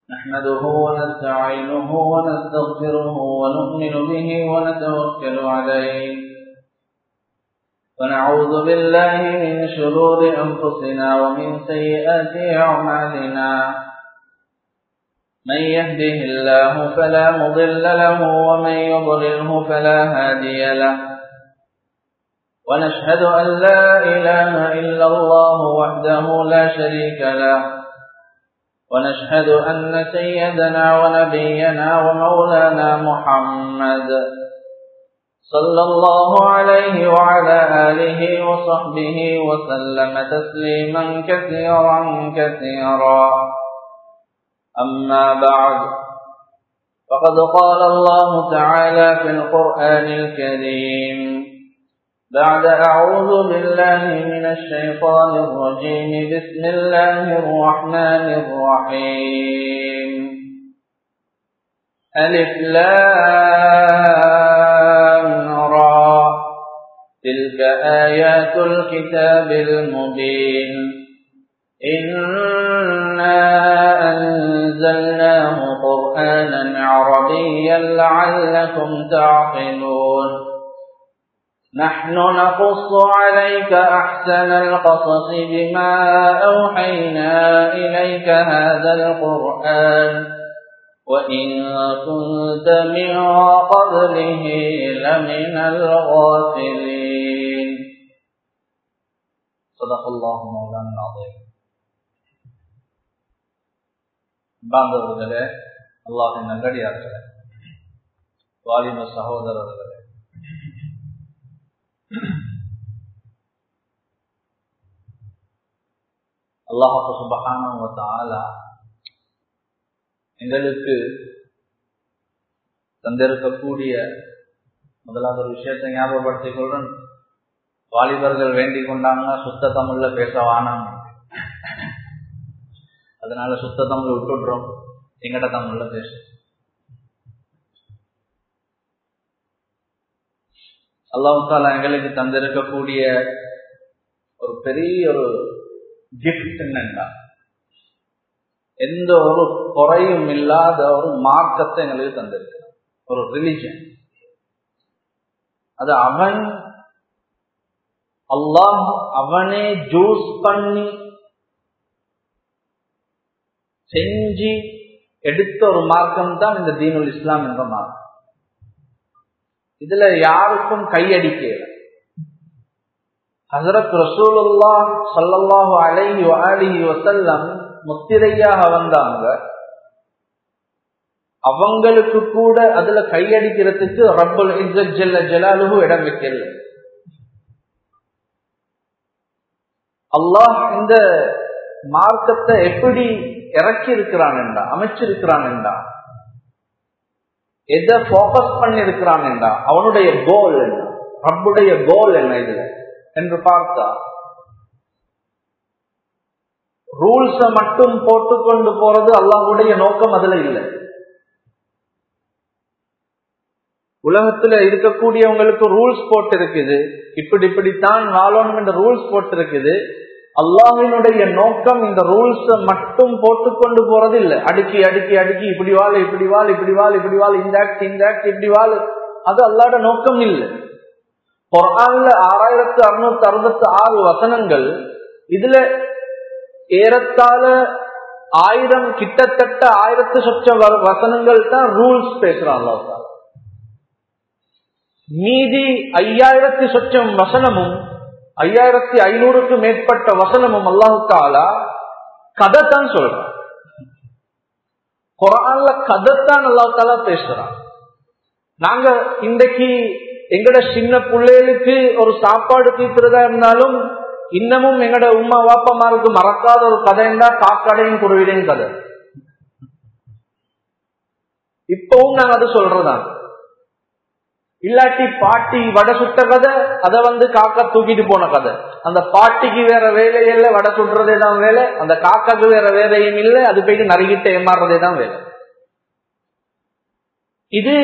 نحمده ونستعينه ونستغفره ونؤمن به ونتوكل عليه ونعوذ بالله من شرور أنفسنا ومن سيئات أعمالنا من يهده الله فلا مضل له ومن يضلله فلا هادي له ونشهد أن لا إله إلا الله وحده لا شريك له ونشهد أن سيدنا ونبينا ومولانا محمد صلى الله عليه وعلى آله وصحبه وسلم تسليما كثيرا كثيرا أما بعد فقد قال الله تعالى في القرآن الكريم بعد أعوذ بالله من الشيطان الرجيم بسم الله الرحمن الرحيم ألف لام را تلك آيات الكتاب المبين إنا أنزلناه قرآنا عربيا لعلكم تعقلون نحن نقص عليك أحسن القصص بما أوحينا إليك هذا القرآن وإن كنت من قبله لمن الغافلين صدق الله مولانا العظيم ಬಾಂಧವர்களே அல்லாஹின் நல்லடியார்களே வாலிப சகோதரர்களே அல்லாஹு சுபகான எங்களுக்கு தந்திருக்கக்கூடிய முதலாவது ஒரு விஷயத்தை ஞாபகப்படுத்திக் கொள்றேன் வாலிபர்கள் வேண்டிக் கொண்டாங்க சுத்த தமிழ்ல பேச வானாங்க அதனால சுத்த தமிழ் விட்டுடுறோம் எங்கட தமிழ்ல பேச அல்லாஹால எங்களுக்கு தந்திருக்கக்கூடிய ஒரு பெரிய ஒரு கிஃப்ட் என்னன்னா எந்த ஒரு குறையும் இல்லாத ஒரு மார்க்கத்தை எங்களுக்கு தந்திருக்கிறான் ஒரு ரிலிஜன் அது அவன் அல்லாஹ் அவனே ஜூஸ் பண்ணி செஞ்சு எடுத்த ஒரு மார்க்கம் தான் இந்த தீனுல் இஸ்லாம் என்ற மார்க்கம் இதுல யாருக்கும் கையடிக்கல ஹசரத் ரசூலுல்லா சல்லல்லாஹு அலைஹி அலிஹி வசல்லம் முத்திரையாக வந்தாங்க அவங்களுக்கு கூட அதுல கையடிக்கிறதுக்கு ரப்பல் இஸ்ஸத் ஜல்ல ஜலாலுஹு இடம் வைக்கல அல்லாஹ் இந்த மார்க்கத்தை எப்படி இறக்கி இருக்கிறான் என்றா அமைச்சிருக்கிறான் என்றா எதை போக்கஸ் பண்ணி இருக்கிறான் என்றா அவனுடைய கோல் என்ன ரப்புடைய கோல் என்ன இதுல என்று பார்த்தா ரூல்ஸ மட்டும் போட்டுக்கொண்டு போறது அல்லாஹுடைய நோக்கம் அதுல இல்லை உலகத்துல இருக்கக்கூடியவங்களுக்கு ரூல்ஸ் போட்டு இருக்குது இப்படி இப்படித்தான் வாழணும் என்ற ரூல்ஸ் போட்டு இருக்குது அல்லாஹினுடைய நோக்கம் இந்த ரூல்ஸ மட்டும் போட்டுக்கொண்டு போறது இல்லை அடுக்கி அடுக்கி அடுக்கி இப்படி வாழ் இப்படி வாழ் இப்படி வாழ் இப்படி வாழ் இந்த ஆக்ட் இந்த ஆக்ட் இப்படி வாழ் அது அல்லாட நோக்கம் இல்லை குரான்ல ஆறாயிரத்து அறுநூத்தி அறுபத்தி ஆறு வசனங்கள் இதுல ஏறத்தாழ ஆயிரம் கிட்டத்தட்ட ஆயிரத்து சொச்ச வசனங்கள் தான் ரூல்ஸ் பேசுறான் அல்லாஹ் மீதி ஐயாயிரத்தி சொச்சம் வசனமும் ஐயாயிரத்தி ஐநூறுக்கு மேற்பட்ட வசனமும் அல்லாஹு தாலா கதைத்தான் சொல்றான் குரான்ல கதைத்தான் அல்லாஹு தாலா பேசுறான் நாங்க இன்றைக்கு எங்கட சின்ன பிள்ளைகளுக்கு ஒரு சாப்பாடு தீத்துறதா இருந்தாலும் இன்னமும் எங்கட உமா வாப்பமாருக்கு மறக்காத ஒரு கதைண்டா காக்கடையும் குருவிடையும் கதை இப்பவும் நாங்க அதை சொல்றதான் இல்லாட்டி பாட்டி வடை சுட்ட கதை அதை வந்து காக்கா தூக்கிட்டு போன கதை அந்த பாட்டிக்கு வேற வேலை இல்லை வடை சுடுறதே தான் வேலை அந்த காக்காக்கு வேற வேலையும் இல்லை அது போயிட்டு நறுகிட்டு ஏமாறுறதே தான் வேலை இது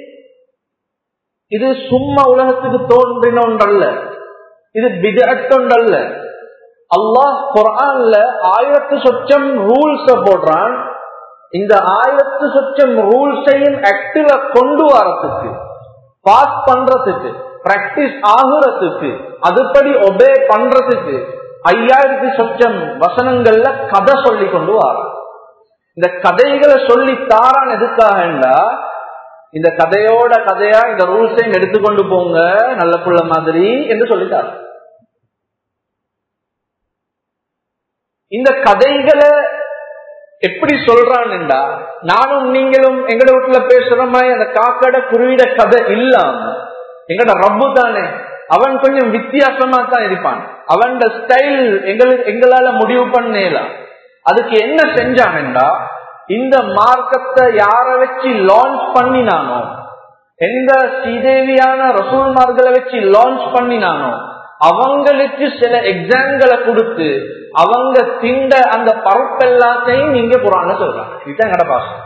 இது சும்மா உலகத்துக்கு தோன்றின ஒன்றல்ல இது பிதட்டொன்றல்ல அல்லாஹ் குரான்ல ஆயிரத்து சொச்சம் ரூல்ஸ போடுறான் இந்த ஆயிரத்து சொச்சம் ரூல்ஸையும் ஆக்டிவ கொண்டு வரத்துக்கு பாஸ் பண்றதுக்கு பிராக்டிஸ் ஆகுறதுக்கு அதுபடி ஒபே பண்றதுக்கு ஐயாயிரத்தி சொச்சம் வசனங்கள்ல கதை சொல்லி கொண்டு வர இந்த கதைகளை சொல்லி தாரான் எதுக்காகண்டா இந்த கதையோட கதையா இந்த ரூல்ஸையும் எடுத்துக்கொண்டு போங்க நல்ல புள்ள மாதிரி என்று சொல்லித்தார் இந்த கதைகளை எப்படி சொல்றான்டா நானும் நீங்களும் எங்கட வீட்டுல பேசுற மாதிரி அந்த காக்கட குருவிட கதை இல்லாம எங்கட ரப்பு தானே அவன் கொஞ்சம் வித்தியாசமா தான் இருப்பான் அவன் ஸ்டைல் எங்களுக்கு எங்களால முடிவு பண்ணலாம் அதுக்கு என்ன செஞ்சான்டா இந்த மார்க்கத்தை யார வச்சு லான்ச் பண்ணினானோ எந்த ஸ்ரீதேவியான ரசூல்மார்களை வச்சு லான்ச் பண்ணினானோ அவங்களுக்கு சில எக்ஸாம்களை கொடுத்து அவங்க திண்ட அந்த பரப்பெல்லாத்தையும் நீங்க குரான சொல்றாங்க இதுதான் எங்கட பாசம்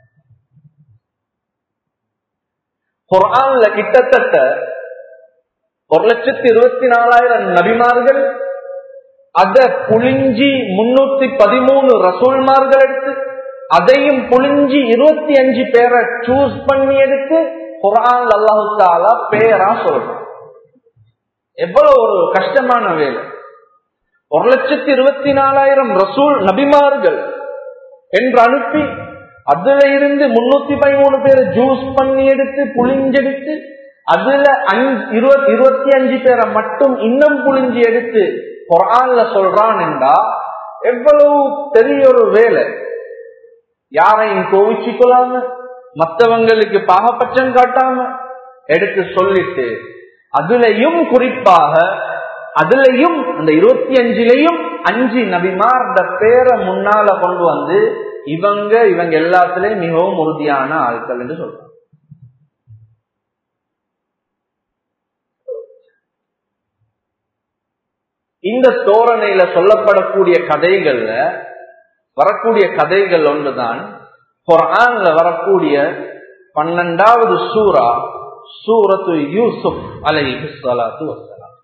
குரான்ல கிட்டத்தட்ட ஒரு லட்சத்தி இருபத்தி நாலாயிரம் நபிமார்கள் அத புளிஞ்சி முன்னூத்தி பதிமூணு ரசூல்மார்கள் எடுத்து அதையும் புளிஞ்சி இருபத்தி அஞ்சு பேரை சூஸ் பண்ணி எடுத்து குரான் அல்லாஹு தாலா பேரா சொல்றான் எவ்வளவு ஒரு கஷ்டமான வேலை ஒரு லட்சத்தி இருபத்தி நாலாயிரம் ரசூல் நபிமார்கள் என்று அனுப்பி அதுல இருந்து முன்னூத்தி பதிமூணு பேரை ஜூஸ் பண்ணி எடுத்து புளிஞ்செடுத்து அதுல இருபத்தி இருபத்தி அஞ்சு பேரை மட்டும் இன்னும் புளிஞ்சு எடுத்து குரான்ல சொல்றான் என்றா எவ்வளவு பெரிய ஒரு வேலை யாரையும் கோவிச்சு கொள்ளாம மற்றவங்களுக்கு பாகபட்சம் காட்டாம எடுத்து சொல்லிட்டு அதுலயும் குறிப்பாக அதுலயும் அந்த இருபத்தி அஞ்சுலயும் அஞ்சு நபிமார் இந்த பேரை முன்னால கொண்டு வந்து இவங்க இவங்க எல்லாத்துலயும் மிகவும் உறுதியான ஆட்கள் என்று சொல்றாங்க இந்த தோரணையில சொல்லப்படக்கூடிய கதைகள்ல வரக்கூடிய கதைகள் ஒன்றுதான் குரான்ல வரக்கூடிய பன்னெண்டாவது சூரா சூரத்து யூசுப் அலைஹி ஸலாத்து வஸ்ஸலாம்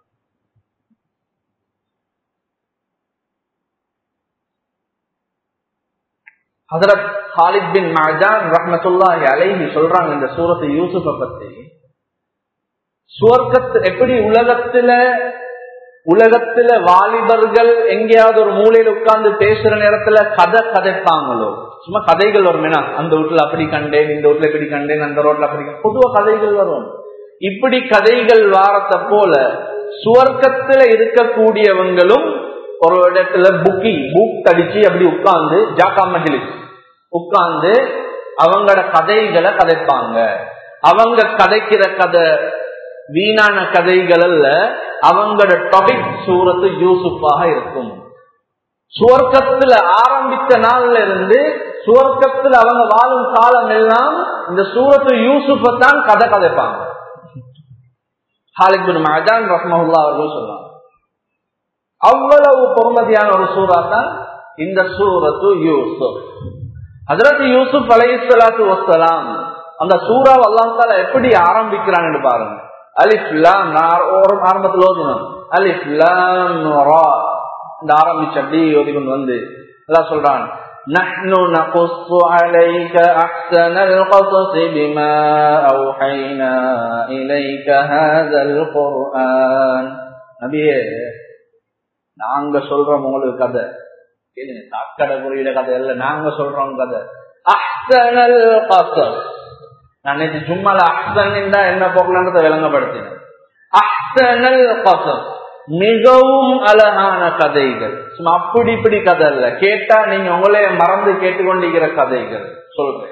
ஹதரத் ஹாலித் பின் மஜான் ரஹ்மத்துல்லாஹி அலைஹி சொல்றாங்க இந்த சூரத்து யூசுஃப பத்தி சுவர்க்கத்து எப்படி உலகத்துல உலகத்துல வாலிபர்கள் எங்கேயாவது ஒரு மூலையில உட்கார்ந்து பேசுற நேரத்துல கதை கதைப்பாங்களோ சும்மா கதைகள் வரும் ஏன்னா அந்த வீட்டுல அப்படி கண்டேன் இந்த வீட்டுல இப்படி கண்டேன் அந்த ரோட்ல அப்படி பொதுவா கதைகள் வரும் இப்படி கதைகள் வாரத்தை போல சுவர்க்கத்துல இருக்கக்கூடியவங்களும் ஒரு இடத்துல புக்கி புக் அடிச்சு அப்படி உட்கார்ந்து ஜாக்கா மஜிலிஸ் உட்கார்ந்து அவங்களோட கதைகளை கதைப்பாங்க அவங்க கதைக்கிற கதை வீணான கதைகள் அல்ல அவங்களோட டாபிக் சூரத்து யூசுப்பாக இருக்கும் சுவர்க்கத்துல ஆரம்பித்த நாள்ல இருந்து சுவர்க்கத்துல அவங்க வாழும் காலம் எல்லாம் இந்த சூரத்து யூசுப்பை தான் கதை கதைப்பாங்க ஹாலிபின் மஜான் ரஹ்மஹுல்லா அவர்கள் சொல்றாங்க அவ்வளவு பொறுமதியான ஒரு சூறா தான் இந்த சூரத்து யூசுப் ஹசரத் யூசுப் அலைசலாத்து வசலாம் அந்த சூறாவை அல்லாஹால எப்படி ஆரம்பிக்கிறான்னு பாருங்க அலிஃப்லாம் ஆரம்பத்தில் ஓதணும் அலிஃப்லாம் இந்த ஆரம்பிச்சு அப்படி ஓதி கொண்டு வந்து எல்லாம் சொல்றான் نحن نقص عليك أحسن القصص بما أوحينا إليك هذا القرآن நபியே நாங்க சொல்றோம் உங்களுக்கு கதை கேளுங்க தாக்கடை குறியிட கதை இல்ல நாங்க சொல்றோம் கதை அஹ்சனல் கசஸ் நான் நேற்று சும்மால அஹ்சன் தான் என்ன பொருள்ன்றதை விளங்கப்படுத்தினேன் அஹ்சனல் கசஸ் மிகவும் அழகான கதைகள் சும்மா அப்படி இப்படி கதை இல்ல கேட்டா நீங்க உங்களே மறந்து கேட்டுக்கொண்டிருக்கிற கதைகள் சொல்றேன்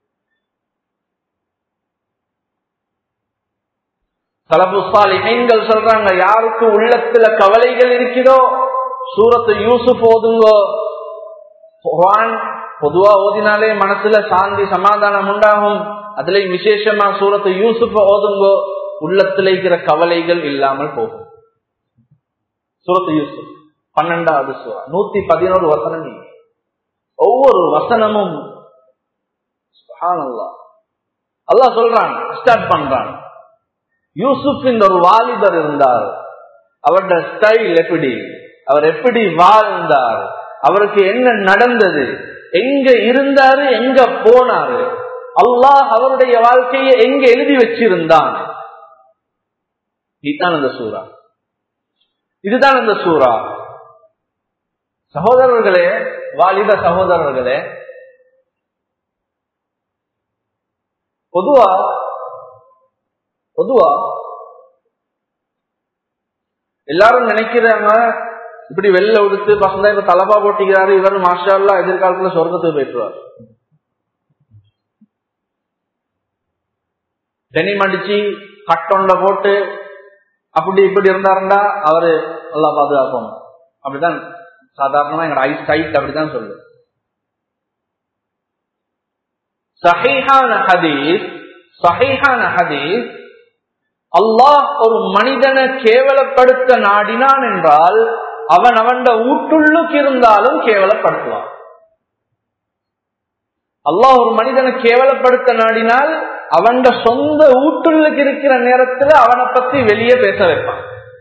தலபுஸ்தாலிகள் சொல்றாங்க யாருக்கு உள்ளத்துல கவலைகள் இருக்கிறதோ சூரத்து யூசுப் ஓதுங்கோ குரான் பொதுவா ஓதினாலே மனசுல சாந்தி சமாதானம் உண்டாகும் அதுல விசேஷமா சூரத்து யூசுப் ஓதுங்கோ உள்ளத்துல இருக்கிற கவலைகள் இல்லாமல் போகும் சூரத்து யூசுப் பன்னெண்டாவது சூறா நூத்தி பதினோரு வசனம் ஒவ்வொரு வசனமும் அல்லா சொல்றான் ஸ்டார்ட் பண்றான் யூசுப் இந்த ஒரு வாலிபர் இருந்தார் அவருடைய ஸ்டைல் எப்படி அவர் எப்படி வாழ்ந்தார் அவருக்கு என்ன நடந்தது எங்க இருந்தாரு எங்க போனாரு அல்லாஹ் அவருடைய வாழ்க்கையை எங்க எழுதி வச்சிருந்தான் இதுதான் அந்த சூறா இதுதான் அந்த சூறா சகோதரர்களே வாலிப சகோதரர்களே பொதுவா பொதுவா எல்லாரும் நினைக்கிறாங்க இப்படி வெளில உடுத்து பசங்க இப்ப தலப்பா போட்டிக்கிறாரு இவர் மாஷா எதிர்காலத்துல சொர்க்கத்துக்கு போயிட்டுருவார் டெனிம் அடிச்சு கட்டொன்ல போட்டு அப்படி இப்படி இருந்தாருண்டா அவரு நல்லா பாதுகாக்கணும் அப்படிதான் சாதாரணமா எங்க ஐஸ் டைட் அப்படிதான் சொல்லு சஹீஹான ஹதீஸ் சஹீஹான ஹதீஸ் அல்லாஹ் ஒரு மனிதனை கேவலப்படுத்த நாடினான் என்றால் அவன் அவன் ஊட்டுள்ளுக்கு இருந்தாலும் கேவலப்படுத்துவான் அல்லாஹ் ஒரு மனிதனை கேவலப்படுத்த நாடினால் அவன் சொந்த ஊட்டுள்ளுக்கு இருக்கிற நேரத்துல அவனை பத்தி வெளியே பேச வைப்பான்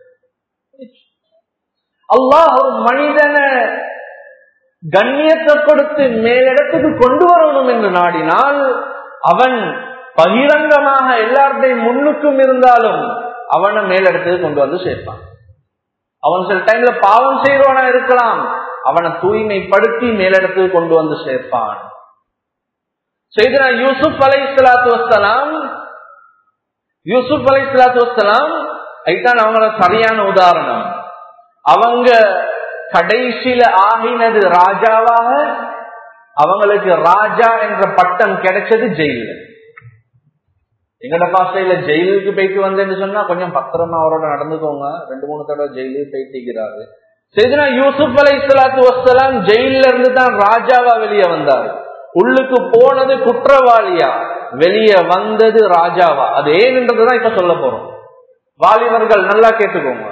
அல்லாஹ் ஒரு மனிதனை கண்ணியத்தை கொடுத்து மேலிடத்துக்கு கொண்டு வரணும் என்று நாடினால் அவன் பகிரங்கமாக எல்லாருடைய முன்னுக்கும் இருந்தாலும் அவனை மேலிடத்துக்கு கொண்டு வந்து சேர்ப்பான் அவன் சில டைம்ல பாவம் செய்யறவனா இருக்கலாம் அவனை தூய்மைப்படுத்தி மேலிடத்துக்கு கொண்டு வந்து சேர்ப்பான் செய்தனா யூசுப் அலை இஸ்லாத்து வசலாம் யூசுப் அலை இஸ்லாத்து வசலாம் அதுதான் அவங்களோட சரியான உதாரணம் அவங்க கடைசியில ஆகினது ராஜாவாக அவங்களுக்கு ராஜா என்ற பட்டம் கிடைச்சது ஜெயில எங்கட பாசையில ஜெயிலுக்கு போயிட்டு வந்தேன்னு சொன்னா கொஞ்சம் பத்திரமா அவரோட நடந்துக்கோங்க ரெண்டு மூணு தடவை ஜெயிலுக்கு போயிட்டு செய்தினா யூசுப் அலை இஸ்லாத்து வசலாம் ஜெயில இருந்து தான் ராஜாவா வெளியே வந்தாரு உள்ளுக்கு போனது குற்றவாளியா வெளியே வந்தது ராஜாவா அது ஏன்ன்றதுதான் இப்ப சொல்ல போறோம் வாலிபர்கள் நல்லா கேட்டுக்கோங்க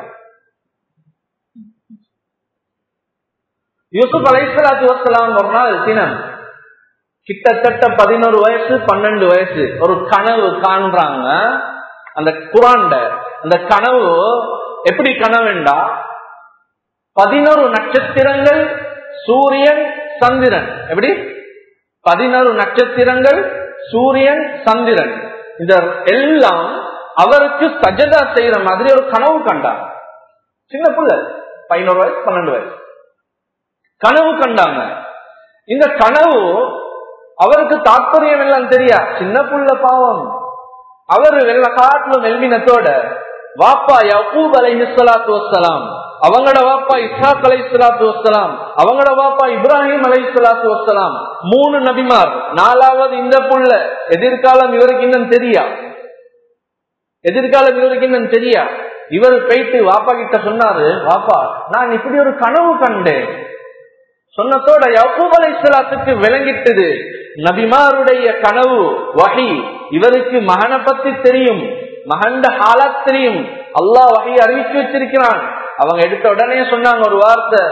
யூசுப் அலைசலாத்து வசலாம் ஒரு நாள் தினம் கிட்டத்தட்ட பதினோரு வயசு பன்னெண்டு வயசு ஒரு கனவு காண்றாங்க அந்த குரான்ட அந்த கனவு எப்படி கனவுண்டா பதினோரு நட்சத்திரங்கள் சூரியன் சந்திரன் எப்படி பதினோரு நட்சத்திரங்கள் சூரியன் சந்திரன் இந்த எல்லாம் அவருக்கு சஜதா செய்யற மாதிரி ஒரு கனவு கண்டாங்க சின்ன பிள்ளை பதினோரு வயசு பன்னெண்டு வயசு கனவு கண்டாங்க இந்த கனவு அவருக்கு தாற்பயம் எல்லாம் தெரியா சின்ன புள்ள பாவம் அவரு வெள்ள காட்டுல மெல்மினத்தோட வாப்பா யகூப் அலை சலாத்து வசலாம் அவங்களோட வாப்பா இஸ்ஹாக் அலை சலாத்து வசலாம் அவங்களோட வாப்பா இப்ராஹிம் அலை சலாத்து வசலாம் மூணு நபிமார் நாலாவது இந்த புள்ள எதிர்காலம் இவருக்கு இன்னும் தெரியா எதிர்காலம் இவருக்கு இன்னும் தெரியா இவர் போயிட்டு வாப்பா கிட்ட சொன்னாரு வாப்பா நான் இப்படி ஒரு கனவு கண்டேன் சொன்னதோட யக்கூப் அலை இஸ்லாத்துக்கு விளங்கிட்டது நபிமாருடைய கனவு வகை இவருக்கு மகனை பத்தி தெரியும் மகண்ட ஹாலாத் தெரியும் அல்லாஹ் வகை அறிவிச்சு வச்சிருக்கிறான் அவங்க எடுத்த உடனே சொன்னாங்க ஒரு வார்த்தை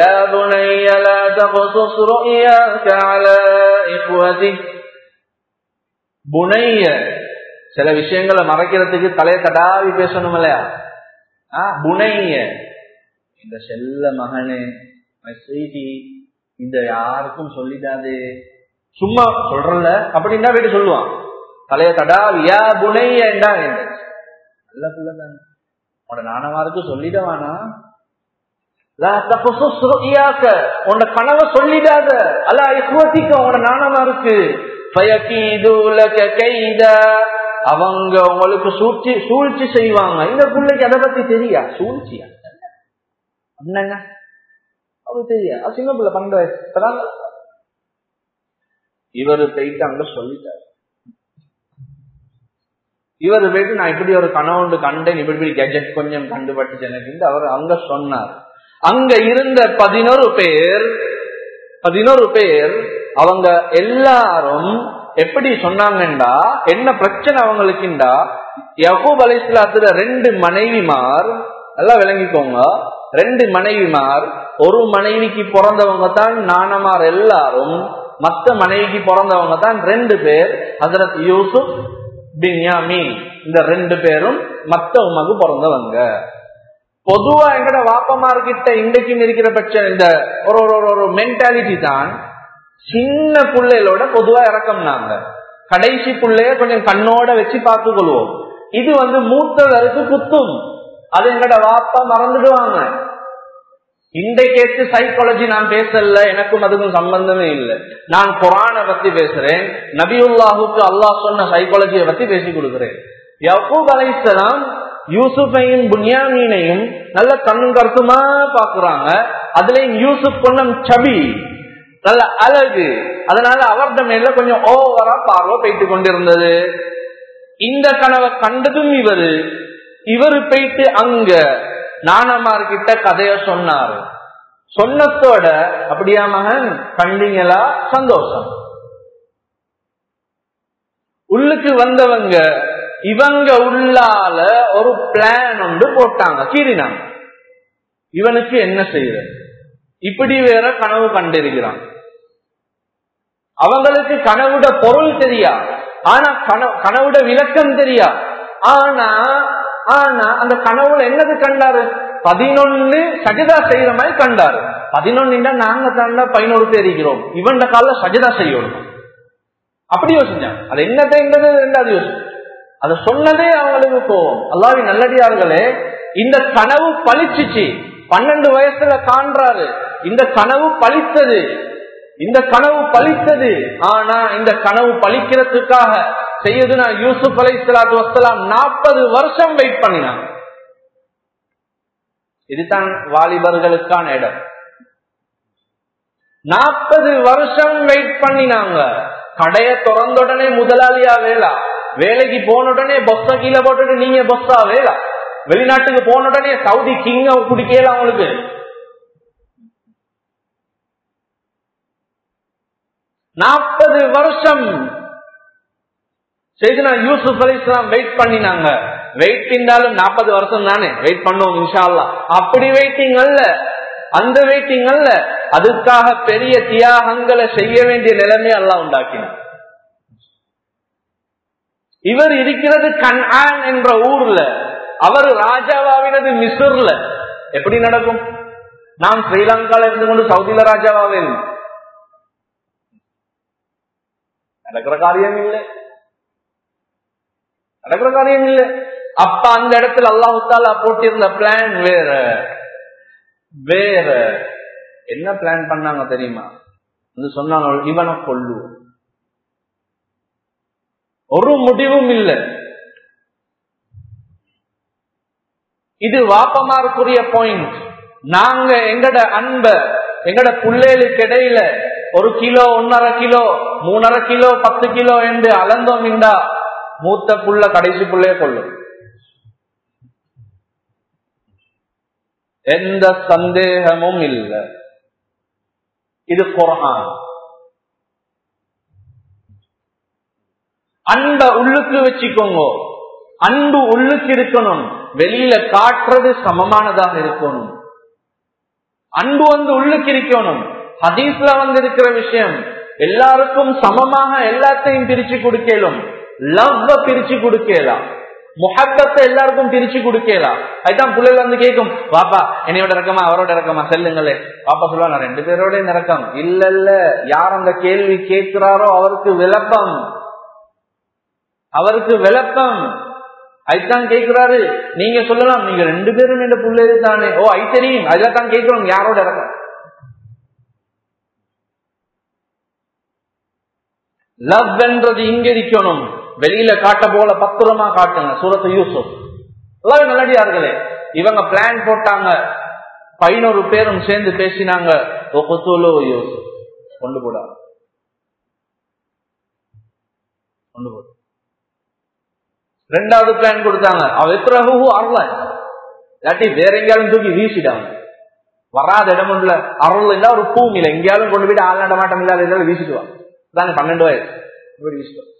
புனைய சில விஷயங்களை மறைக்கிறதுக்கு தலைய தடாவி பேசணும் இல்லையா புனைய இந்த செல்ல மகனே செய்தி இந்த யாருக்கும் சொல்லிடாது சும்மா சொல்றல அப்படின்னா வீட்டு சொல்லுவான் தலைய தடாவியா புனையண்டா நல்ல பிள்ளை தானே உன்னோட நானவாருக்கு சொல்லிடவானா உன்னோட கனவை சொல்லிடாத அல்ல இக்குவத்திக்க உன்னோட நானமாருக்கு அவங்க உங்களுக்கு சூழ்ச்சி சூழ்ச்சி செய்வாங்க இந்த பிள்ளைக்கு அதை பத்தி தெரியா சூழ்ச்சியா என்னங்க அவருக்கு தெரியா சின்ன பிள்ளை பன்னெண்டு வயசு இவரு போயிட்டு அங்க சொல்லிட்டாரு இவர் போயிட்டு நான் இப்படி ஒரு கனவுண்டு கண்டேன் இப்படி இப்படி கெஜெட் கொஞ்சம் கண்டுபட்டுச்சு எனக்கு அவர் அங்க சொன்னார் அங்க இருந்த பதினோரு பேர் பதினோரு பேர் அவங்க எல்லாரும் எப்படி சொன்னாங்கண்டா என்ன பிரச்சனை அவங்களுக்குண்டா யகூப் அலிஸ்லாத்துல ரெண்டு மனைவிமார் நல்லா விளங்கிக்கோங்க ரெண்டு மனைவிமார் ஒரு மனைவிக்கு பிறந்தவங்க தான் நானமார் எல்லாரும் மத்த மனைவிக்கு பிறந்தவங்க தான் ரெண்டு பேர் ஹசரத் யூசுப் பின்யாமீன் இந்த ரெண்டு பேரும் மத்த உமக்கு பிறந்தவங்க பொதுவா எங்கட வாப்பமார்கிட்ட இன்றைக்கும் இருக்கிற பட்ச இந்த ஒரு ஒரு ஒரு மென்டாலிட்டி தான் சின்ன பிள்ளைகளோட பொதுவா இறக்கம் நாங்க கடைசி பிள்ளைய கொஞ்சம் கண்ணோட வச்சு பார்த்து கொள்வோம் இது வந்து மூத்ததற்கு குத்தும் அது எங்கட வாப்பா மறந்துடுவாங்க இந்த கேட்டு சைக்காலஜி நான் பேசல எனக்கும் அதுக்கும் சம்பந்தமே இல்லை நான் குரான பத்தி பேசுறேன் நபியுல்லாஹுக்கு அல்லாஹ் சொன்ன சைக்காலஜியை பத்தி பேசி கொடுக்கிறேன் யக்கூப் அலைசலாம் யூசுஃபையும் புன்யாமீனையும் நல்ல கண்ணும் கருத்துமா பாக்குறாங்க அதுலயும் யூசுப் கொஞ்சம் சபி நல்ல அழகு அதனால அவர்த மேல கொஞ்சம் ஓவரா பார்வை போயிட்டு கொண்டிருந்தது இந்த கனவை கண்டதும் இவரு இவரு போயிட்டு அங்க நானமார்கிட்ட கதைய சொன்னாரு சொன்னத்தோட அப்படியா மகன் கண்டிங்களா சந்தோஷம் உள்ளுக்கு வந்தவங்க இவங்க உள்ளால ஒரு பிளான் ஒன்று போட்டாங்க கீறினாங்க இவனுக்கு என்ன செய்யறது இப்படி வேற கனவு கண்டிருக்கிறான் அவங்களுக்கு கனவுட பொருள் தெரியா ஆனா கனவுட விளக்கம் தெரியா ஆனா ஆனா அந்த கனவுல என்னது கண்டாரு பதினொன்னு சஜிதா செய்யற மாதிரி கண்டாரு பதினொன்னு நாங்க தாண்டா பதினோரு பேர் இருக்கிறோம் இவன் கால சஜிதா செய்யணும் அப்படி யோசிச்சான் அது என்னது ரெண்டாவது யோசிச்சு அத சொன்னதே அவங்களுக்கு கோவம் அல்லாவி நல்லடியார்களே இந்த கனவு பழிச்சுச்சு பன்னெண்டு வயசுல காண்றாரு இந்த கனவு பழித்தது இந்த கனவு பழித்தது ஆனா இந்த கனவு பழிக்கிறதுக்காக செய்யுதுனா யூசுப் அலை சலாத்து வசலாம் நாற்பது வருஷம் வெயிட் பண்ணினாங்க இதுதான் வாலிபர்களுக்கான இடம் நாற்பது வருஷம் வெயிட் பண்ணினாங்க கடைய திறந்த உடனே முதலாளியா வேலா வேலைக்கு போன உடனே பொஸ்ஸ கீழே போட்டுட்டு நீங்க பொஸ்ஸா வேலா வெளிநாட்டுக்கு போன உடனே சவுதி கிங்க குடிக்கல அவங்களுக்கு நாற்பது வருஷம் செய்தினா யூசுப் அலி இஸ்லாம் வெயிட் பண்ணினாங்க வெயிட் பண்ணாலும் நாற்பது வருஷம் தானே வெயிட் பண்ணுவோம் இன்ஷா அல்லா அப்படி வெயிட்டிங் அல்ல அந்த வெயிட்டிங் அல்ல அதுக்காக பெரிய தியாகங்களை செய்ய வேண்டிய நிலைமை எல்லாம் உண்டாக்கினார் இவர் இருக்கிறது கன்ஆன் என்ற ஊர்ல அவர் ராஜாவாவினது மிசுர்ல எப்படி நடக்கும் நாம் ஸ்ரீலங்கால இருந்து கொண்டு சவுதியில ராஜாவாவே நடக்கிற காரியம் இல்லை நடக்கிற காரியம் இல்லை அப்ப அந்த இடத்துல அல்லாஹாலா போட்டிருந்த பிளான் வேற வேற என்ன பிளான் பண்ணாங்க தெரியுமா சொன்னாங்க இவனை கொள்ளு ஒரு முடிவும் இல்லை இது வாப்பமாருக்குரிய பாயிண்ட் நாங்க எங்கட அன்ப எங்கட புள்ளைகளுக்கு இடையில ஒரு கிலோ ஒன்னரை கிலோ மூணரை கிலோ பத்து கிலோ என்று அளந்தோம் இண்டா மூத்த புள்ள கடைசி புள்ளைய கொள்ளும் எந்த சந்தேகமும் இல்லை இது குரான் அன்ப உள்ளுக்கு வச்சுக்கோங்க அன்பு உள்ளுக்கு இருக்கணும் வெளியில காட்டுறது சமமானதாக இருக்கணும் அன்பு வந்து உள்ளுக்கு இருக்கணும் ஹதீஸ்ல வந்து இருக்கிற விஷயம் எல்லாருக்கும் சமமாக எல்லாத்தையும் பிரிச்சு கொடுக்கலும் லவ் பிரிச்சு கொடுக்கலாம் முகப்பத்தை எல்லாருக்கும் பிரிச்சு கொடுக்கலாம் அதுதான் பிள்ளைகள் வந்து கேட்கும் பாப்பா என்னையோட இறக்கமா அவரோட இறக்கமா செல்லுங்களே பாப்பா சொல்லுவா நான் ரெண்டு பேரோட இறக்கம் இல்ல இல்ல யார் அந்த கேள்வி கேட்கிறாரோ அவருக்கு விளப்பம் அவருக்கு விளக்கம் அதுதான் கேட்கிறாரு நீங்க சொல்லலாம் நீங்க ரெண்டு பேரும் என்ற பிள்ளைது தானே ஓ ஐ தெரியும் அதுதான் கேட்கிறோம் யாரோட இறக்கம் லவ் என்றது இங்க இருக்கணும் வெளியில காட்ட போல பத்திரமா காட்டுங்க சூரத்து யூசுப் எல்லாம் நல்லடியார்களே இவங்க பிளான் போட்டாங்க பதினோரு பேரும் சேர்ந்து பேசினாங்க யூசுப் கொண்டு போடா கொண்டு போடு ரெண்டாவது பிளான் கொடுத்தாங்க அவ எத்திரகு அருள இல்லாட்டி வேற எங்கேயாலும் தூக்கி வீசிட்டாங்க வராத இடம் இல்ல அருள் இல்ல ஒரு பூமி இல்ல எங்கேயாலும் கொண்டு போயிட்டு ஆள் நடமாட்டம் இல்லாத இதில் வீசிடுவாங்க தாங்க பன்னெண்டு வயசு இப்படி வீசிடுவாங்க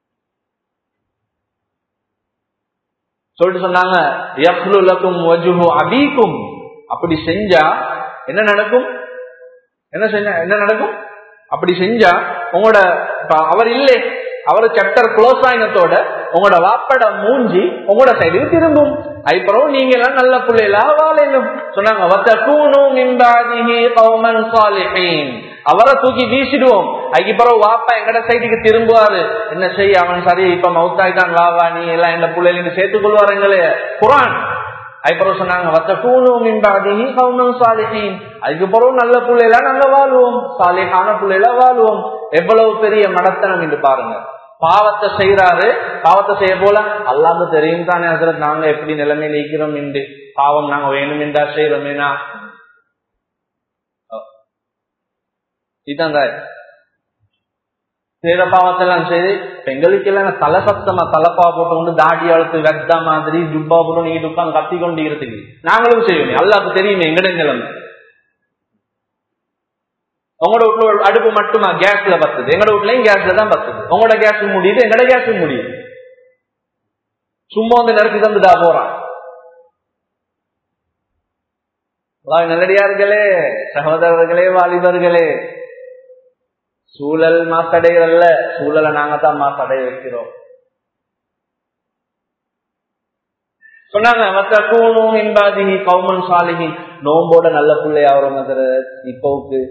சொல்லிட்டு சொன்னாங்க அபீக்கும் அப்படி செஞ்சா என்ன நடக்கும் என்ன செஞ்ச என்ன நடக்கும் அப்படி செஞ்சா உங்களோட அவர் இல்லை அவர் சாப்டர் க்ளோஸ் ஆயினத்தோட உங்களோட வாப்பட மூஞ்சி உங்களோட சைடுக்கு திரும்பும் அதுக்கப்புறம் நீங்க எல்லாம் நல்ல பிள்ளைகளா வாழணும் சொன்னாங்க அவரை தூக்கி வீசிடுவோம் அதுக்கு பிறகு வாப்பா எங்கட சைடுக்கு திரும்புவாரு என்ன செய்ய அவன் சரி இப்ப மவுத்தாயிட்டான் வாவா நீ எல்லாம் எந்த பிள்ளைங்க சேர்த்துக் கொள்வாருங்களே குரான் அதுக்கப்புறம் சொன்னாங்க வத்த கூணும் இம்பாதிஹி கவுனும் சாலிஹீன் அதுக்கு பிறகு நல்ல பிள்ளைல நாங்க வாழ்வோம் சாலிஹான பிள்ளைல வாழ்வோம் எவ்வளவு பெரிய மடத்தனம் என்று பாருங்க பாவத்தை செய்யறாரு பாவத்தை செய்ய போல அல்லாம தெரியும் தானே ஹசரத் நாங்க எப்படி நிலைமையில இருக்கிறோம் என்று பாவம் நாங்க வேணும் என்றா செய்யறோமேனா இதுதான் செய்யற பாவத்தெல்லாம் செய்து எங்களுக்கு எல்லாம் தலை சத்தமா தலைப்பா போட்டு கொண்டு தாடி அழுத்து வெத்த மாதிரி ஜுப்பா போட்டு நீங்க உட்காந்து கத்தி கொண்டு இருக்கிறது நாங்களும் செய்வோம் அல்லாக்கு தெரியுமே எங்கட நிலைமை உங்களோட வீட்டுல அடுப்பு மட்டுமா கேஸ்ல பத்துது எங்கட வீட்லயும் கேஸ்ல தான் பத்துது உங்களோட கேஸ் முடியுது எங்கட கேஸ் முடியுது சும்மா வந்து நெருக்கி தந்துட்டா போறான் நல்லடியார்களே சகோதரர்களே வாலிபர்களே சூழல் மாத்தடைகிறல்ல சூழலை நாங்க தான் மாத்தடைய வைக்கிறோம் சொன்னாங்க மற்ற கூணும் இன்பாதிகி கவுமன் சாலிகி நோம்போட நல்ல பிள்ளை ஆகிறோம் இப்போவுக்கு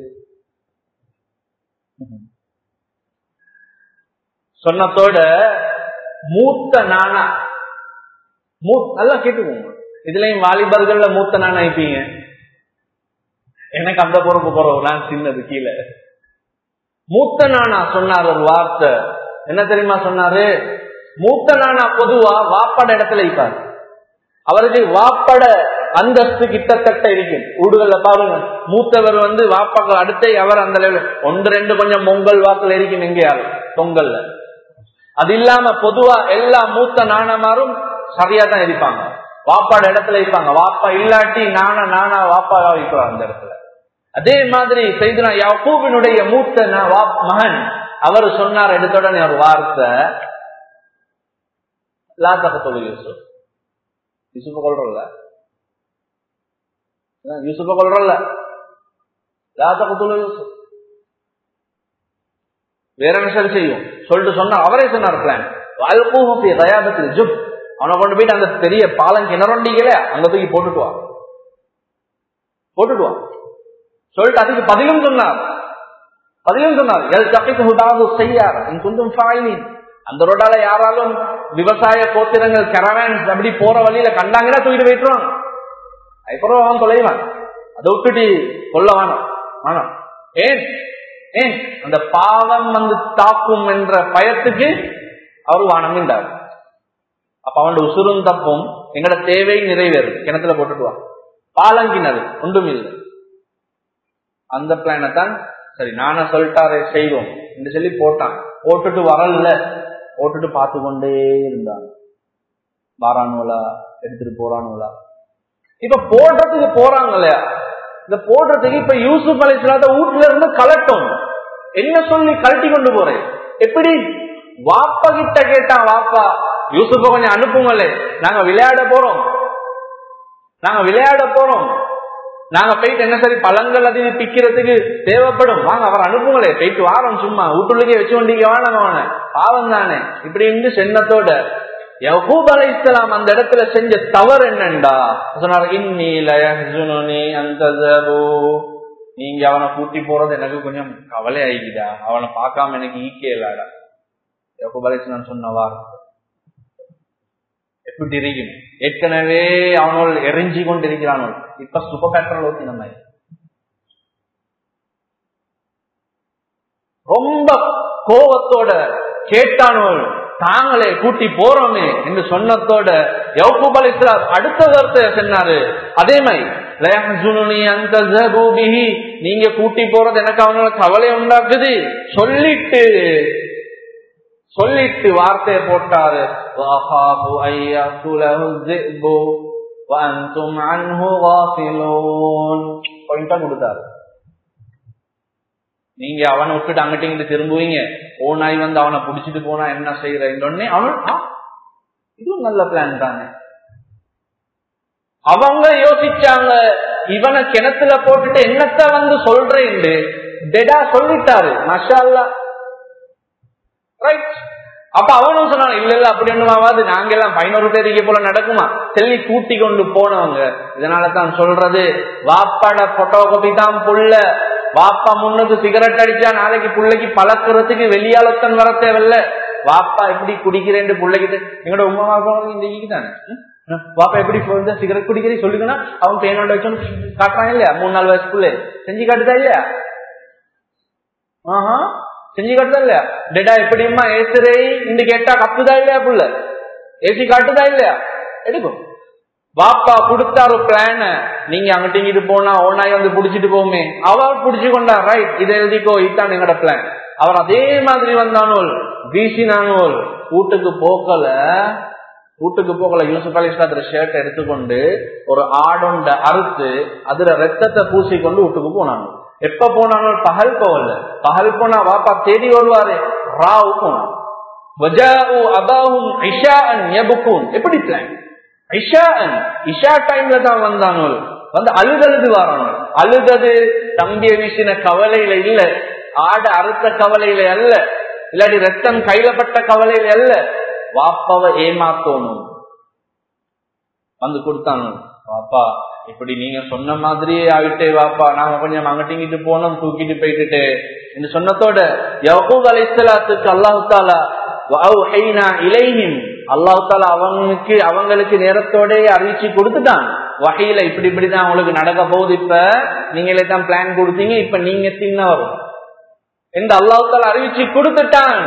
சொன்னத்தோட மூத்த நானா மூ நல்லா கேட்டுக்கோங்க இதுலயும் வாலிபர்கள்ல மூத்த நானா இருப்பீங்க எனக்கு அந்த பொறுப்பு போறோம் நான் சின்னது கீழே மூத்த நானா சொன்னார் ஒரு வார்த்தை என்ன தெரியுமா சொன்னாரு மூத்த நானா பொதுவா வாப்பட இடத்துல இருப்பார் அவருக்கு வாப்பட அந்தஸ்து கிட்டத்தட்ட இருக்கும் ஊடுகள்ல பாருங்க மூத்தவர் வந்து வாப்பாக்கள் அடுத்த அவர் அந்த லெவல் ஒன்று ரெண்டு கொஞ்சம் பொங்கல் வாக்குல இருக்கும் எங்கேயாலும் பொங்கல்ல அது இல்லாம பொதுவா எல்லா மூத்த நாணமாரும் சரியா தான் இருப்பாங்க வாப்பாட இடத்துல இருப்பாங்க வாப்பா இல்லாட்டி நானா நானா வாப்பாவா வைக்கிறார் அந்த இடத்துல அதே மாதிரி செய்தனா யாக்கூபினுடைய மூத்த மகன் அவர் சொன்னார் எடுத்தோடனே ஒரு வார்த்தை லாத்தகத்தோடு யூசுப் யூசுப்ப கொள்றல யூசுப்ப கொள்றல லாத்தகத்தோடு யூசுப் வேற என்ன சரி செய்யும் சொல்லிட்டு சொன்னா அவரே சொன்னார் பிளான் வாழ்க்கூபி தயாபத்தில் ஜுப் அவனை கொண்டு போயிட்டு அந்த பெரிய பாலம் கிணறொண்டிகளே அங்க தூக்கி போட்டுட்டு வா போட்டுட்டு வா சொல்லிட்டு அதுக்கு பதிலும் சொன்னார் பதிலும் சொன்னார் எல் தப்பிக்கு ஹுடாது செய்யார் குந்தும் ஃபாயினின் அந்த ரோடால யாராலும் விவசாய கோத்திரங்கள் கரவேன்ஸ் அப்படி போற வழியில கண்டாங்கன்னா தூக்கிட்டு போயிட்டுருவாங்க அதுக்கப்புறம் அவன் தொலைவான் அதை விட்டுட்டு கொல்ல வேணாம் வேணாம் ஏன் ஏன் அந்த பாவம் வந்து தாக்கும் என்ற பயத்துக்கு அவர் வானம் என்றார் அப்ப அவனோட உசுரும் தப்பும் எங்கட தேவை நிறைவேறும் கிணத்துல போட்டுட்டுவான் பாலங்கிணறு ஒன்றும் இல்லை அந்த பிளானை தான் சரி நானே சொல்லிட்டாரே செய்வோம் என்று சொல்லி போட்டான் போட்டுட்டு வரல போட்டுட்டு பார்த்து கொண்டே இருந்தான் வாரானுவலா எடுத்துட்டு போறானுவலா இப்ப போடுறதுக்கு போறாங்க இல்லையா இந்த போடுறதுக்கு இப்ப யூசுப் அலிஸ்லாத வீட்டுல இருந்து கலட்டும் என்ன சொல்லி கழட்டி கொண்டு போறேன் எப்படி வாப்பா கிட்ட கேட்டான் வாப்பா யூசுப்ப கொஞ்சம் அனுப்புங்களே நாங்க விளையாட போறோம் நாங்க விளையாட போறோம் நாங்க போயிட்டு என்ன சரி பழங்கள் அது பிக்கிறதுக்கு தேவைப்படும் வாங்க அவர் அனுப்புங்களே போயிட்டு வாரம் சும்மா வீட்டுள்ளே வச்சு கொண்டீங்க வேணாம் அவனை பாவம் தானே இப்படி இருந்து சென்னத்தோட யகூப் அலை இஸ்லாம் அந்த இடத்துல செஞ்ச தவறு என்னண்டா சொன்னார் இன்னி அந்த நீங்க அவனை கூட்டி போறது எனக்கு கொஞ்சம் கவலை ஆகிக்குதா அவனை பார்க்காம எனக்கு ஈக்கே இல்லாடா யகூப் அலை இஸ்லாம் சொன்ன வார்த்தை எப்படி இருக்கும் ஏற்கனவே அவனோள் எரிஞ்சி கொண்டிருக்கிறானோ இப்ப சூப்பர் பெட்ரோல் ஊத்தின மாதிரி ரொம்ப கோபத்தோட கேட்டானோள் தாங்களே கூட்டி போறோமே என்று சொன்னதோட யவுகூப் அலி இஸ்லாம் அடுத்த வார்த்தை சொன்னாரு அதே மாதிரி அந்த நீங்க கூட்டி போறது எனக்கு அவனோட கவலை உண்டாக்குது சொல்லிட்டு சொல்லிட்டு வார்த்தையை போட்டாரு கொடுத்தாரு நீங்க அவனை விட்டுட்டு அங்கிட்ட இங்கிட்ட திரும்புவீங்க ஓனாய் வந்து அவனை புடிச்சிட்டு போனா என்ன செய்யறேன்னு அவன் இதுவும் நல்ல பிளான் தானே அவங்க யோசிச்சாங்க இவனை கிணத்துல போட்டுட்டு என்னத்த வந்து சொல்றேன்னு டெடா சொல்லிட்டாரு மஷால்லா ரைட் அப்ப அவனும் சொன்னான் இல்ல இல்ல அப்படி ஒண்ணுமாவது நாங்க எல்லாம் பதினோரு பேருக்கு போல நடக்குமா செல்லி கூட்டி கொண்டு போனவங்க இதனால தான் சொல்றது வாப்பாட போட்டோ காப்பி தான் புள்ள வாப்பா முன்னுக்கு சிகரெட் அடிச்சா நாளைக்கு பிள்ளைக்கு பழக்கிறதுக்கு வெளியாளத்தன் வர தேவையில்ல வாப்பா எப்படி குடிக்கிறேன்னு பிள்ளைகிட்ட எங்களோட உமா இந்த தானே பாப்பா எப்படி வந்து சிகரெட் குடிக்கிறீ சொல்லுங்கன்னா அவன் பேனோட வச்சு காட்டுறான் இல்லையா மூணு நாலு வயசுக்குள்ள செஞ்சு காட்டுதா இல்லையா ஆஹா செஞ்சு காட்டுதா இல்லையா டெடா எப்படிமா ஏசுறே இந்த கேட்டா கப்புதா இல்லையா புள்ள ஏசி காட்டுதா இல்லையா எடுக்கும் பாப்பா கொடுத்தாரு பிளான நீங்க அங்கிட்ட இங்கிட்டு போனா ஓனாய் வந்து புடிச்சிட்டு போமே அவர் புடிச்சு கொண்டா ரைட் இதை எழுதிக்கோ இதான் எங்கட பிளான் அவர் அதே மாதிரி வந்தானோல் வீசினானோல் வீட்டுக்கு போக்கல வீட்டுக்கு போகல யூசுப் அலி இஸ்லாத்துல ஷர்ட் எடுத்துக்கொண்டு ஒரு ஆடொண்ட அறுத்து அதுல ரத்தத்தை பூசி கொண்டு வீட்டுக்கு போனாங்க எப்ப போனாலும் பகல் போகல பகல் போனா வாப்பா தேடி வருவாரு ராவு போனான் எப்படி பிளான் இஷான் இஷா டைம்ல தான் வந்தானோ வந்து அழுதழுது வரானோ அழுதது தம்பிய வீசின கவலையில இல்ல ஆட அறுத்த கவலையில அல்ல இல்லாட்டி ரத்தம் கையிலப்பட்ட கவலையில அல்ல வாப்பாவை ஏமாத்தோணும் வந்து கொடுத்தாங்க வாப்பா இப்படி நீங்க சொன்ன மாதிரியே ஆகிட்டே வாப்பா நாங்க கொஞ்சம் அங்கட்டிங்கிட்டு போனோம் தூக்கிட்டு போயிட்டு என்று சொன்னதோட யகூப் அலைசலாத்துக்கு அல்லாஹு தாலா இலைஹிம் அல்லாஹு தாலா அவங்களுக்கு அவங்களுக்கு நேரத்தோட அறிவிச்சு கொடுத்துட்டான் வகையில இப்படி இப்படிதான் அவங்களுக்கு நடக்க போகுது இப்ப நீங்களே தான் பிளான் கொடுத்தீங்க இப்ப நீங்க தின்ன வரும் இந்த அல்லாஹு தாலா அறிவிச்சு கொடுத்துட்டான்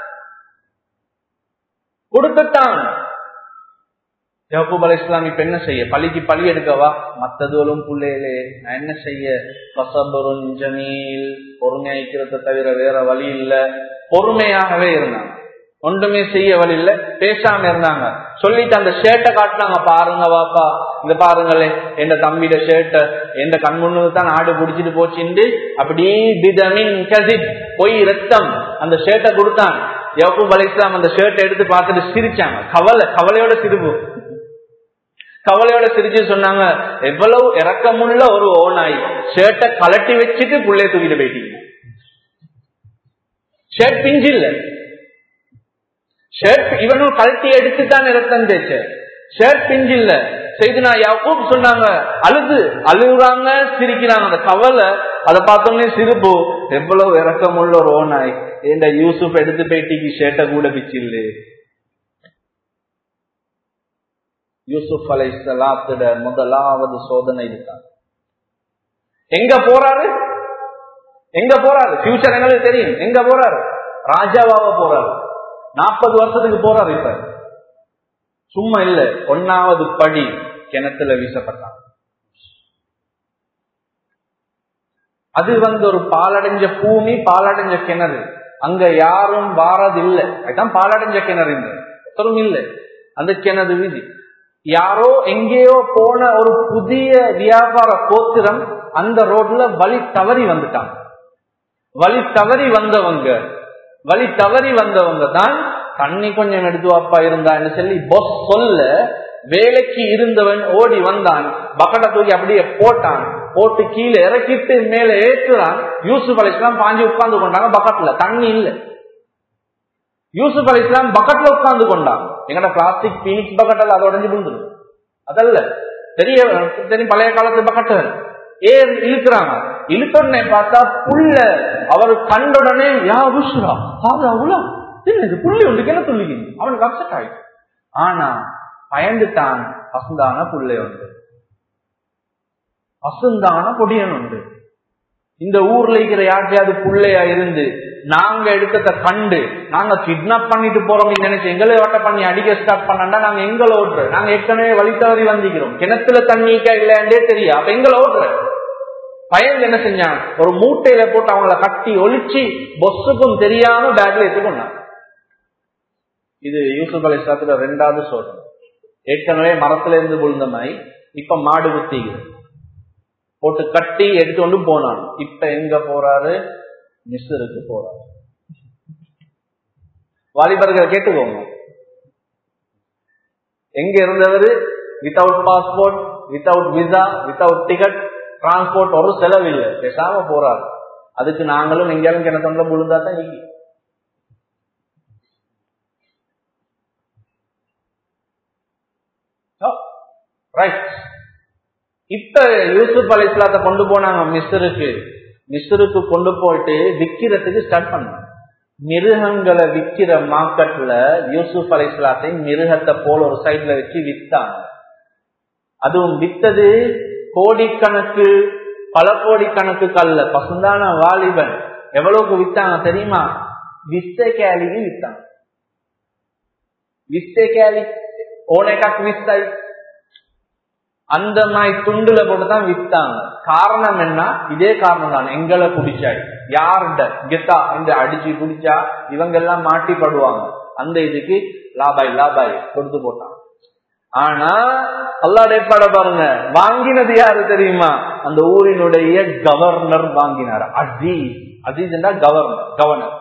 கொடுத்துட்டான் யகூப் அலி இஸ்லாம் இப்ப என்ன செய்ய பழிக்கு பழி எடுக்கவா மத்ததுவலும் புள்ளையிலே நான் என்ன செய்ய பசபருன் ஜமீல் பொறுமையாக்கிறத தவிர வேற வழி இல்ல பொறுமையாகவே இருந்தாங்க ஒன்றுமே செய்ய வழி இல்ல பேசாம இருந்தாங்க சொல்லிட்டு அந்த ஷர்ட்டை காட்டினாங்க பாருங்க வாப்பா இந்த பாருங்களே எந்த தம்பியோட ஷர்ட்ட எந்த கண் முன்னுக்கு தான் ஆடு பிடிச்சிட்டு போச்சுண்டு அப்படியே பிதமின் கசிப் பொய் ரத்தம் அந்த ஷர்ட்டை கொடுத்தான் யவூப் அலி இஸ்லாம் அந்த ஷர்ட் எடுத்து பார்த்துட்டு சிரிச்சாங்க கவலை கவலையோட சிரிப்பு கவலையோட சிரிச்சு சொன்னாங்க எவ்வளவு இறக்கமுள்ள ஒரு ஓனாய் ஷர்ட்டை கலட்டி வச்சுட்டு புள்ளைய தூக்கிட்டு போயிட்டீங்க ஷர்ட் பிஞ்சு இல்ல ஷர்ட் இவனும் கழட்டி எடுத்து தான் ரத்தம் தேய்ச்ச ஷர்ட் பிஞ்சு இல்ல செய்து நான் யாக்கூப் சொன்னாங்க அழுது அழுகுறாங்க சிரிக்கிறாங்க அந்த கவலை அதை பார்த்தோன்னே சிரிப்பு எவ்வளவு இறக்கமுள்ள ஒரு ஓனாய் இந்த யூசுப் எடுத்து போயிட்டிக்கு ஷர்ட்டை கூட பிச்சு இல்லை யூசுப் அலை சலாத்திட முதலாவது சோதனை இதுதான் எங்க போறாரு எங்க போறாரு ஃபியூச்சர் எங்களுக்கு தெரியும் எங்க போறாரு ராஜாவாக போறாரு நாற்பது வருஷத்துக்கு போறாரு இப்ப சும்மா இல்ல ஒன்னாவது படி கிணத்துல வீசப்பட்டான் அது வந்து ஒரு பாலடைஞ்ச பூமி பாலடைஞ்ச கிணறு அங்க யாரும் வாரது இல்லை அதுதான் பாலடைஞ்ச கிணறு ஒருத்தரும் இல்லை அந்த கிணறு வீதி யாரோ எங்கேயோ போன ஒரு புதிய வியாபார கோத்திரம் அந்த ரோட்ல வழி தவறி வந்துட்டாங்க வழி தவறி வந்தவங்க வழி தவறி வந்தவங்க தான் தண்ணி கொஞ்சம் எடுத்து வாப்பா இருந்தான்னு சொல்லி பொஸ் சொல்ல வேலைக்கு இருந்தவன் ஓடி வந்தான் பக்கெட்டை தூக்கி அப்படியே போட்டான் போட்டு கீழே இறக்கிட்டு மேல ஏற்றுறான் யூசுப் அலி இஸ்லாம் பாஞ்சு உட்கார்ந்து கொண்டாங்க பக்கெட்ல தண்ணி இல்ல யூசுப் அலி இஸ்லாம் பக்கெட்ல உட்கார்ந்து கொண்டான் எங்கட பிளாஸ்டிக் பீனிக்ஸ் பக்கெட்டில் அதை உடஞ்சு விழுந்துரு அதல்ல தெரிய தெரியும் பழைய காலத்து பக்கெட்டு ஏன் இழுக்கிறாங்க இழுத்தோடனே பார்த்தா புள்ள அவர் கண்டுடனே யா ருஷ்ரா அது அவ்வளோ என்னது புள்ளி ஒன்று என்ன துள்ளிக்கிங்க அவனுக்கு அப்செட் ஆயிடுச்சு ஆனா பயந்துட்டான் பசுந்தான புள்ளை உண்டு பசுந்தான பொடியன் உண்டு இந்த ஊர்ல இருக்கிற யார்ட்டையாவது புள்ளையா இருந்து நாங்க எடுத்தத கண்டு நாங்க கிட்னாப் பண்ணிட்டு போறோம் நினைச்சு எங்களை ஓட்ட பண்ணி அடிக்க ஸ்டார்ட் பண்ணா நாங்க எங்களை ஓட்டுற நாங்க ஏற்கனவே வழி தவறி வந்திக்கிறோம் கிணத்துல தண்ணிக்கா இல்லையாண்டே தெரியும் அப்ப எங்களை ஓட்டுற பயந்து என்ன செஞ்சான் ஒரு மூட்டையில போட்டு அவங்கள கட்டி ஒழிச்சு பொஸ்ஸுக்கும் தெரியாம பேக்ல எடுத்துக்கொண்டான் இது யூசுப் அலி இஸ்லாத்துல ரெண்டாவது சோதனை ஏற்கனவே மரத்துல இருந்து விழுந்த மாதிரி இப்ப மாடு குத்திக்குது போட்டு கட்டி எடுத்துக்கொண்டு போனான் இப்ப எங்க போறாரு மிஸ்ருக்கு போறாரு வாலிபர்கள் கேட்டுக்கோங்க எங்க இருந்தவர் without passport without visa without ticket transport ஒரு செலவு இல்லை பேசாம போறாரு அதுக்கு நாங்களும் எங்கேயாலும் கிணத்தொண்ட விழுந்தா தான் இன்னைக்கு ரைட் இப்ப யூசுப் அலி இஸ்லாத்தை கொண்டு போனாங்க மிஸ்ருக்கு மிஸ்ருக்கு கொண்டு போயிட்டு விக்கிறதுக்கு ஸ்டார்ட் பண்ணாங்க மிருகங்களை விக்கிற மார்க்கெட்ல யூசுப் அலிஸ்லாத்தை மிருகத்தை போல ஒரு சைட்ல வச்சு வித்தாங்க அதுவும் வித்தது கோடிக்கணக்கு பல கோடிக்கணக்கு கல்ல பசுந்தான வாலிபன் எவ்வளவுக்கு வித்தாங்க தெரியுமா விஸ்த கேலிக்கு வித்தாங்க விஸ்த கேலி ஓனேக்காக்கு விஸ்தாய் அந்த மாதிரி துண்டுல போட்டுதான் வித்தாங்க காரணம் என்ன இதே காரணம் தான் எங்களை குடிச்சாய் யார்கிட்ட கெத்தா என்று அடிச்சு குடிச்சா இவங்க எல்லாம் மாட்டிப்படுவாங்க அந்த இதுக்கு லாபாய் லாபாய் கொடுத்து போட்டாங்க ஆனா அல்லாட ஏற்பாட பாருங்க வாங்கினது யாரு தெரியுமா அந்த ஊரினுடைய கவர்னர் வாங்கினார் அசீஸ் அசீஸ் என்றா கவர்னர் கவர்னர்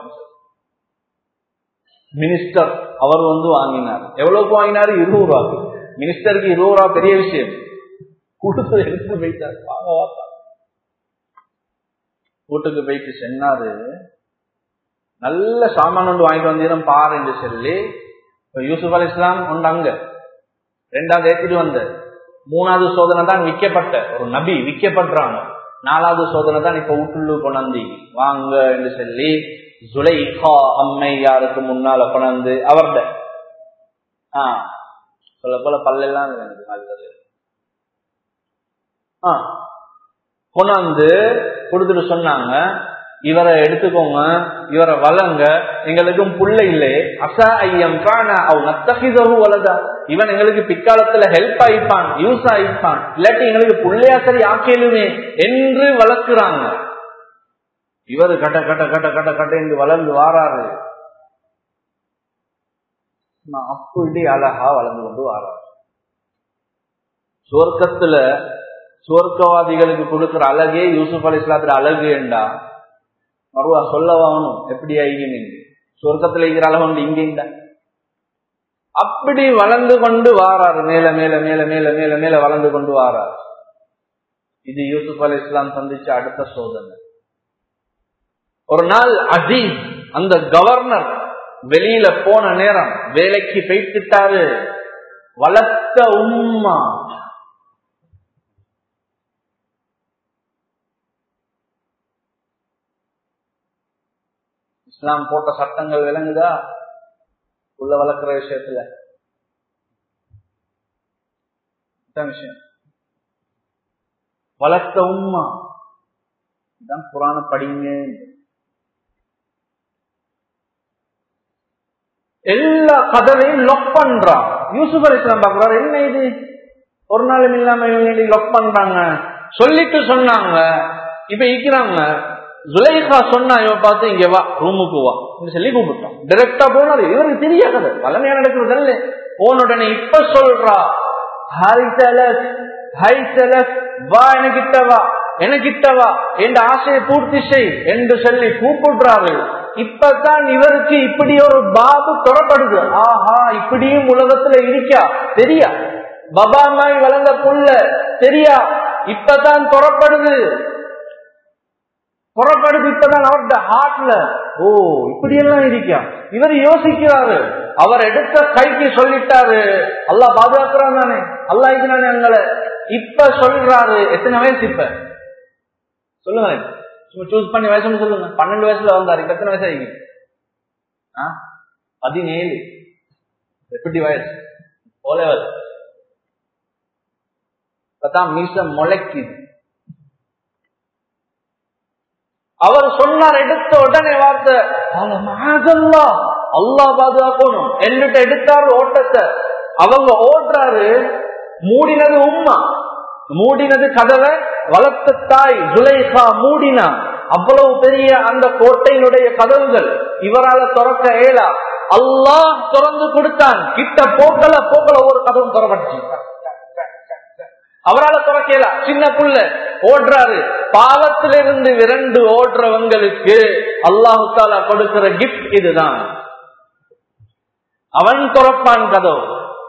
மினிஸ்டர் அவர் வந்து வாங்கினார் எவ்வளவுக்கு வாங்கினாரு இருபது ரூபாய்க்கு மினிஸ்டருக்கு இருபது ரூபா பெரிய விஷயம் கொடுத்து எடுத்து போயிட்டார் வாங்க வாப்பா வீட்டுக்கு போயிட்டு சொன்னாரு நல்ல சாமான் ஒன்று வாங்கிட்டு வந்தீரம் பாரு என்று சொல்லி யூசுப் அலி இஸ்லாம் உண்டு அங்க ரெண்டாவது ஏற்றிட்டு வந்த மூணாவது சோதனை தான் விற்கப்பட்ட ஒரு நபி விற்கப்படுறாங்க நாலாவது சோதனை தான் இப்ப வீட்டுள்ளு கொண்டாந்தி வாங்க என்று சொல்லி ஜுலைஹா அம்மையாருக்கு முன்னால கொண்டாந்து அவர்ட ஆஹ் சொல்ல போல பல்லெல்லாம் எனக்கு நல்லது ஆஹ் கொண்டாந்து கொடுத்துட்டு சொன்னாங்க இவரை எடுத்துக்கோங்க இவரை வளங்க எங்களுக்கும் புள்ள இல்லையே அசா ஐயம் காண அவ நத்தகிதகு வலதா இவன் எங்களுக்கு பிற்காலத்துல ஹெல்ப் ஆயிப்பான் யூஸ் ஆயிப்பான் இல்லாட்டி எங்களுக்கு புள்ளையா சரி ஆக்கலுமே என்று வளர்க்கிறாங்க இவர் கட்ட கட்ட கட்ட கட்ட கட்ட என்று வளர்ந்து வாராரு அப்படி அழகா வளர்ந்து கொண்டு வாராரு சுவர்க்கத்துல சுவர்க்கவாதிகளுக்கு கொடுக்கிற அழகே யூசுப் அலி இஸ்லாத்துல அழகு என்றா மறுவா சொல்ல வாங்கணும் எப்படி ஆகிங்க சொர்க்கத்துல இருக்கிற அழகு இங்க இந்த அப்படி வளர்ந்து கொண்டு வாராரு மேல மேல மேல மேல மேல மேல வளர்ந்து கொண்டு வாராரு இது யூசுப் அலி இஸ்லாம் சந்திச்ச அடுத்த சோதனை ஒரு நாள் அஜீஸ் அந்த கவர்னர் வெளியில போன நேரம் வேலைக்கு போயிட்டுட்டாரு வளர்த்த உம்மா இஸ்லாம் போட்ட சட்டங்கள் விளங்குதா உள்ள வளர்க்கிற விஷயத்துல விஷயம் வளர்த்த உம்மா இதுதான் புராண படிங்க எல்லா கதவையும் லொக் பண்றான் யூசுப் அலி இஸ்லாம் பாக்குறாரு என்ன இது ஒரு நாளும் இல்லாம இவங்க லொக் பண்றாங்க சொல்லிட்டு சொன்னாங்க இப்ப இருக்கிறாங்க ஜுலைஹா சொன்னா இவன் பார்த்து இங்க வா ரூமுக்கு வா சொல்லி கூப்பிட்டான் டைரக்டா போனாரு இவருக்கு தெரியாத வளமையா நடக்கிறது இல்ல போன உடனே இப்ப சொல்றா ஹாய் சலஸ் ஹை சலஸ் வா எனக்கிட்ட வா எனக்கிட்ட வா என்ற ஆசையை பூர்த்தி செய் என்று சொல்லி கூப்பிடுறாரு இப்பதான் இவருக்கு இப்படி ஒரு பாபு தொடப்படுது ஆஹா இப்படியும் உலகத்துல இருக்கா தெரியா பபாமாய் வளர்ந்த புள்ள தெரியா இப்பதான் தொடப்படுது புறப்படுது இப்பதான் அவர்கிட்ட ஹார்ட்ல ஓ இப்படி எல்லாம் இருக்கா இவர் யோசிக்கிறாரு அவர் எடுத்த கைக்கு சொல்லிட்டாரு அல்லா பாதுகாக்கிறான் தானே அல்லா இருக்கிறானே எங்களை இப்ப சொல்றாரு எத்தனை வயசு இப்ப சொல்லுங்க சும்மா சூஸ் பண்ணி வயசு சொல்லுங்க பன்னெண்டு வயசுல வந்தாரு இப்ப எத்தனை வயசு ஆகிங்க பதினேழு எப்படி வயசு ஓலெவல் இப்பதான் மீசம் முளைக்குது அவர் சொன்னார் எடுத்த உடனே வார்த்தை அல்லா பாதுகாக்கணும் என்னட்டு எடுத்தாரு ஓட்டத்தை அவங்க ஓடுறாரு மூடினது உம்மா மூடினது கதவை வளர்த்த தாய் ஜுலைஹா மூடினா அவ்வளவு பெரிய அந்த கோட்டையினுடைய கதவுகள் இவரால திறக்க ஏலா அல்லாஹ் திறந்து கொடுத்தான் கிட்ட போக்கல போக்கல ஒரு கதவும் திறப்பட்டுச்சு அவரால் துறக்கல சின்ன புள்ள ஓடுறாரு பாவத்திலிருந்து விரண்டு ஓடுறவங்களுக்கு அல்லாஹு தாலா கொடுக்கிற கிஃப்ட் இதுதான் அவன் துறப்பான் கதவு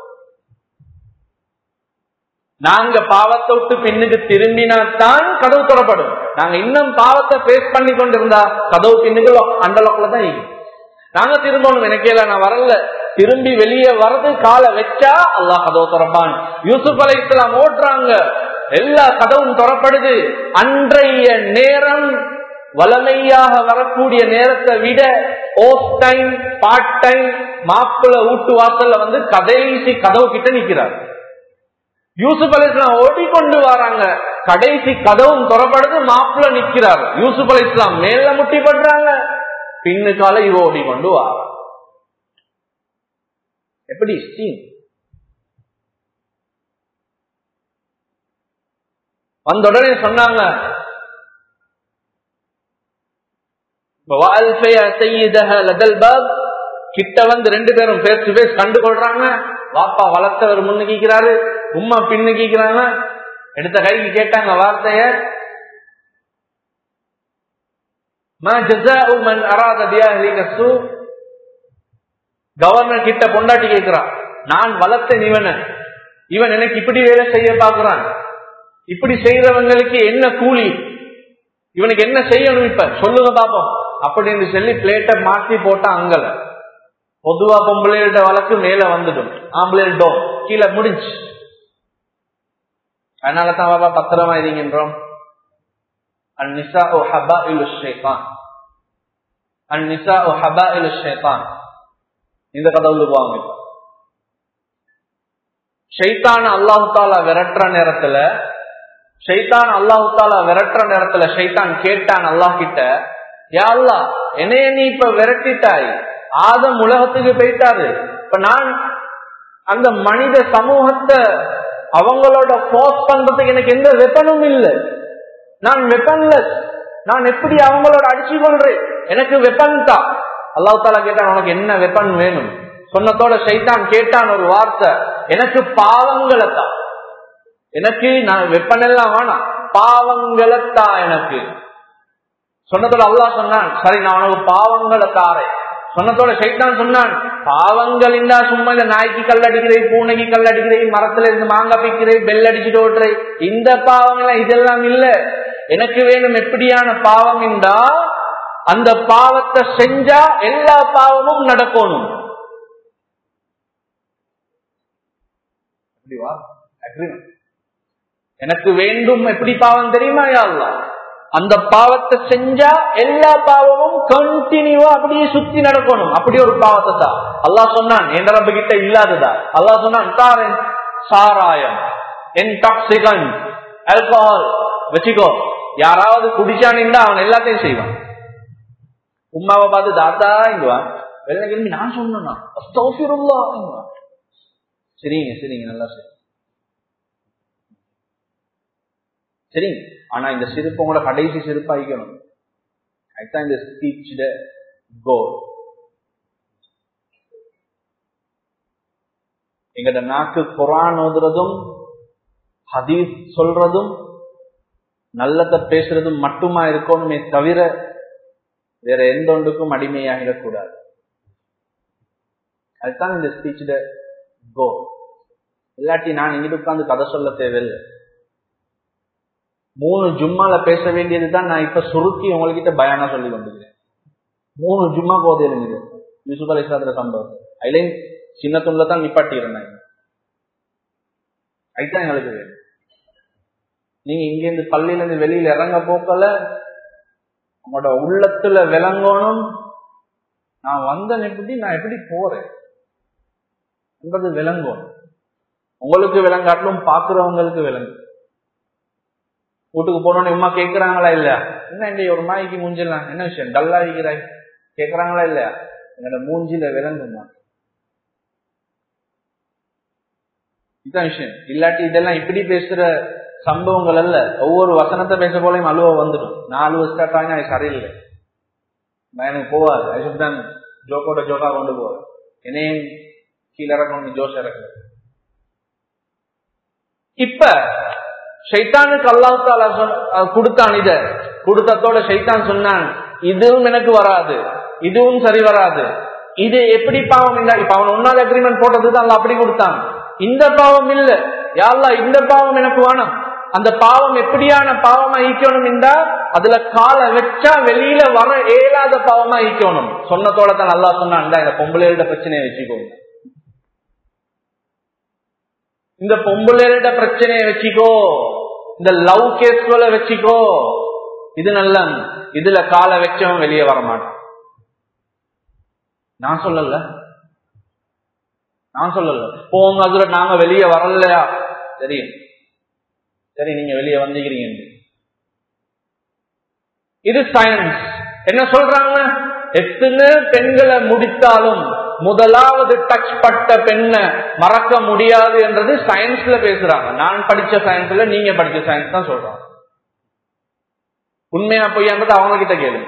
நாங்க பாவத்தை விட்டு பின்னுக்கு திரும்பினாத்தான் கதவு துறப்படும் நாங்க இன்னும் பாவத்தை பேஸ் பண்ணி கொண்டிருந்தா கதவு பின்னுக்கு அந்த லோக்கில தான் இருக்கும் நாங்க திரும்பணும் எனக்கே நான் வரல திரும்பி வெளியே வரது காலை வச்சா அல்லாஹ் கதவு திறப்பான் யூசுப் அலை இஸ்லாம் ஓட்டுறாங்க எல்லா கதவும் திறப்படுது அன்றைய நேரம் வளமையாக வரக்கூடிய நேரத்தை விட ஓஃப் டைம் பார்ட் டைம் மாப்பிள்ள வீட்டு வாசல்ல வந்து கடைசி கதவு கிட்ட நிக்கிறார் யூசுப் அலி இஸ்லாம் ஓடிக்கொண்டு வராங்க கடைசி கதவும் துறப்படுது மாப்பிள்ள நிக்கிறார் யூசுப் அலி இஸ்லாம் மேல முட்டி பண்றாங்க பின்னுக்கால இவ ஓடிக்கொண்டு வார எப்படி ஸ்டீம் வந்த உடனே சொன்னாங்க கிட்ட வந்து ரெண்டு பேரும் பேஸ் டு பேஸ் கண்டு கொள்றாங்க வாப்பா வளர்த்தவர் முன்னு கீக்கிறாரு உம்மா பின்னு கீக்கிறாங்க எடுத்த கைக்கு கேட்டாங்க வார்த்தைய கவர்னர் கிட்ட பொண்டாட்டி கேட்கிறான் நான் வளர்த்த இவன இவன் எனக்கு இப்படி வேலை செய்ய பாக்குறான் இப்படி செய்யறவங்களுக்கு என்ன கூலி இவனுக்கு என்ன செய்யணும் இப்ப சொல்லுங்க பாப்போம் அப்படின்னு சொல்லி பிளேட்டை மாற்றி போட்டா அங்கல பொதுவா பொம்பளையோட வழக்கு மேல வந்துடும் ஆம்பளையோ கீழே முடிஞ்சு அதனாலதான் பாபா பத்திரமா இருக்கின்றோம் அந்நிசா ஓ ஹபா இலு ஷேபான் அந்நிசா ஓ ஹபா இலு ஷேபான் இந்த கதை உள்ளுக்குவாங்க ஷைத்தான அல்லாஹு தாலா விரட்டுற நேரத்துல ஷைத்தான் அல்லாஹு தாலா விரட்டுற நேரத்துல ஷைத்தான் கேட்டான் அல்லாஹ் கிட்ட யா அல்லா என்னைய நீ இப்ப விரட்டிட்டாய் ஆதம் உலகத்துக்கு போயிட்டாரு இப்ப நான் அந்த மனித சமூகத்தை அவங்களோட போர்ஸ் பண்றதுக்கு எனக்கு எந்த வெப்பனும் இல்லை நான் வெப்பன்லெஸ் நான் எப்படி அவங்களோட அடிச்சு கொள்றேன் எனக்கு வெப்பன் தான் அல்லாஹ் தாலா கேட்டான் உனக்கு என்ன வெப்பன் வேணும் சொன்னதோட சைத்தான் கேட்டான் ஒரு வார்த்தை எனக்கு பாவங்களை தான் எனக்கு நான் வெப்பன் எல்லாம் வேணாம் பாவங்களை தான் எனக்கு சொன்னதோட அல்லாஹ் சொன்னான் சரி நான் உனக்கு பாவங்களை தாரேன் சொன்னதோட சைத்தான் சொன்னான் பாவங்கள் இந்தா சும்மா இந்த நாய்க்கு கல் அடிக்கிறேன் பூனைக்கு கல் அடிக்கிறேன் மரத்துல இருந்து மாங்காய் பிக்கிறேன் பெல் அடிச்சுட்டு ஓட்டுறேன் இந்த பாவம் எல்லாம் இதெல்லாம் இல்ல எனக்கு வேணும் எப்படியான பாவம் இந்தா அந்த பாவத்தை செஞ்சா எல்லா பாவமும் நடக்கணும் எனக்கு வேண்டும் எப்படி பாவம் தெரியுமா யாழ்லா அந்த பாவத்தை செஞ்சா எல்லா பாவமும் கண்டினியூவா அப்படியே சுத்தி நடக்கணும் அப்படி ஒரு பாவத்தை தான் அல்லா சொன்னான் என் ரப்ப கிட்ட இல்லாததா அல்லா சொன்னான் தாரன் சாராயம் இன்டாக்சிகன் ஆல்கஹால் வச்சுக்கோ யாராவது குடிச்சானின்னா அவன் எல்லாத்தையும் செய்வான் உமாவை பார்த்து தாத்தா இங்குவான் வெளில கிளம்பி நான் சொன்னா சரிங்க சரிங்க நல்லா சரி சரிங்க ஆனா இந்த சிரிப்பு உங்களோட கடைசி சிரிப்பாய்க்கணும் அதுதான் இந்த ஸ்பீச் கோ எங்கட நாக்கு குரான் ஓதுறதும் ஹதீஸ் சொல்றதும் நல்லத பேசுறதும் மட்டுமா இருக்கணுமே தவிர வேற எந்த ஒன்றுக்கும் அடிமையாகிடக்கூடாது அதுதான் இந்த ஸ்பீச் கோ இல்லாட்டி நான் இங்கிட்டு உட்கார்ந்து கதை சொல்ல தேவையில்லை மூணு ஜும்மால பேச வேண்டியதுதான் நான் இப்ப சுருக்கி உங்ககிட்ட பயானா சொல்லி கொண்டிருக்கிறேன் மூணு ஜும்மா போதே இருந்தது யூசுப் அலி சாத்திர சம்பவம் அதுலயும் சின்ன துண்ட தான் நிப்பாட்டி இருந்தாங்க அதுதான் எங்களுக்கு வேணும் நீங்க இங்க இருந்து பள்ளியில இருந்து வெளியில இறங்க போக்கல உங்களோட உள்ளத்துல விளங்கணும் நான் வந்தேன் எப்படி நான் எப்படி போறேன் என்பது விளங்கணும் உங்களுக்கு விளங்காட்டிலும் பாக்குறவங்களுக்கு விளங்கும் வீட்டுக்கு போனோன்னு உமா கேட்கிறாங்களா இல்லையா என்ன இந்த ஒரு மாய்க்கு மூஞ்சிடலாம் என்ன விஷயம் டல்லா இருக்கிறாய் கேட்கிறாங்களா இல்லையா என்னோட மூஞ்சில விளங்குமா இதுதான் விஷயம் இல்லாட்டி இதெல்லாம் இப்படி பேசுற சம்பவங்கள் அல்ல ஒவ்வொரு வசனத்தை பேச போலையும் அழுவ வந்துடும் நான் அழுவ ஸ்டார்ட் ஆகினா அது சரியில்லை நான் எனக்கு போவாது அது தான் ஜோக்கோட ஜோக்கா கொண்டு போவேன் என்னையும் கீழே இறக்கணும் ஜோஷ் இறக்குறது இப்ப ஷைத்தானுக்கு அல்லாஹ் தாலா கொடுத்தான் இத கொடுத்ததோட ஷைத்தான் சொன்னான் இதுவும் எனக்கு வராது இதுவும் சரி வராது இது எப்படி பாவம் இல்ல இப்ப அவன் ஒன்னால அக்ரிமெண்ட் போட்டதுதான் அல்ல அப்படி கொடுத்தான் இந்த பாவம் இல்ல யாழ்லா இந்த பாவம் எனக்கு வேணும் அந்த பாவம் எப்படியான பாவமா ஈக்கணும் என்றா அதுல கால வச்சா வெளியில வர இயலாத பாவமா ஈக்கணும் சொன்னதோட தான் நல்லா சொன்னான் இந்த பொம்பளையோட பிரச்சனையை வச்சுக்கோங்க இந்த பொம்பளையோட பிரச்சனையை வச்சுக்கோ இந்த லவ் கேஸ்களை வச்சுக்கோ இது நல்ல இதுல காலை வச்சவன் வெளியே வர மாட்டான் நான் சொல்லல நான் சொல்லல போங்க அதுல நாங்க வெளியே வரலையா சரி சரி நீங்க வெளியே வந்துக்கிறீங்க இது சயின்ஸ் என்ன சொல்றாங்க எத்தனை பெண்களை முடித்தாலும் முதலாவது டச் பட்ட பெண்ணை மறக்க முடியாது என்றது சயின்ஸ்ல பேசுறாங்க நான் படிச்ச சயின்ஸ்ல நீங்க படிச்ச சயின்ஸ் தான் சொல்றாங்க உண்மையா பொய்யான்றது அவங்க கிட்ட கேளுங்க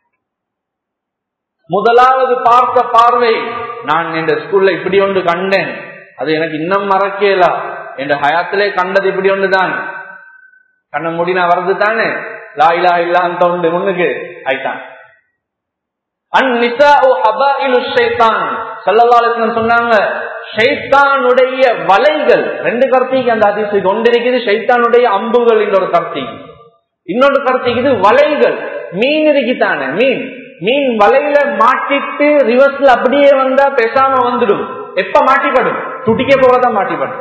முதலாவது பார்த்த பார்வை நான் இந்த ஸ்கூல்ல இப்படி ஒன்று கண்டேன் அது எனக்கு இன்னும் மறக்கலா என் ஹயாத்திலே கண்டது இப்படி ஒன்றுதான் கண்ண முடினா வருது தானே லா இல்லா இல்லான்னு உண்டு முன்னுக்கு ஆயிட்டான் சொன்னாங்க ஷைத்தானுடைய வலைகள் ரெண்டு கருத்திக்கு அந்த அதிசை கொண்டிருக்குது ஷைத்தானுடைய அம்புகள் இன்னொரு கருத்திக்கு இன்னொரு கருத்திக்கு வலைகள் மீன் இருக்குதானே மீன் மீன் வலையில மாட்டிட்டு ரிவர்ஸ்ல அப்படியே வந்தா பேசாம வந்துடும் எப்ப மாட்டிப்படும் துடிக்க போறதான் மாட்டிப்படும்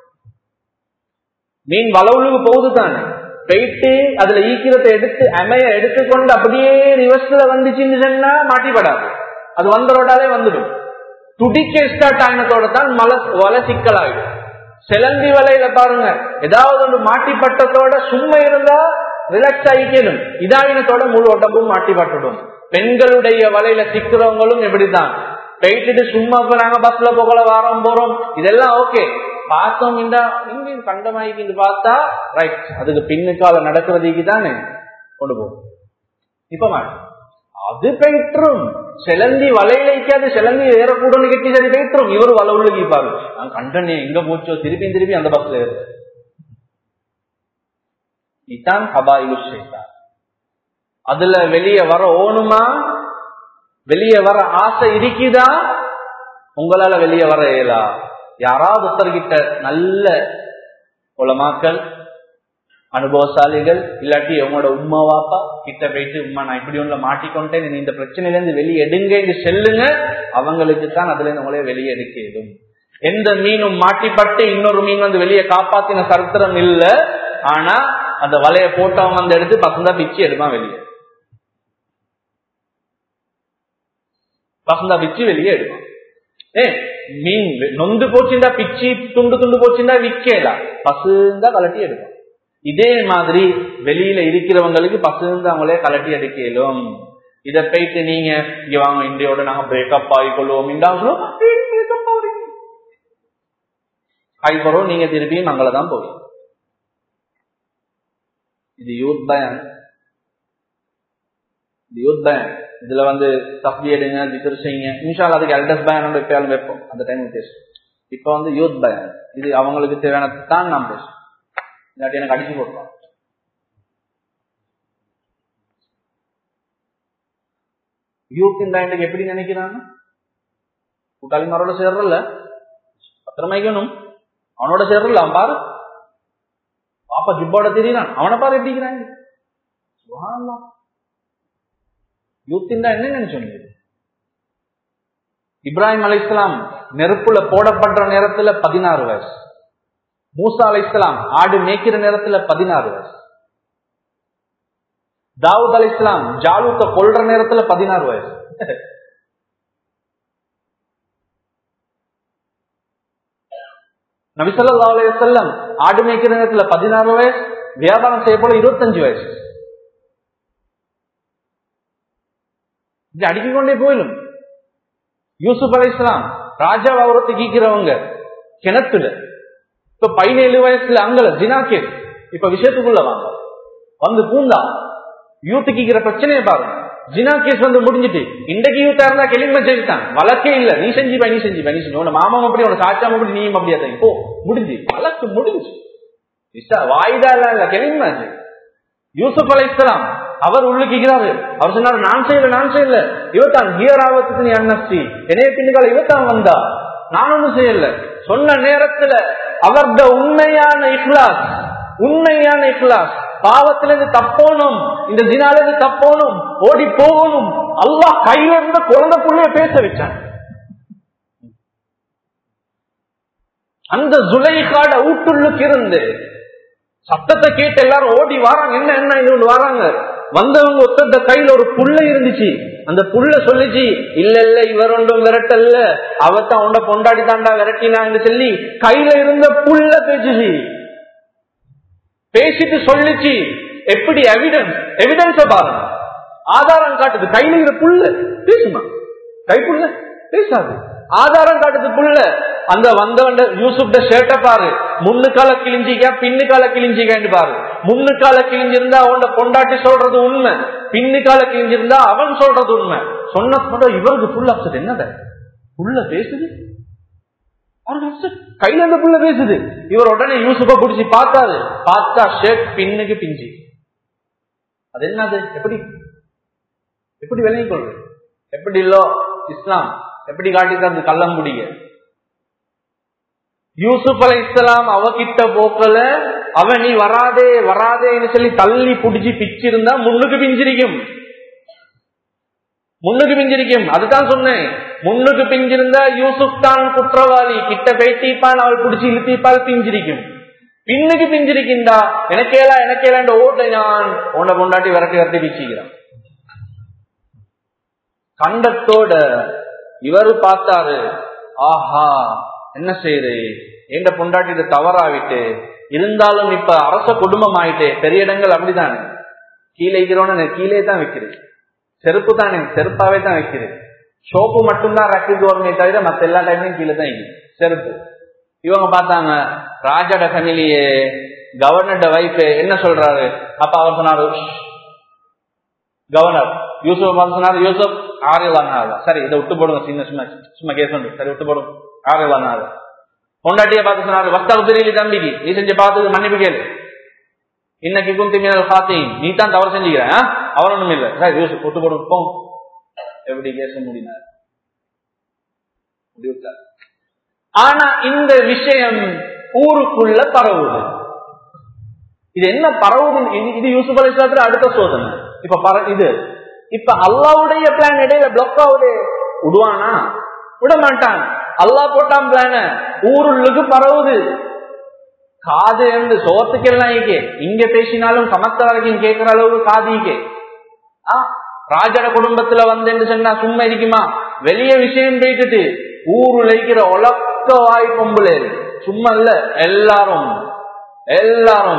மீன் வளவுழுக்கு போகுது தானே போயிட்டு அதுல ஈக்கிரத்தை எடுத்து அமைய எடுத்துக்கொண்டு அப்படியே ரிவர்ஸ்ல வந்துச்சுன்னு சொன்னா மாட்டிப்படாது அது வந்தரோடாலே வந்துடும் துடிக்க ஸ்டார்ட் ஆகினத்தோட தான் மலை வலை சிக்கலாயிடும் சிலந்தி வலையில பாருங்க ஏதாவது ஒன்று மாட்டிப்பட்டத்தோட சும்மா இருந்தா ரிலாக்ஸ் ஆகிக்கணும் இதாயினத்தோட முழு உடம்பும் மாட்டிப்பட்டுடும் பெண்களுடைய வலையில சிக்கிறவங்களும் எப்படிதான் போயிட்டு சும்மா இப்ப நாங்க பஸ்ல போகல வாரம் போறோம் இதெல்லாம் ஓகே பார்த்தோம் இங்கே கண்டமாயிக்கிட்டு பார்த்தா ரைட் அதுக்கு பின்னுக்கால நடக்கிறதுக்கு தானே கொண்டு போகும் இப்ப மாட்டோம் அது போயிட்டுரும் சிலந்தி வலையில வைக்காது சிலந்தி ஏறக்கூடன்னு கட்டி சரி போயிட்டுரும் இவர் வலை உள்ளிப்பாரு நான் கண்டனே எங்க போச்சோ திருப்பி திருப்பி அந்த பஸ்ல ஏறு இதான் ஹபாயு ஷைத்தான் அதுல வெளியே வர ஓணுமா வெளியே வர ஆசை இருக்குதா உங்களால வெளியே வர இயலா யாராவது ஒருத்தர்கிட்ட நல்ல உலமாக்கள் அனுபவசாலிகள் இல்லாட்டி உங்களோட உமா வாப்பா கிட்ட போயிட்டு உமா நான் இப்படி ஒண்ணுல மாட்டிக்கொண்டேன் நீ இந்த பிரச்சனையில இருந்து வெளியே எடுங்க என்று செல்லுங்க அவங்களுக்கு தான் அதுல இருந்து உங்களே வெளியே எடுக்கணும் எந்த மீனும் மாட்டிப்பட்டு இன்னொரு மீன் வந்து வெளியே காப்பாத்தின சரித்திரம் இல்ல ஆனா அந்த வலைய போட்டவன் வந்து எடுத்து பசந்தா பிச்சு எடுப்பான் வெளியே பசந்தா பிச்சு வெளியே எடுப்பான் ஏ மீன் நொந்து போச்சுண்டா பிச்சு துண்டு துண்டு போச்சுண்டா விக்கலாம் பசுந்தா கலட்டி எடுப்பான் இதே மாதிரி வெளியில இருக்கிறவங்களுக்கு பசுந்து அவங்களே கலட்டி எடுக்கலும் இத போயிட்டு நீங்க இங்க வாங்க இந்தியோட நாங்க பிரேக்கப் ஆகிக்கொள்வோம் கைப்பறோம் நீங்க திருப்பியும் நாங்கள தான் போவீங்க இது யூத் பயன் இது யூத் பயன் இதுல வந்து தப்பி எடுங்க திக்கர் செய்யுங்க இன்ஷால் அதுக்கு எல்டஸ் பயனோட எப்பயாலும் வைப்போம் அந்த டைம் பேசுவோம் இப்ப வந்து யூத் பயன் இது அவங்களுக்கு தேவையானது தான் நாம் பேசுவோம் இல்லாட்டி எனக்கு அடிச்சு போட்டுருவான் யூத் இந்த இன்றைக்கு எப்படி நினைக்கிறாங்க கூட்டாளி மாரோட சேர்றல பத்திரமாய்க்கணும் அவனோட சேர்றல அவன் பாரு பாப்பா ஜிப்போட தெரியறான் அவனை பாரு எப்படிங்கிறாங்க யூத் என்ன நினைச்சோங்க இப்ராஹிம் அலி இஸ்லாம் நெருப்புல போடப்படுற நேரத்துல பதினாறு வயசு மூசா அலி இஸ்லாம் ஆடு மேய்க்கிற நேரத்துல பதினாறு வயசு தாவூத் அலி இஸ்லாம் ஜாலூத்த கொள்ற நேரத்துல பதினாறு வயசு நபிசல்லா அலையம் ஆடு மேய்க்கிற நேரத்துல பதினாறு வயசு வியாபாரம் செய்ய போல இருபத்தஞ்சு வயசு இது அடிக்கிக்கொண்டே போயிடும் யூசுப் அலி இஸ்லாம் ராஜா அவரத்தை கீக்கிறவங்க கிணத்துல இப்ப பதினேழு வயசுல அங்கல ஜினா கேஸ் இப்ப விஷயத்துக்குள்ள வாங்க வந்து பூந்தா யூத்துக்கு பிரச்சனையை பாருங்க ஜினா கேஸ் வந்து முடிஞ்சிட்டு இன்றைக்கு யூத்தா இருந்தா கெளிமை செஞ்சுட்டான் வழக்கே இல்ல நீ செஞ்சு நீ செஞ்சு நீ செஞ்சு உன மாமா அப்படி உன சாச்சாம அப்படி நீயும் அப்படியா தான் போ முடிஞ்சு வழக்கு முடிஞ்சு வாய்தா இல்ல கெளிமை யூசுப் அலை இஸ்லாம் அவர் உள்ளுக்கிறாரு அவர் சொன்னாரு நான் செய்யல நான் செய்யல இவத்தான் ஹியர் ஆபத்துக்கு நீ அண்ணஸ்தி என்னைய பின்னுக்கால இவத்தான் வந்தா நான் ஒண்ணும் செய்யல சொன்ன நேரத்துல அவர்த உண்மையான இஹ்லாஸ் உண்மையான இஹ்லாஸ் பாவத்திலிருந்து தப்போனும் இந்த தினாலிருந்து தப்போனும் ஓடி போகணும் அல்லாஹ் கையில இருந்த குழந்தை புள்ளைய பேச வச்சான் அந்த ஜுலைகாட ஊட்டுள்ளுக்கு இருந்து சத்தத்தை கேட்டு எல்லாரும் ஓடி வராங்க என்ன என்ன இது வராங்க வந்தவங்க ஒத்த கையில ஒரு புள்ள இருந்துச்சு அந்த புள்ள சொல்லிச்சு இல்ல இல்ல இவர் ஒன்றும் விரட்டல்ல அவத்தான் உண்ட பொண்டாடி தாண்டா விரட்டினான்னு சொல்லி கையில இருந்த புள்ள பேசுச்சு பேசிட்டு சொல்லிச்சு எப்படி எவிடன்ஸ் எவிடன்ஸ பாருங்க ஆதாரம் காட்டுது கையில இருக்கிற புல்ல பேசுமா கைப்புள்ள பேசாது ஆதாரம் காட்டுது புல்ல அந்த வந்தவன் யூசுப்ட ஷர்ட்ட பாரு முன்னுக்கால கிழிஞ்சிக்கா பின்னுக்கால கிழிஞ்சிக்கான்னு பாரு முன்னுக்கால கிழிஞ்சிருந்தா அவன் பொண்டாட்டி சொல்றது உண்மை பின்னுக்கால கிழிஞ்சிருந்தா அவன் சொல்றது உண்மை சொன்ன சொன்ன இவருக்கு புல் அப்செட் என்னத புல்ல பேசுது கையில இருந்த புள்ள பேசுது இவர் உடனே யூசுப்ப பிடிச்சி பார்த்தாரு பார்த்தா ஷர்ட் பின்னுக்கு பிஞ்சி அது என்னது எப்படி எப்படி விளங்கி கொள்றது எப்படி இல்லோ இஸ்லாம் எப்படி காட்டிட்டு கள்ளம் முடிய யூசுப் அலை இஸ்லாம் அவகிட்ட போக்கல அவன் நீ வராதே வராதேன்னு சொல்லி தள்ளி புடிச்சு பிச்சிருந்தா முன்னுக்கு பிஞ்சிருக்கும் முன்னுக்கு பிஞ்சிருக்கும் அதுதான் சொன்னேன் முன்னுக்கு பிஞ்சிருந்தா யூசுப் தான் குற்றவாளி கிட்ட பேட்டிப்பான் அவள் பிடிச்சி இழுத்திப்பால் பிஞ்சிருக்கும் பின்னுக்கு பிஞ்சிருக்கின்றா எனக்கேலா எனக்கேலாண்ட ஓட்டை நான் உன்னை கொண்டாட்டி விரட்டி விரட்டி பிச்சுக்கிறான் கண்டத்தோட இவரு பார்த்தாரு ஆஹா என்ன செய்யுது எந்த பொண்டாட்டிட்டு தவறாவிட்டு இருந்தாலும் இப்ப அரச குடும்பம் ஆயிட்டு பெரிய இடங்கள் அப்படித்தானே கீழே இருக்கிறோன்னு கீழே தான் வைக்கிறது செருப்பு தானே செருப்பாவே தான் வைக்கிறது சோப்பு மட்டும்தான் ரக்குக்கு வருமே தவிர மத்த எல்லா டைம்லயும் கீழே தான் இருக்குது செருப்பு இவங்க பார்த்தாங்க ராஜாட ஃபேமிலியே கவர்னர்ட வைஃப் என்ன சொல்றாரு அப்ப அவர் சொன்னாரு கவர்னர் யூசுப் பார்த்து சொன்னாரு யூசுப் ஆரியலானாரு சரி இதை விட்டு போடுங்க சின்ன சும்மா சும்மா கேஸ் வந்து சரி விட்டு போடுங்க ஆரியலானாரு பொண்டாட்டிய பார்த்து சொன்னாரு வஸ்தாவு தெரியல தம்பிக்கு நீ செஞ்ச பார்த்து மன்னிப்பு கேளு இன்னைக்கு குந்தி மீனல் பார்த்தீங்க நீ தான் தவறு செஞ்சுக்கிற அவர் ஒண்ணும் இல்லை சார் யூசுப் விட்டு போடுங்க போங்க எப்படி கேச முடினார் முடிவுட்டார் ஆனா இந்த விஷயம் ஊருக்குள்ள பரவுது இது என்ன பரவுது இது யூசுப் அலிஸ்லாத்துல அடுத்த சோதனை இப்ப பர இது இப்ப அல்லாவுடைய பிளான் இடையில பிளாக் ஆகுது விடுவானா விட மாட்டான் அல்லா போட்டான் பிளான ஊருள்ளுக்கு பரவுது காது என்று சோத்துக்கெல்லாம் ஈக்கே இங்க பேசினாலும் சமத்த வரைக்கும் கேட்கிற அளவுக்கு காது ஈக்கே ராஜட குடும்பத்துல வந்து சொன்னா சும்மா இருக்குமா வெளிய விஷயம் போயிட்டு ஊருல இருக்கிற உலக்க வாய் பொம்புல சும்மா இல்ல எல்லாரும் எல்லாரும்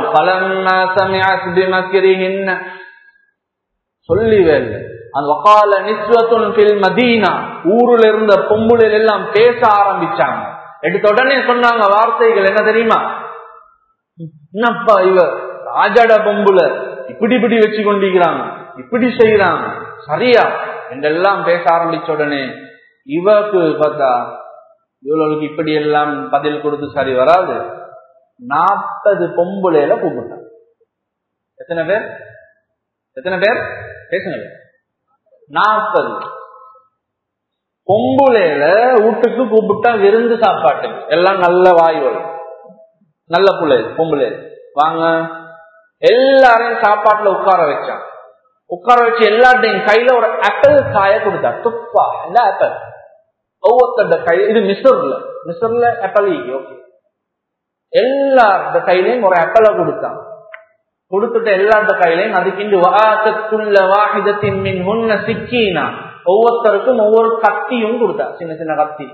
பலன்ன சொல்லி வேலை அந்த வக்கால நிஸ்வத்துன் பில் மதீனா ஊருல இருந்த பொம்புல எல்லாம் பேச ஆரம்பிச்சாங்க எடுத்த உடனே சொன்னாங்க வார்த்தைகள் என்ன தெரியுமா என்னப்பா இவ ராஜாட பொம்புல இப்படி இப்படி வச்சு கொண்டிருக்கிறாங்க இப்படி செய்யறாங்க சரியா என்றெல்லாம் பேச ஆரம்பிச்ச உடனே இவக்கு பார்த்தா இவளுக்கு இப்படி எல்லாம் பதில் கொடுத்து சரி வராது நாற்பது பொம்புலையில கூப்பிட்டான் எத்தனை பேர் எத்தனை பேர் பேசுங்க நாற்பது பொம்புலையில வீட்டுக்கு கூப்பிட்டா விருந்து சாப்பாட்டுக்கு எல்லாம் நல்ல வாயுவல் நல்ல புள்ளை பொம்புலை வாங்க எல்லாரையும் சாப்பாட்டுல உட்கார வச்சான் உட்கார வச்சு எல்லார்டையும் கையில ஒரு ஆப்பிள் காய கொடுத்தா துப்பா இந்த ஆப்பிள் ஒவ்வொருத்தட கை இது மிஸ்டர்ல மிஸ்டர்ல ஆப்பிள் ஓகே எல்லாரோட கையிலையும் ஒரு ஆப்பிள கொடுத்தான் கொடுத்துட்டு எல்லாரோட கையிலையும் அதுக்கு வாசத்துள்ள வாகிதத்தின் மின் முன்ன சிக்கினா ஒவ்வொருத்தருக்கும் ஒவ்வொரு கத்தியும் கொடுத்தா சின்ன சின்ன கத்தி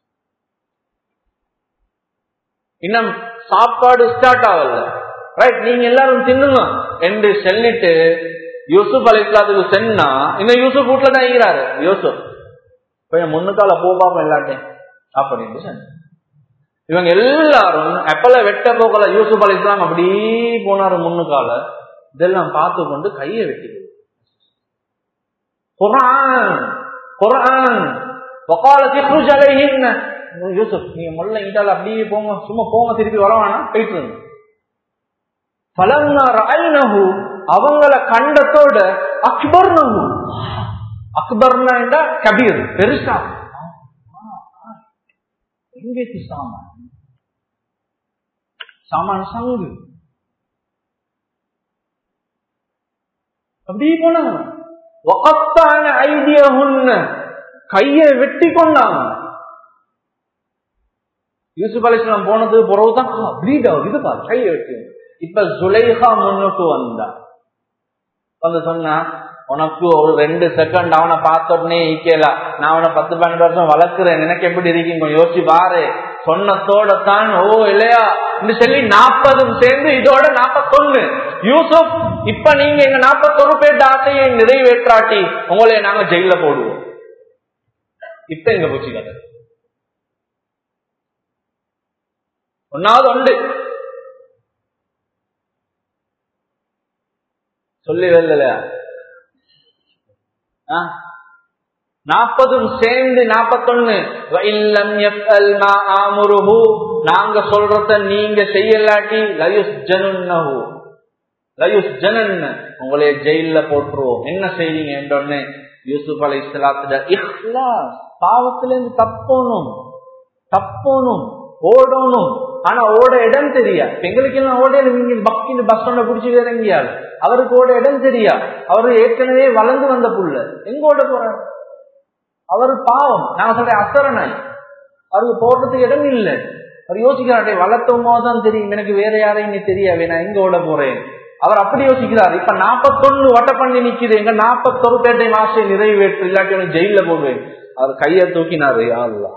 இன்னும் சாப்பாடு ஸ்டார்ட் ஆகல ரைட் நீங்க எல்லாரும் தின்னுங்க என்று சொல்லிட்டு யூசுப் அலிஸ்லாத்துக்கு சென்னா இன்னும் யூசுப் வீட்டுல தான் இருக்கிறாரு யூசுப் கொஞ்சம் முன்னுக்கால போ பாப்போம் எல்லாத்தையும் அப்படின்னு சொன்ன இவங்க எல்லாரும் எப்பல வெட்ட போகல யூசுப் அலி இஸ்லாம் அப்படி போனாரு முன்னுக்கால இதெல்லாம் பார்த்து கொண்டு கையை வெட்டி குரான் குரான் யூசுப் நீங்க முல்ல இண்டால அப்படியே போங்க சும்மா போங்க திருப்பி வரவானா போயிட்டு பலன்னாரு அவங்கள கண்டத்தோட அக்பர் நகு அக்பர்னா கபீர் பெருசா எங்கேக்கு சாமான் சாமான் சங்கு அப்படி போனாங்க ஐடியா கைய வெட்டி கொண்டாங்க யூசுப் அலிஸ்லாம் போனது பிறகுதான் ப்ளீட் ஆகுது இதுப்பா கையை வெட்டி இப்ப ஜுலைஹா முன்னுக்கு வந்தா வந்து சொன்னா உனக்கு ஒரு ரெண்டு செகண்ட் அவனை பார்த்த உடனே ஈக்கலா நான் அவனை பத்து பன்னெண்டு வருஷம் வளர்க்கிறேன் எனக்கு எப்படி இருக்கீங்க யோசிச்சு பாரு சொன்னத்தோட தான் ஓ இல்லையா இந்த சொல்லி நாற்பதும் சேர்ந்து இதோட நாற்பத்தொன்னு யூசுப் இப்ப நீங்க எங்க நாற்பத்தொரு பேர் ஆசையை நிறைவேற்றாட்டி உங்களை நாங்க ஜெயில போடுவோம் இப்ப எங்க போச்சு கதை ஒன்னாவது உண்டு சொல்லி வரலையா நாற்பதும் சேர்ந்து நாற்பத்தொன்னு நாங்க சொல்றத நீங்க செய்யலாட்டி லயுஸ் ஜனுன்னஹு லயுஸ் ஜனன் உங்களைய ஜெயில போட்டுருவோம் என்ன செய்வீங்க என்றொன்னு யூசுப் அலை இஸ்லாத்துல இஹ்லாஸ் பாவத்துல இருந்து தப்போனும் தப்போனும் ஓடணும் ஆனா ஓட இடம் தெரியா எங்களுக்கு எல்லாம் ஓடையில நீங்க பக்கின்னு பஸ் ஸ்டாண்ட புடிச்சு இறங்கியாரு அவருக்கு ஓட இடம் தெரியா அவரு ஏற்கனவே வளர்ந்து வந்த புள்ள எங்க ஓட போறாரு அவரு பாவம் நான் சொல்றேன் அசரனாய் அவருக்கு போடுறதுக்கு இடம் இல்லை அவர் யோசிக்கிறாரே வளர்த்தும் போதுதான் தெரியும் எனக்கு வேற யாரையும் நீ தெரியாவே நான் எங்க ஓட போறேன் அவர் அப்படி யோசிக்கிறார் இப்ப நாற்பத்தொன்னு வட்ட பண்ணி நிக்குது எங்க நாற்பத்தொரு பேட்டை மாசை நிறைவேற்று இல்லாட்டி எனக்கு ஜெயில போடுவேன் அவர் கையை தூக்கினாரு யாருலா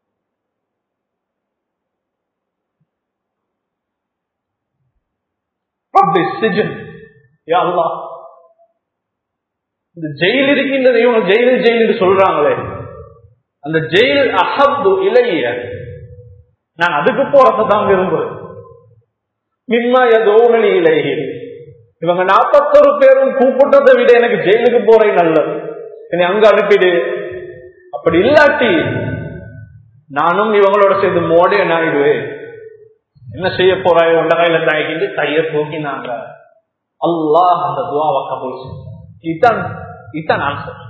இந்த ஜெயில் இருக்கின்றது இவங்க ஜெயில் ஜெயில் சொல்றாங்களே அந்த ஜெயில் அசப்து இலைய நான் அதுக்கு போறதான் விரும்புறேன் மின்மய தோரணி இலையில் இவங்க நாற்பத்தொரு பேரும் கூப்பிட்டதை விட எனக்கு ஜெயிலுக்கு போறேன் நல்லது என்னை அங்க அனுப்பிடு அப்படி இல்லாட்டி நானும் இவங்களோட சேர்ந்து மோடே ஆயிடுவேன் என்ன செய்ய போறாய் உண்ட கையில தாய்க்கிட்டு கைய தூக்கினாங்க அல்லாஹ் அந்த துவாவை கபூல் இதான் இதான் ஆன்சர்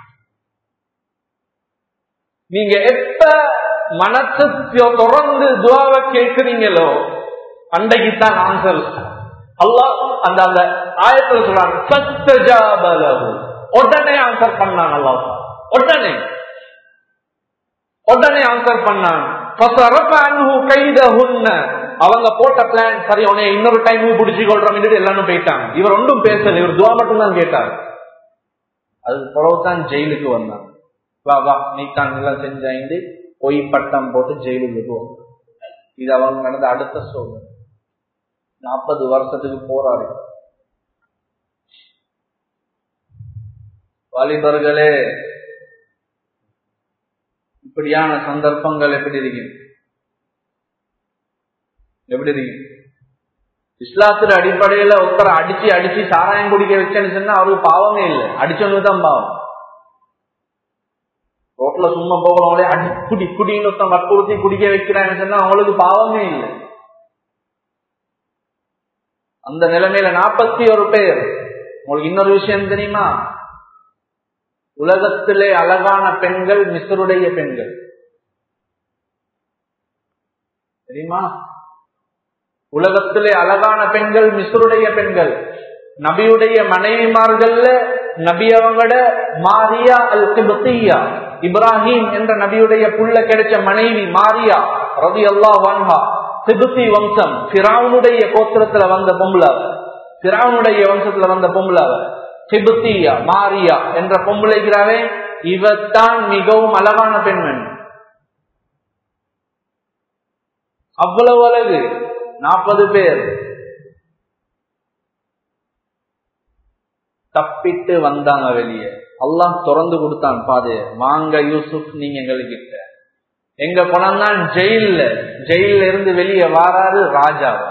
நீங்க எப்ப மனசு தொடர்ந்து துவாவை கேட்கிறீங்களோ அன்றைக்கு தான் ஆன்சர் அல்லாஹ் அந்த அந்த ஆயத்துல சொல்றாங்க உடனே ஆன்சர் பண்ணாங்க அல்லாஹ் உடனே உடனே ஆன்சர் பண்ணாங்க அவங்க போட்ட பிளான் சரி உனைய இன்னொரு டைம் பிடிச்சி கொள்றோம் எல்லாரும் போயிட்டாங்க இவர் ஒன்றும் பேசல இவர் துவா மட்டும் தான் கேட்டார் அது பிறகுதான் ஜெயிலுக்கு வந்தாங்க வா வா நீ தான் எல்லாம் செஞ்சாயிண்டு பொய் பட்டம் போட்டு ஜெயிலுக்கு வந்தாங்க இது அவங்க நடந்த அடுத்த சோதனை நாற்பது வருஷத்துக்கு போராடி வாலிபர்களே இப்படியான சந்தர்ப்பங்கள் எப்படி இருக்கு எப்படி இருக்கு இஸ்லாத்துல அடிப்படையில ஒருத்தரை அடிச்சு அடிச்சு சாராயம் குடிக்க வச்சேன்னு சொன்னா அவருக்கு பாவமே இல்லை அடிச்சவனுக்கு தான் பாவம் ரோட்ல சும்மா போகிறவங்களே அடி குடி குடின்னு ஒருத்தன் வற்புறுத்தி குடிக்க வைக்கிறாங்கன்னு சொன்னா அவங்களுக்கு பாவமே இல்லை அந்த நிலைமையில நாற்பத்தி ஒரு பேர் உங்களுக்கு இன்னொரு விஷயம் தெரியுமா உலகத்திலே அழகான பெண்கள் மிஸ்ருடைய பெண்கள் தெரியுமா உலகத்திலே அழகான பெண்கள் மிஸ்ருடைய பெண்கள் நபியுடைய மனைவிமார்கள்ல நபி அவங்களோட மாரியா அல் கிபத்தியா இப்ராஹிம் என்ற நபியுடைய புள்ள கிடைச்ச மனைவி மாரியா ரவி அல்லா வான்ஹா திபுத்தி வம்சம் பிராவுனுடைய கோத்திரத்துல வந்த பொம்பளை பிராவுனுடைய வம்சத்துல வந்த பொம்பளை திபுத்தியா மாரியா என்ற பொம்பளைக்கிறாவே இவத்தான் மிகவும் அழகான பெண்மணி அவ்வளவு அழகு நாற்பது பேர் தப்பிட்டு வந்தாங்க வெளியே அல்லாஹ் திறந்து கொடுத்தான் பாதைய வாங்க யூசுப் நீங்க எங்ககிட்ட எங்க பணம் தான் ஜெயில ஜெயில இருந்து வெளியே வாராரு ராஜாவா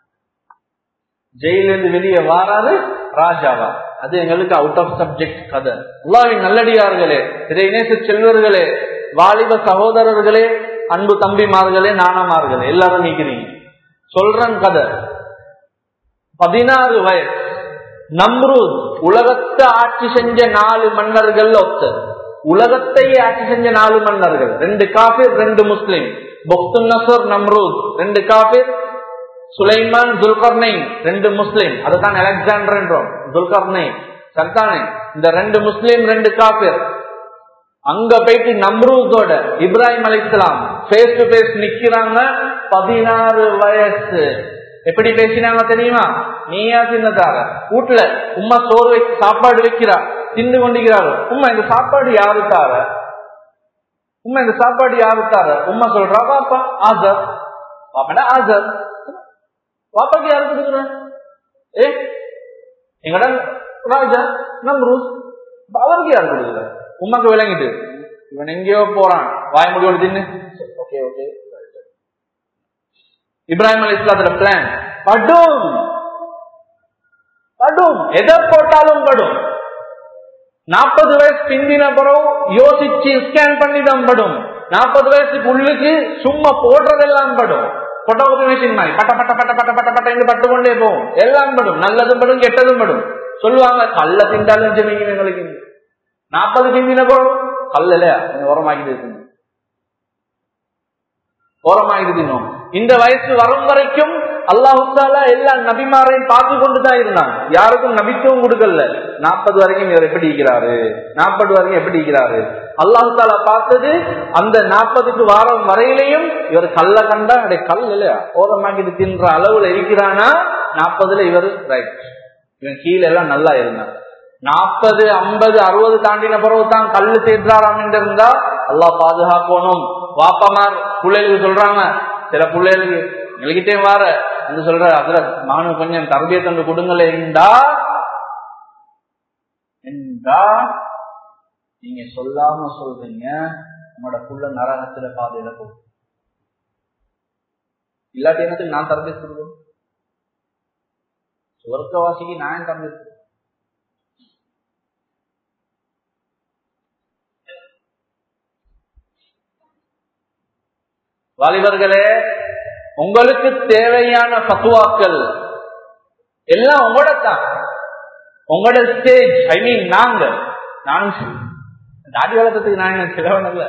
ஜெயில இருந்து வெளியே வாராரு ராஜாவா அது எங்களுக்கு அவுட் ஆஃப் சப்ஜெக்ட் கதை அல்லாவின் நல்லடியார்களே இதை இணைச செல்வர்களே வாலிப சகோதரர்களே அன்பு தம்பிமார்களே நாணமார்களே எல்லாரும் நீக்கிறீங்க சொல்றன் கதை பதினாறு வயசு நம்ரூத் உலகத்தை ஆட்சி செஞ்ச நாலு மன்னர்கள் ஒத்த உலகத்தையே ஆட்சி செஞ்ச நாலு மன்னர்கள் ரெண்டு காபிர் ரெண்டு முஸ்லிம் பொக்து நசர் நம்ரூத் ரெண்டு காபிர் சுலைமான் துல்கர்னைன் ரெண்டு முஸ்லிம் அதுதான் அலெக்சாண்டர் என்றோம் துல்கர்னைன் சர்தானே இந்த ரெண்டு முஸ்லிம் ரெண்டு காபிர் அங்க போயிட்டு நம்ரூதோட இப்ராஹிம் அலி இஸ்லாம் பேஸ் டு பேஸ் நிக்கிறாங்க பதினாறு வயசு எப்படி பேசினாங்க தெரியுமா நீயா தின்னதார வீட்டுல உம்மா சோறு வைக்க சாப்பாடு வைக்கிறா தின்னு கொண்டிருக்கிறாரு உம்மா இந்த சாப்பாடு யாரு தார உம்மா இந்த சாப்பாடு யாரு தார உம்மா சொல்றா பாப்பா ஆசர் பாப்பாடா ஆசர் பாப்பாக்கு யாரு கொடுக்குற ஏ எங்கடா ராஜா நம்ரூஸ் அவருக்கு யாரு கொடுக்குற உமாக்கு விளங்கிட்டு இவன் எங்கேயோ போறான் வாய் முடியோடு தின்னு ஓகே ஓகே இப்ராஹிம் அலி இஸ்லாத்துல பிளான் படும் படும் எதை போட்டாலும் படும் நாற்பது வயசு பிந்தின பிறகு யோசிச்சு ஸ்கேன் பண்ணி தான் படும் நாற்பது வயசுக்கு உள்ளுக்கு சும்மா போடுறதெல்லாம் படும் போட்டோகிராஃபி மிஷின் மாதிரி பட்ட பட்ட பட்ட பட்ட பட்ட பட்ட என்று பட்டு கொண்டே போகும் எல்லாம் படும் நல்லதும் படும் கெட்டதும் படும் சொல்லுவாங்க கல்ல திண்டாலும் ஜெமிங்க எங்களுக்கு நாற்பது பிந்தின பிறகு கல்லல உரமாக்கிட்டு இருக்கு ஓரமாகிட்டு தின்னோம் இந்த வயசு வரும் வரைக்கும் அல்லாஹால எல்லா நபிமாரையும் பார்த்து கொண்டுதான் இருந்தான் யாருக்கும் நபித்துவம் கொடுக்கல நாற்பது வரைக்கும் இவர் எப்படி இருக்கிறாரு நாற்பது வரைக்கும் எப்படி இருக்கிறாரு அல்லாஹால பார்த்தது அந்த நாற்பதுக்கு வாரம் வரையிலையும் இவர் கல்ல கண்டா அப்படியே கல் இல்லையா ஓரமாக்கிட்டு தின்ற அளவுல இருக்கிறானா நாற்பதுல இவர் ரைட் இவன் கீழே எல்லாம் நல்லா இருந்தான் நாற்பது ஐம்பது அறுபது தாண்டின பிறகு தான் கல்லு தேற்றாராம் என்று இருந்தா அல்லாஹ் பாதுகாக்கணும் வாப்பமார் பிள்ளைகளுக்கு சொல்றாங்க சில பிள்ளைகளுக்கு எங்ககிட்டே வார என்று சொல்ற அதுல நானும் கொஞ்சம் தரபிய தந்து கொடுங்களே என்றா என்றா நீங்க சொல்லாம சொல்றீங்க உங்களோட புள்ள நரகத்துல பாதையில போகும் இல்லாட்டி எனக்கு நான் தரபிய சொல்லுவேன் சுவர்க்கவாசிக்கு நான் தரபிய வாலிபர்களே உங்களுக்கு தேவையான பத்துவாக்கள் எல்லாம் உங்களோட தான் உங்களோட ஸ்டேஜ் ஐ மீன் நாங்க நானும் தாடி வளர்த்ததுக்கு நான் என்ன சிலவனல்ல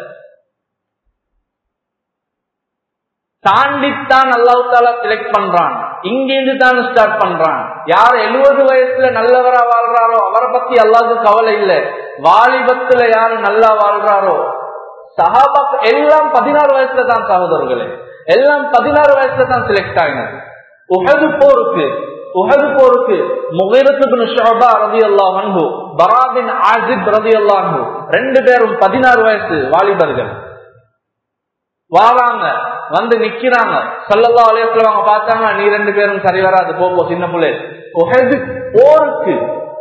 தாண்டித்தான் அல்லாஹால செலக்ட் பண்றான் இங்கிருந்து தான் ஸ்டார்ட் பண்றான் யார் எழுபது வயசுல நல்லவரா வாழ்றாரோ அவரை பத்தி அல்லாவுக்கு கவலை இல்லை வாலிபத்துல யாரு நல்லா வாழ்றாரோ சஹாபாக் எல்லாம் பதினாறு வயசுல தான் சகோதரர்களே எல்லாம் பதினாறு வயசுல தான் செலக்ட் ஆகினது உகது போருக்கு உகது போருக்கு முகைரத்து ஷோபா ரதி அல்லா அன்பு பராபின் ஆசிப் ரதி அல்லா அன்பு ரெண்டு பேரும் பதினாறு வயசு வாலிபர்கள் வாராங்க வந்து நிக்கிறாங்க சல்லல்லா அலையத்துல அவங்க பார்த்தாங்க நீ ரெண்டு பேரும் சரி வராது போப்போ சின்ன பிள்ளை உகது போருக்கு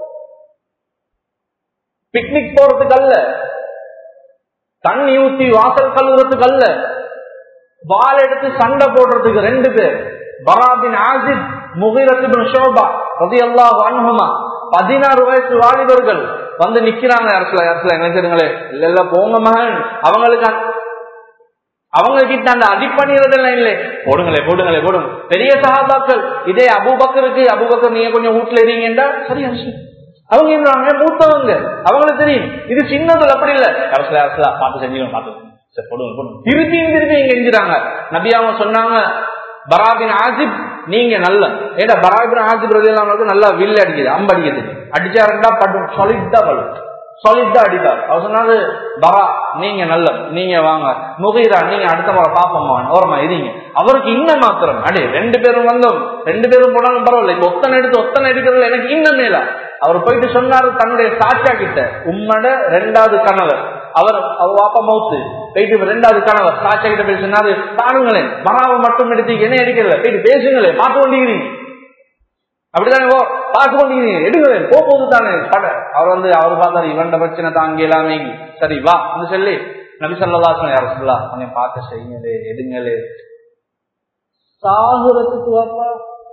பிக்னிக் போறதுக்கு அல்ல தண்ணி ஊத்தி வாசல் கழுவுறதுக்கு அல்ல வால் எடுத்து சண்டை போடுறதுக்கு ரெண்டு பேர் பராபின் ஆசித் முகிரத்து ஷோபா ரதி அல்லாஹ் அன்ஹுமா பதினாறு வயசு வாலிபர்கள் வந்து நிக்கிறாங்க அரசுல அரசுல நினைச்சிருங்களே இல்ல இல்ல போங்க மகன் அவங்களுக்கு அவங்க கிட்ட அந்த அடிப்பணிறதெல்லாம் இல்லை போடுங்களே போடுங்களே போடுங்க பெரிய சகாபாக்கள் இதே அபுபக்கருக்கு அபுபக்கர் நீங்க கொஞ்சம் வீட்டுல இருங்கன்றா சரி அவங்க இருந்தாங்க மூத்தவங்க அவங்களுக்கு தெரியும் இது சின்னதுல அப்படி இல்ல அரசுல அரசுல பார்த்து செஞ்சுக்கணும் பார்த்து சரி போடுங்க போடுங்க திருப்பியும் திருப்பி இங்க எஞ்சிறாங்க நபி அவங்க சொன்னாங்க பராபின் ஆசிப் நீங்க நல்ல ஏடா பராபின் ஆசிப் ரதியல்லாமலுக்கு நல்லா வில் அடிக்குது அம்பு அடிக்குது அடிச்சா ரெண்டா பட்டு சாலிட்டா படும் சாலிட்டா அடித்தார் அவர் சொன்னாரு பரா நீங்க நல்ல நீங்க வாங்க முகைரா நீங்க அடுத்த முறை பாப்போமா ஓரமா இருங்க அவருக்கு இன்னும் மாத்திரம் அடே ரெண்டு பேரும் வந்தோம் ரெண்டு பேரும் போனாலும் பரவாயில்ல இப்ப ஒத்தனை எடுத்து ஒத்தனை எடுக்கிறது எனக்கு இன்னும் மேலா அவர் போயிட்டு சொன்னாரு தன்னுடைய சாச்சா கிட்ட உம்மட ரெண்டாவது கணவர் அவர் வாப்பா மவுத்து போயிட்டு ரெண்டாவது கணவர் சாச்சா கிட்ட போய் சொன்னாரு பாருங்களேன் மராவை மட்டும் எடுத்து என்ன எடுக்கல போயிட்டு பேசுங்களேன் பார்த்து கொண்டிருக்கிறீங்க அப்படிதானே ஓ பார்த்து கொண்டிருக்கிறீங்க எடுங்களேன் போகுது தானே பட அவர் வந்து அவர் பார்த்தாரு இவண்ட பிரச்சனை தாங்க எல்லாமே சரி வா வந்து சொல்லி நபி சொல்லா யார சொல்லா கொஞ்சம் பார்த்து செய்யுங்களே எடுங்களே சாகுறதுக்கு வாப்பா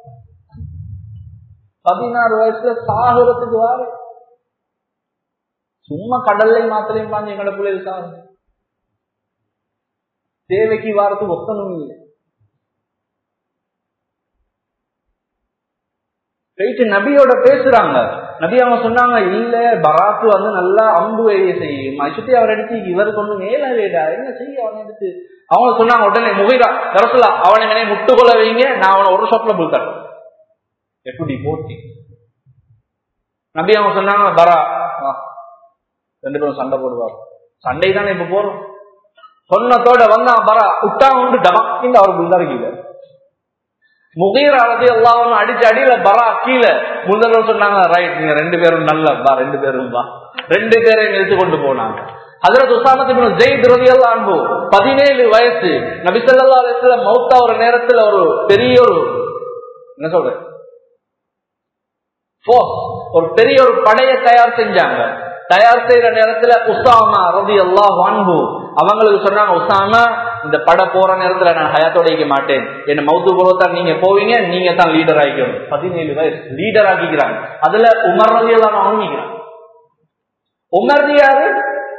பதினாறு வயசுல சாகுறதுக்கு வாரு சும்மா கடல்லையும் மாத்திரையும் பாஞ்சு எங்கட பிள்ளைகள் சாகு தேவைக்கு வாரத்துக்கு ஒத்தனும் இல்லை போயிட்டு நபியோட பேசுறாங்க நபி அவங்க சொன்னாங்க இல்ல பராத்து வந்து நல்லா அம்பு எரிய செய்யும் சுத்தி அவர் எடுத்து இவருக்கு ஒண்ணு மேல வேடா என்ன செய்ய அவனை எடுத்து அவங்க சொன்னாங்க உடனே முகைரா கரசுலா அவனை என்னை முட்டுக்கொள்ள வைங்க நான் அவனை ஒரு ஷாப்ல புல்தேன் எப்படி போட்டி நபி அவங்க சொன்னாங்க பரா ரெண்டு பேரும் சண்டை போடுவார் சண்டை தானே இப்ப போறோம் சொன்னதோட வந்தான் பரா உட்டா உண்டு டமாக்கின்னு அவர் புல்தாரு கீழே முகீர் அழகு எல்லாம் அடிச்சு அடியில பரா கீழே முதல்ல சொன்னாங்க ரைட் நீங்க ரெண்டு பேரும் நல்ல பா ரெண்டு பேரும் பா ரெண்டு பேரையும் எடுத்து கொண்டு போனாங்க அதுல உசாமத்து ஜெயித் ரதியல்லா அன்பு பதினேழு வயசு நபிசல்லா அலிஸ்ல மௌத்தா ஒரு நேரத்துல ஒரு பெரிய ஒரு என்ன சொல்றது ஒரு பெரிய ஒரு படையை தயார் செஞ்சாங்க தயார் செய்யற நேரத்துல உசாமா ரவி அல்லா வான்பு அவங்களுக்கு சொன்னாங்க உசாமா இந்த பட போற நேரத்துல நான் ஹயாத்தோட இருக்க மாட்டேன் என்ன மௌத்து போலத்தான் நீங்க போவீங்க நீங்க தான் லீடர் ஆகிக்கணும் பதினேழு வயசு லீடர் ஆக்கிக்கிறாங்க அதுல உமர் ரவி எல்லாம் வாங்கிக்கிறாங்க உமர் யாரு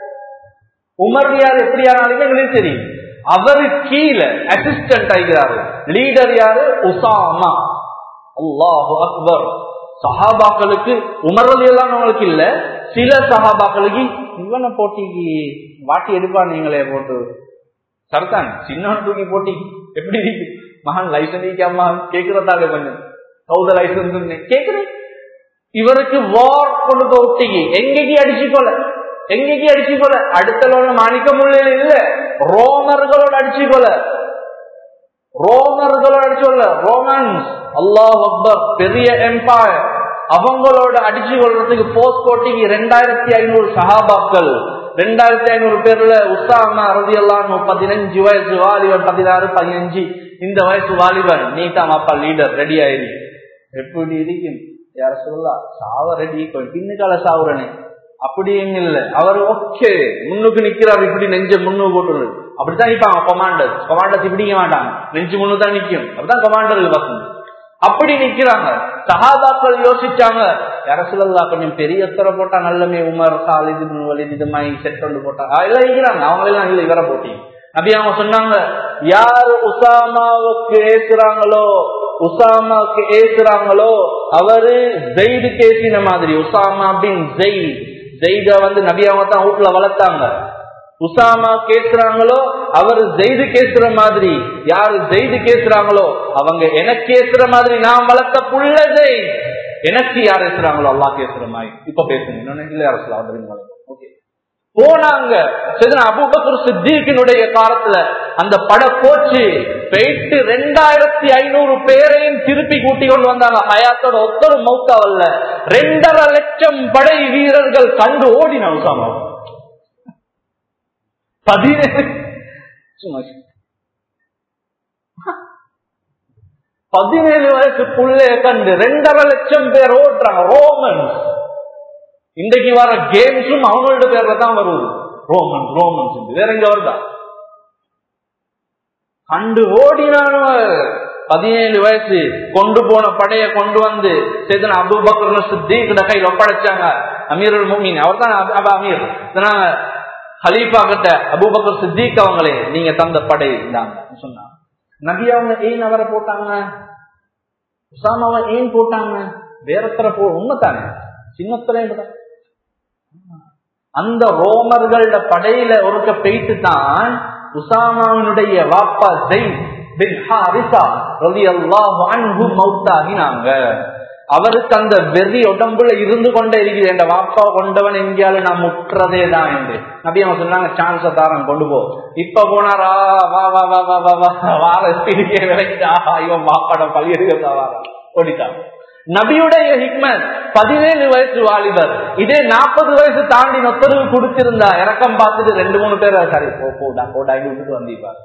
உமர் யார் எப்படியானாலுமே எங்களுக்கு தெரியும் அவரு கீழே அசிஸ்டன்ட் ஆகிறாரு லீடர் யாரு உசாமா அல்லாஹு அக்பர் சஹாபாக்களுக்கு உமர்றது எல்லாம் அவங்களுக்கு இல்ல சில சஹாபாக்களுக்கு இவனை போட்டிக்கு வாட்டி எடுப்பா நீங்களே போட்டு சரிதான் சின்னவன் தூக்கி போட்டி எப்படி இருக்கு மகன் லைசன்ஸ் அம்மா கேக்குறதாங்க கொஞ்சம் கௌத லைசன்ஸ் கேக்குறேன் இவருக்கு வார் கொண்டு போட்டிக்கு எங்கேக்கு அடிச்சுக்கொள்ள எங்கேக்கு அடிச்சுக்கொள்ள அடுத்தவங்க மாணிக்க முள்ளையில இல்ல ரோமர்களோட அடிச்சுக்கொள்ள ரோமர்களோட அடிச்சுக்கொள்ள ரோமன்ஸ் அல்லாஹ் அக்பர் பெரிய எம்பயர் அவங்களோட அடிச்சு கொள்றதுக்கு போஸ்ட் போட்டிக்கு ரெண்டாயிரத்தி ஐநூறு சஹாபாக்கள் ரெண்டாயிரத்தி ஐநூறு பேர்ல உசாமா அறுதி எல்லாம் பதினஞ்சு வயசு வாலிபன் பதினாறு பதினஞ்சு இந்த வயசு வாலிபன் நீ தான் அப்பா லீடர் ரெடி ஆயிரு எப்படி இருக்கும் யார சொல்லலாம் சாவ ரெடி பின்னுக்கால சாவுறனே அப்படின்னு இல்ல அவர் ஓகே முன்னுக்கு நிக்கிறார் இப்படி நெஞ்ச முன்னு போட்டு அப்படித்தான் நிப்பாங்க கொமாண்டர் கொமாண்டர்ஸ் இப்படிங்க மாட்டாங்க நெஞ்சு முன்னு தான் நிக்கும் அப்படிதான் கொமாண்டர்கள் பசங்க அப்படி நிக்கிறாங்க சஹாபாக்கள் யோசிச்சாங்க யார சொல்லலாம் கொஞ்சம் பெரிய எத்தரை போட்டா நல்லமே உமர் சாலிது வலிது இது மாதிரி செட் கொண்டு போட்டா எல்லாம் இருக்கிறாங்க அவங்க எல்லாம் இல்ல இவரை போட்டி அப்படி அவங்க சொன்னாங்க யாரு உசாமாவுக்கு ஏசுறாங்களோ உசாமாவுக்கு ஏசுறாங்களோ அவரு ஜெயிது கேசின மாதிரி உசாமா பின் ஜெயித் ஜெயித வந்து நபி அவங்க தான் வீட்டுல வளர்த்தாங்க உசாமா கேசுறாங்களோ அவர் ஜெய்து கேசுற மாதிரி யாரு ஜெய்து கேசுறாங்களோ அவங்க எனக்கு கேசுற மாதிரி நான் வளர்த்த புள்ள ஜெய் எனக்கு யார் பேசுறாங்களோ அல்லா கேசுற மாதிரி இப்ப பேசுங்க இன்னொன்னு இல்ல அரசு ஓகே போனாங்க அபுபக்கர் சித்திகினுடைய காலத்துல அந்த பட போச்சு போயிட்டு ரெண்டாயிரத்தி ஐநூறு பேரையும் திருப்பி கூட்டி கொண்டு வந்தாங்க ஹயாத்தோட ஒத்தரும் மௌத்தாவல்ல ரெண்டரை லட்சம் படை வீரர்கள் கண்டு ஓடின உசாமா பதினேழு பதினேழு வயசு புள்ளைய கண்டு ரெண்டரை லட்சம் பேர் ஓட்டுறாங்க ரோமன்ஸ் இன்றைக்கு வர கேம்ஸும் அவங்களோட பேர்ல தான் வருவது ரோமன்ஸ் ரோமன்ஸ் வேற எங்க வருதா கண்டு ஓடினானு பதினேழு வயசு கொண்டு போன படைய கொண்டு வந்து சேதன அபுபக்கர் சித்திகிட்ட கையில் ஒப்படைச்சாங்க அமீருல் மூமின் அவர் தான் அமீர் ஹலீஃபா கிட்ட அபுபக்கர் சித்திக் அவங்களே நீங்க தந்த படை இந்தாங்க சொன்னாங்க நபி அவங்க ஏன் அவரை போட்டாங்க உசாமாவை ஏன் போட்டாங்க வேறத்தர போ உண்மைத்தானே சின்னத்தர அந்த ரோமர்களோட படையில ஒருக்க போயிட்டு தான் உசாமாவினுடைய வாப்பா ஜெய் பின் ஹாரிசா ரலியல்லாஹு அன்ஹு மௌத்தாகினாங்க அவருக்கு அந்த வெறி உடம்புல இருந்து கொண்டே இருக்குது என் வாப்பா கொண்டவன் எங்கேயாலும் நான் முற்றதே தான் என்று நபி அவங்க சொன்னாங்க சான்ஸ தாரம் கொண்டு போ இப்ப போனாரா வா வா வா வா வா வா வார ஸ்பீடுக்கே விளைச்சா இவன் வாப்பாட பழி எடுக்கிறதா வாரா ஓடிட்டான் நபியுடைய ஹிக்மத் பதினேழு வயசு வாலிபர் இதே நாற்பது வயசு தாண்டி நொத்தரவு கொடுத்திருந்தா இறக்கம் பார்த்துட்டு ரெண்டு மூணு பேர் சரி போ போடா போடா விட்டுட்டு வந்திருப்பார்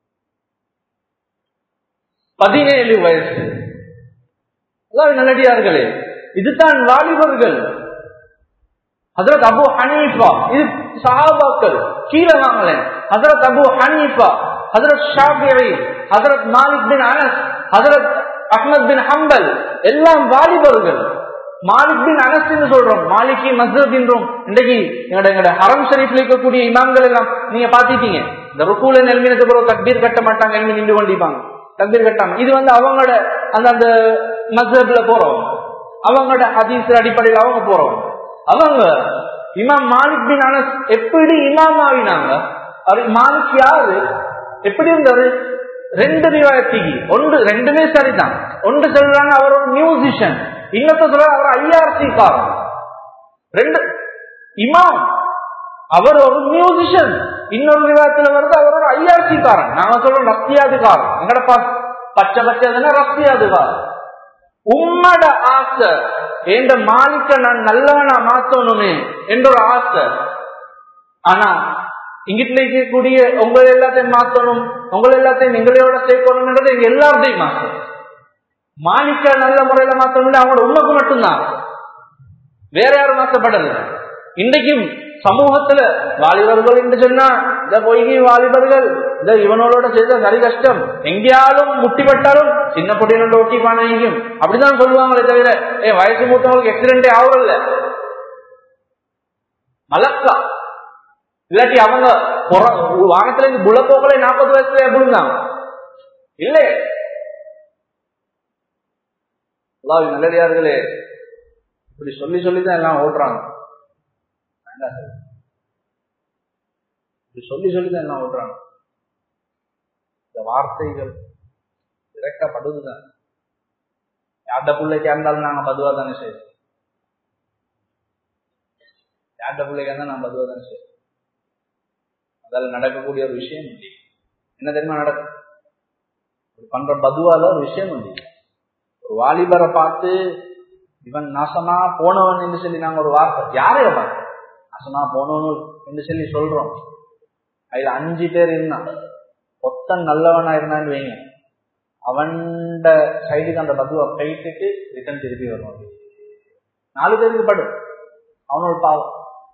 பதினேழு வயசு அதாவது நல்லடியார்களே இதுதான் வாலிபர்கள் ஹசரத் அபு ஹனீஃபா இது சஹாபாக்கள் கீழே வாங்கலேன் ஹசரத் அபு ஹனீஃபா ஹசரத் ஷாஃபியை ஹசரத் மாலிக் பின் அனஸ் ஹசரத் அஹ்மத் பின் ஹம்பல் எல்லாம் வாலிபர்கள் மாலிக் பின் அனஸ் சொல்றோம் மாலிகி மஸ்ஜத் என்றோம் இன்றைக்கு எங்கட எங்கட ஹரம் ஷரீஃப்ல இருக்கக்கூடிய இமாம்கள் எல்லாம் நீங்க பாத்திட்டீங்க இந்த ருக்கூல நெல்மினத்துக்கு பிறகு தக்பீர் கட்ட மாட்டாங்க எழுமி நின்று கொண்டிருப்பாங்க தக்பீர் கட்டாம இது வந்து அவங்களோட அந்த அந்த மஸ்ஜப்ல போறவங்க அவங்களோட ஹதீஸ் அடிப்படையில் அவங்க போறவங்க அவங்க இமாம் மாலிக் பின் அனஸ் எப்படி இமாம் ஆகினாங்க மாலிக் யாரு எப்படி இருந்தாரு ரெண்டு ரிவாயத்திக்கு ஒன்று ரெண்டுமே சரிதான் ஒன்று சொல்றாங்க அவர் ஒரு மியூசிஷியன் இன்னொரு சொல்றாங்க அவர் ஐஆர்சி காரன் ரெண்டு இமாம் அவர் ஒரு மியூசிஷியன் இன்னொரு விவாதத்துல வருது அவர் ஒரு ஐஆர்சி காரன் நாங்க சொல்றோம் நத்தியாதிகாரன் எங்கட பச்சை பச்சைன்னா ரஸ்தி அதுவா உம்மட ஆசை என்ற மாலிக்க நான் நல்லவனா மாத்தணுமே என்ற ஒரு ஆசை ஆனா இங்கிட்ட இருக்கக்கூடிய உங்களை எல்லாத்தையும் மாத்தணும் உங்களை எல்லாத்தையும் எங்களையோட சேர்க்கணும்ன்றது எங்க எல்லாத்தையும் மாத்தணும் மாலிக்க நல்ல முறையில மாத்தணும் அவங்களோட உண்மைக்கு மட்டும்தான் வேற யாரும் மாற்றப்படல இன்றைக்கும் சமூகத்துல வாலிபர்கள் என்று சொன்னா இந்த பொய்கி வாலிபர்கள் இந்த இவனோட செய்த சரி கஷ்டம் எங்கேயாலும் முட்டிப்பட்டாலும் சின்ன பொட்டியில ஒட்டி பானையும் அப்படிதான் சொல்லுவாங்களே தவிர ஏ வயசு மூத்தவங்களுக்கு ஆக்சிடென்டே ஆகுறல்ல மலக்கா இல்லாட்டி அவங்க வானத்துல இருந்து புலப்போக்களை நாற்பது வயசுல எப்படிதான் இல்லை நல்லடியார்களே இப்படி சொல்லி சொல்லிதான் எல்லாம் ஓட்டுறாங்க இப்படி சொல்லி சொல்லிதான் எல்லாம் ஓட்டுறாங்க இந்த வார்த்தைகள் இறக்கப்படுதுதான் யார்ட பிள்ளைக்கா இருந்தாலும் நாங்க பதுவா தானே செய்வோம் யார்ட பிள்ளைக்கா இருந்தாலும் நான் பதுவா தானே செய்வோம் அதால நடக்கக்கூடிய ஒரு விஷயம் இல்லை என்ன தெரியுமா நடக்கும் பண்ற பதுவால ஒரு விஷயம் இல்லை ஒரு வாலிபரை பார்த்து இவன் நாசமா போனவன் என்று சொல்லி நாங்க ஒரு வார்த்தை யாரைய பார்த்து நாசமா போனவன் என்று சொல்லி சொல்றோம் அதுல அஞ்சு பேர் இருந்தான் ஒத்தன் நல்லவனா இருந்தான்னு வைங்க அவன்ட சைடுக்கு அந்த பதுவை கைட்டுட்டு ரிட்டன் திருப்பி வரும் நாலு பேருக்கு படு அவனோட பாவம்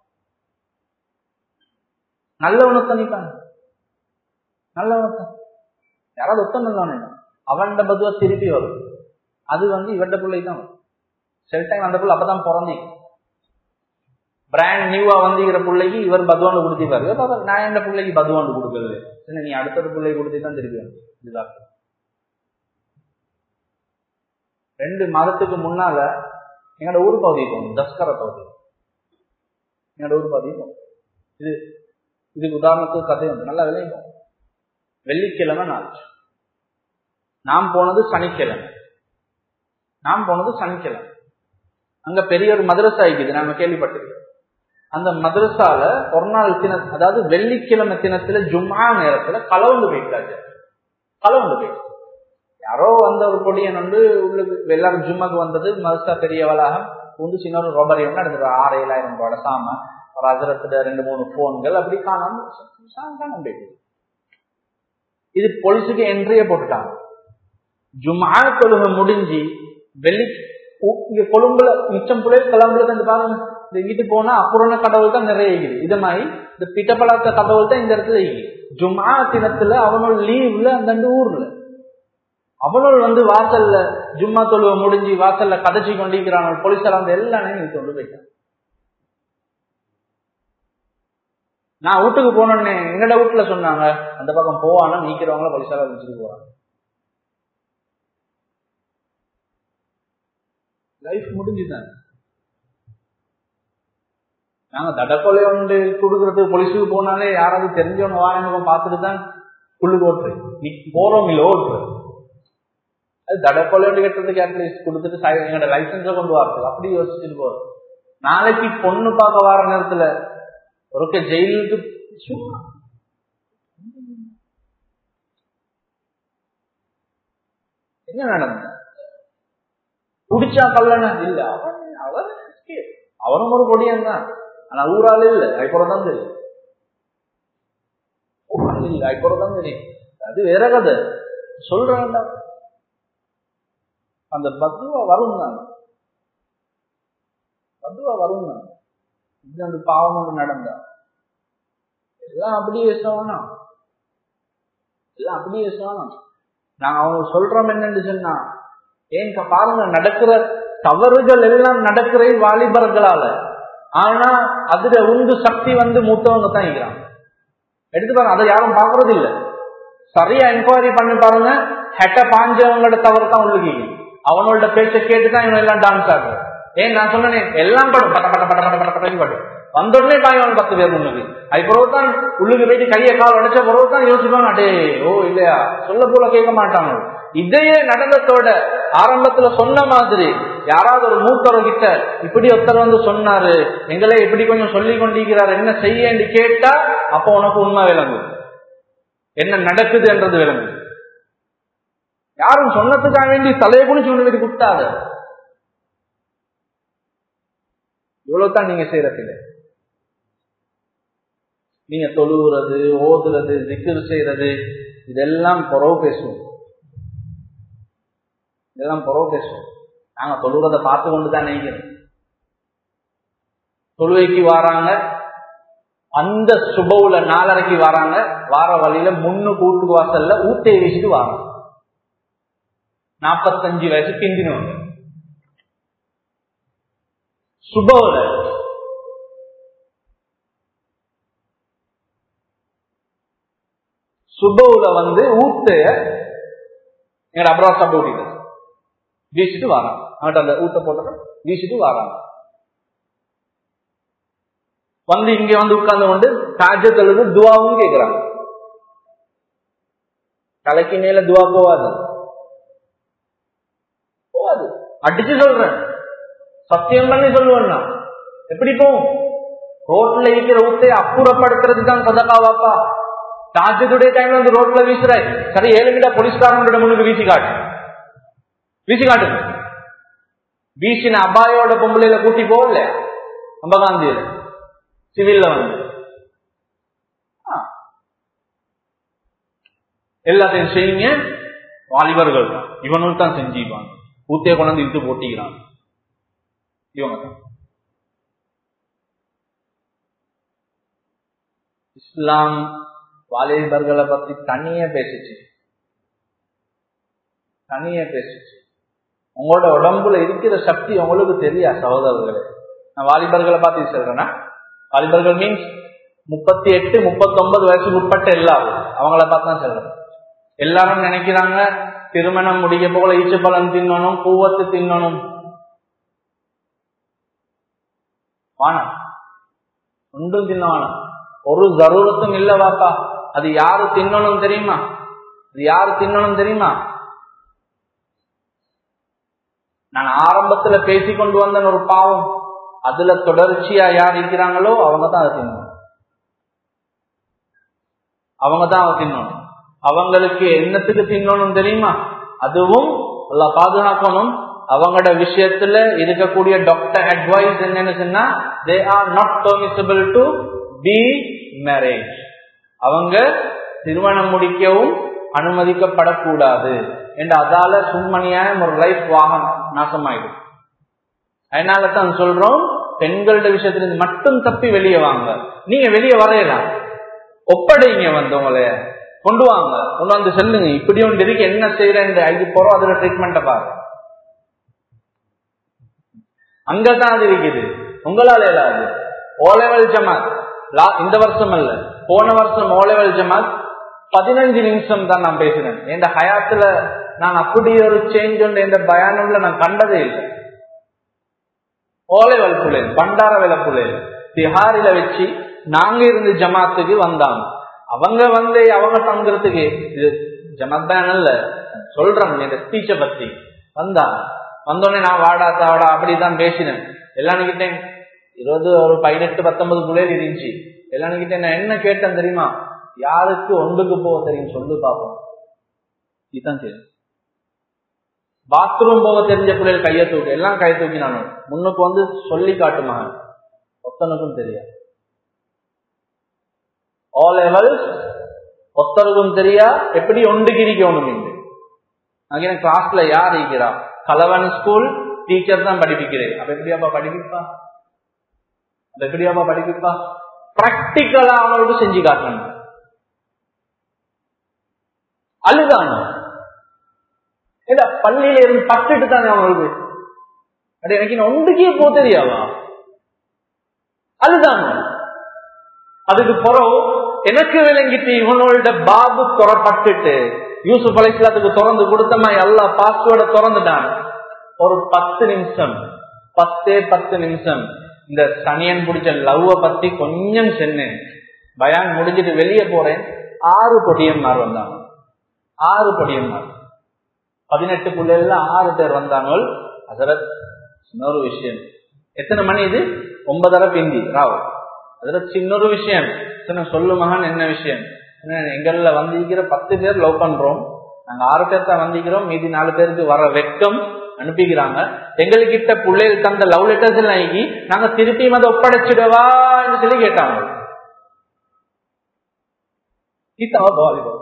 நல்லவனத்தை நிற்பாங்க நல்லவனத்தை யாராவது ஒத்தன் நல்லவன் அவன்ட பதுவை திருப்பி வரும் அது வந்து இவட்ட பிள்ளை தான் சில டைம் அந்த பிள்ளை அப்பதான் பிறந்தி பிராண்ட் நியூவா வந்திக்கிற பிள்ளைக்கு இவர் பதுவாண்டு கொடுத்திருப்பாரு நான் எந்த பிள்ளைக்கு பதுவாண்டு கொடுக்கறது சரி நீ அடுத்தது பிள்ளை கொடுத்து தான் திருப்பி இதுதான் ரெண்டு மாதத்துக்கு முன்னால எங்களோட ஊர் பகுதி போகும் தஸ்கர பகுதி எங்களோட ஊர் பகுதி போகும் இது இதுக்கு உதாரணத்துக்கு கதை வந்து நல்லா விளையும் வெள்ளிக்கிழமை நாள் நாம் போனது சனிக்கிழமை நாம் போனது சனிக்கிழமை அங்க பெரிய ஒரு மதரசா இருக்குது நாங்க கேள்விப்பட்டிருக்கோம் அந்த மதரசால ஒரு நாள் தின அதாவது வெள்ளிக்கிழமை தினத்துல ஜும்மா நேரத்துல கலவுண்டு போயிட்டாச்சு கலவுண்டு போயிட்டு யாரோ வந்த ஒரு பொடியன் வந்து உள்ளுக்கு எல்லாரும் ஜும்மாக்கு வந்தது மதரசா பெரிய வளாகம் வந்து சின்ன ஒரு ரொபரி ஒன்று நடந்தது ஆறு ஏழாயிரம் ரூபாயோட சாம ஒரு அஜரத்துல ரெண்டு மூணு போன்கள் அப்படி காணாம காணாம போயிட்டு இது போலீஸுக்கு என்ட்ரியே போட்டுட்டாங்க ஜும்மா தொழுகை முடிஞ்சு வெள்ளி இங்க கொழும்புல மிச்சம் புள்ளை கிளம்புல வந்து பாருங்க இந்த வீட்டுக்கு போனா அப்புறம் கடவுள் தான் நிறைய இருக்குது இது மாதிரி இந்த பிட்டப்படாத கடவுள் தான் இந்த இடத்துல இருக்குது ஜும்மா தினத்துல அவனோட லீவ்ல அந்த ஊர்ல அவனோட வந்து வாசல்ல ஜும்மா தொழுவ முடிஞ்சு வாசல்ல கதைச்சி கொண்டிருக்கிறான் போலீஸார் அந்த எல்லாமே நீ கொண்டு போயிட்டான் நான் வீட்டுக்கு போனோன்னே எங்கட வீட்டுல சொன்னாங்க அந்த பக்கம் போவானா நீக்கிறவங்கள போலீஸார வச்சுட்டு போறாங்க லைஃப் முடிஞ்சுதான் நாங்க தடக்கொலை ஒன்று கொடுக்கறதுக்கு பொலிசுக்கு போனாலே யாராவது தெரிஞ்சவங்க வாரங்க பார்த்துட்டு தான் புல்லு ஓட்டுரு நீ போறோம் இல்ல ஓட்டுரு அது தடக்கொலை ஒன்று கட்டுறதுக்கு அட்லீஸ்ட் கொடுத்துட்டு எங்களோட லைசன்ஸை கொண்டு வரது அப்படி யோசிச்சுட்டு போறோம் நாளைக்கு பொண்ணு பார்க்க வர நேரத்துல ஒருக்க ஜெயிலுக்கு சும்மா என்ன நடந்தது குடிச்சா கல்லணம் இல்ல அவன் அவர் அவரும் ஒரு பொடியன் தான் ஆனா ஊரால இல்ல ஐப்புறம் தான் தெரியும் இல்ல ஐப்புறம் தான் தெரியும் அது வேற கதை சொல்றான்டா அந்த பத்துவா வரும் தான் பத்துவா வரும் தான் இது அந்த பாவம் ஒன்று நடந்தா எல்லாம் அப்படியே பேசுவானா எல்லாம் அப்படியே பேசுவானா நாங்க அவங்க சொல்றோம் என்னன்னு சொன்னா ஏன் பாருங்க நடக்கிற தவறுகள் எல்லாம் நடக்கிற வாலிபர்களால ஆனா அதுல உந்து சக்தி வந்து மூத்தவங்க தான் இருக்கிறாங்க எடுத்து பாருங்க அதை யாரும் பாக்குறது இல்ல சரியா என்கொயரி பண்ணி பாருங்க ஹெட்ட பாஞ்சவங்களோட தவறு தான் உள்ளுக்கு அவனோட பேச்ச கேட்டுதான் இவன் எல்லாம் டான்ஸ் ஆடுறான் ஏன் நான் சொன்னேன் எல்லாம் படம் பட்ட பட்ட பட்ட பட்ட பட்ட பட்டம் படும் வந்தோடனே பாய்வான் பத்து பேர் முன்னுக்கு அது பிறகு தான் உள்ளுக்கு போயிட்டு கையை கால் உடைச்ச பிறகு தான் யோசிப்பாங்க அடே ஓ இல்லையா சொல்ல போல கேட்க மாட்டாங்க இதையே நடந்தத்தோட ஆரம்பத்துல சொன்ன மாதிரி யாராவது ஒரு மூத்தவர்கிட்ட இப்படி ஒருத்தர் வந்து சொன்னாரு எங்களை இப்படி கொஞ்சம் சொல்லி கொண்டிருக்கிறார் என்ன செய்ய கேட்டா அப்போ உனக்கு உண்மை விளங்கும் என்ன நடக்குது என்றது விளங்கும் யாரும் சொன்னதுக்காக வேண்டி தலையை குனிச்சு கொண்டு போய் குட்டாத இவ்வளவுதான் நீங்க செய்யறதில்லை நீங்க தொழுகிறது ஓதுறது திக்கிர் செய்யறது இதெல்லாம் புறவு பேசுவோம் இதெல்லாம் புறவு பேசுவோம் நாங்க தொழுகிறத பார்த்து கொண்டு தான் நினைக்கிறோம் தொழுவைக்கு வராங்க அந்த சுபவுல நாலரைக்கு வராங்க வார வழியில முன்னு கூட்டு வாசல்ல ஊட்டையை வீசிட்டு வராங்க நாற்பத்தஞ்சு வயசு பிந்தினவங்க சுபவுல சுபவுல வந்து ஊத்தைய எங்க அப்புறம் சாப்பிட்டு ஊட்டிட்டு வீசிட்டு வரான் அவன்கிட்ட அந்த ஊட்ட போட்டு வீசிட்டு வராங்க வந்து இங்க வந்து உட்கார்ந்து கொண்டு தாஜத்தழுது துவாவும் கேட்கிறாங்க தலைக்கு மேல துவா போவாது போவாது அடிச்சு சொல்றேன் சத்தியம் பண்ணி சொல்லுவேன் நான் எப்படி போகும் ரோட்ல இருக்கிற ஊத்தையை அப்புறப்படுத்துறதுக்கு தான் சதகாவாப்பா தாஜத்துடைய டைம்ல வந்து ரோட்ல வீசுறாய் சரி ஏழு கிட்ட போலீஸ்காரங்களோட முன்னுக்கு வீசி காட்டு வீசி காட்டு வீசின அபாயோட பொம்பளையில கூட்டி போகல அம்பகாந்தியில சிவில்ல வந்து எல்லாத்தையும் செய்யுங்க வாலிபர்கள் தான் இவனும் தான் செஞ்சுப்பாங்க ஊத்தைய கொண்டாந்து இழுத்து போட்டிக்கிறான் இவங்க தான் இஸ்லாம் வாலிபர்களை பத்தி தனியே பேசிச்சு தனியே பேசிச்சு உங்களோட உடம்புல இருக்கிற சக்தி உங்களுக்கு தெரியா சகோதரர்களே நான் வாலிபர்களை பார்த்து சொல்றேன்னா வாலிபர்கள் மீன்ஸ் முப்பத்தி எட்டு முப்பத்தி ஒன்பது வயசுக்கு உட்பட்ட எல்லாரும் அவங்கள பார்த்து தான் சொல்றேன் எல்லாரும் நினைக்கிறாங்க திருமணம் முடிய போல ஈச்சப்பழம் தின்னணும் பூவத்து தின்னணும் வானம் ஒன்றும் தின்ன வானம் ஒரு ஜரூரத்தும் இல்ல வாப்பா அது யாரு தின்னணும் தெரியுமா அது யாரு தின்னணும் தெரியுமா நான் ஆரம்பத்துல பேசி கொண்டு வந்த ஒரு பாவம் அதுல தொடர்ச்சியா யார் இருக்கிறாங்களோ அவங்க தான் அதை தின்னணும் அவங்க தான் அதை தின்னணும் அவங்களுக்கு என்னத்துக்கு தின்னணும் தெரியுமா அதுவும் நல்லா பாதுகாக்கணும் அவங்களோட விஷயத்துல இருக்கக்கூடிய டாக்டர் அட்வைஸ் என்னன்னு சொன்னா they are not permissible to be marriage அவங்க திருமணம் முடிக்கவும் அனுமதிக்கப்படக்கூடாது என்று அதால சும்மணியான ஒரு லைஃப் வாகனம் நாசமாயிடும் அதனால தான் சொல்றோம் பெண்களோட விஷயத்திலிருந்து மட்டும் தப்பி வெளியே வாங்க நீங்க வெளியே வரையலாம் ஒப்படைங்க வந்து உங்களை கொண்டு வாங்க கொண்டு வந்து சொல்லுங்க இப்படி ஒன்று இருக்கு என்ன செய்யறேன் ஐந்து போறோம் அதுல ட்ரீட்மெண்ட்டை பாருங்க அங்கதான் அது இருக்குது உங்களால இல்லாது ஓ லெவல் ஜமாத் இந்த வருஷம் அல்ல போன வருஷம் ஓ லெவல் ஜமாத் பதினஞ்சு நிமிஷம் தான் நான் பேசினேன் என் ஹயாத்துல நான் அப்படி ஒரு சேஞ்ச் ஒன்று எந்த பயானம்ல நான் கண்டதே இல்லை ஓலைவல் புள்ளைகள் பண்டார வேலை புள்ளைகள் திஹாரில வச்சு நாங்க இருந்து ஜமாத்துக்கு வந்தாங்க அவங்க வந்து அவங்க தங்குறதுக்கு இது ஜமாத் பேனல்ல சொல்றேன் இந்த ஸ்பீச்சை பத்தி வந்தாங்க வந்தோடனே நான் வாடா தாவடா அப்படிதான் பேசினேன் எல்லாருக்கிட்டேன் இருபது ஒரு பதினெட்டு பத்தொன்பது பிள்ளைகள் இருந்துச்சு எல்லாருக்கிட்டே நான் என்ன கேட்டேன் தெரியுமா யாருக்கு ஒன்றுக்கு போக தெரியும் சொல்லு பார்ப்போம் இதுதான் தெரியும் பாத்ரூம் போக தெரிஞ்ச பிள்ளைகள் கையை தூக்கு எல்லாம் கையை தூக்கினானு முன்னுக்கு வந்து சொல்லி காட்டுமா ஒத்தனுக்கும் தெரியாது ஓ லெவல்ஸ் ஒத்தருக்கும் தெரியா எப்படி ஒன்றுக்கு இருக்கணும் இங்கு அங்கே கிளாஸ்ல யார் இருக்கிறா கலவன் ஸ்கூல் டீச்சர் தான் படிப்பிக்கிறேன் அப்ப எப்படியாப்பா படிப்பிப்பா அப்ப எப்படியாப்பா படிப்பிப்பா பிராக்டிக்கலா அவங்களுக்கு செஞ்சு காட்டணும் அழுதாங்க ஏடா பள்ளியில இருந்து பட்டுட்டு தானே அவங்களுக்கு அடே எனக்கு ஒன்றுக்கே போ தெரியாவா அதுதாங்க அதுக்கு பிறகு எனக்கு விளங்கிட்டு இவனோட பாபு புறப்பட்டுட்டு யூசுப் அலைஸ்லாத்துக்கு திறந்து கொடுத்தமா எல்லா பாஸ்வேர்டை திறந்துட்டான் ஒரு பத்து நிமிஷம் பத்தே பத்து நிமிஷம் இந்த சனியன் பிடிச்ச லவ்வ பத்தி கொஞ்சம் சென்னேன் பயான் முடிஞ்சிட்டு வெளியே போறேன் ஆறு பொடியன்மார் வந்தாங்க ஆறு பொடியன்மார் பதினெட்டு பிள்ளைகள்ல ஆறு பேர் வந்தாங்க அதரத் இன்னொரு விஷயம் எத்தனை மணி இது ஒன்பதரை பிந்தி ராவ் அதுல சின்னொரு விஷயம் சின்ன சொல்லு மகன் என்ன விஷயம் எங்கள்ல வந்திருக்கிற பத்து பேர் லவ் பண்றோம் நாங்க ஆறு பேர் தான் வந்திக்கிறோம் மீதி நாலு பேருக்கு வர வெக்கம் அனுப்பிக்கிறாங்க எங்ககிட்ட பிள்ளைகள் தந்த லவ் லெட்டர்ஸ் எல்லாம் ஆகி நாங்க திருப்பியும் அதை ஒப்படைச்சிடவான்னு சொல்லி கேட்டாங்க இதான் வாலிபம்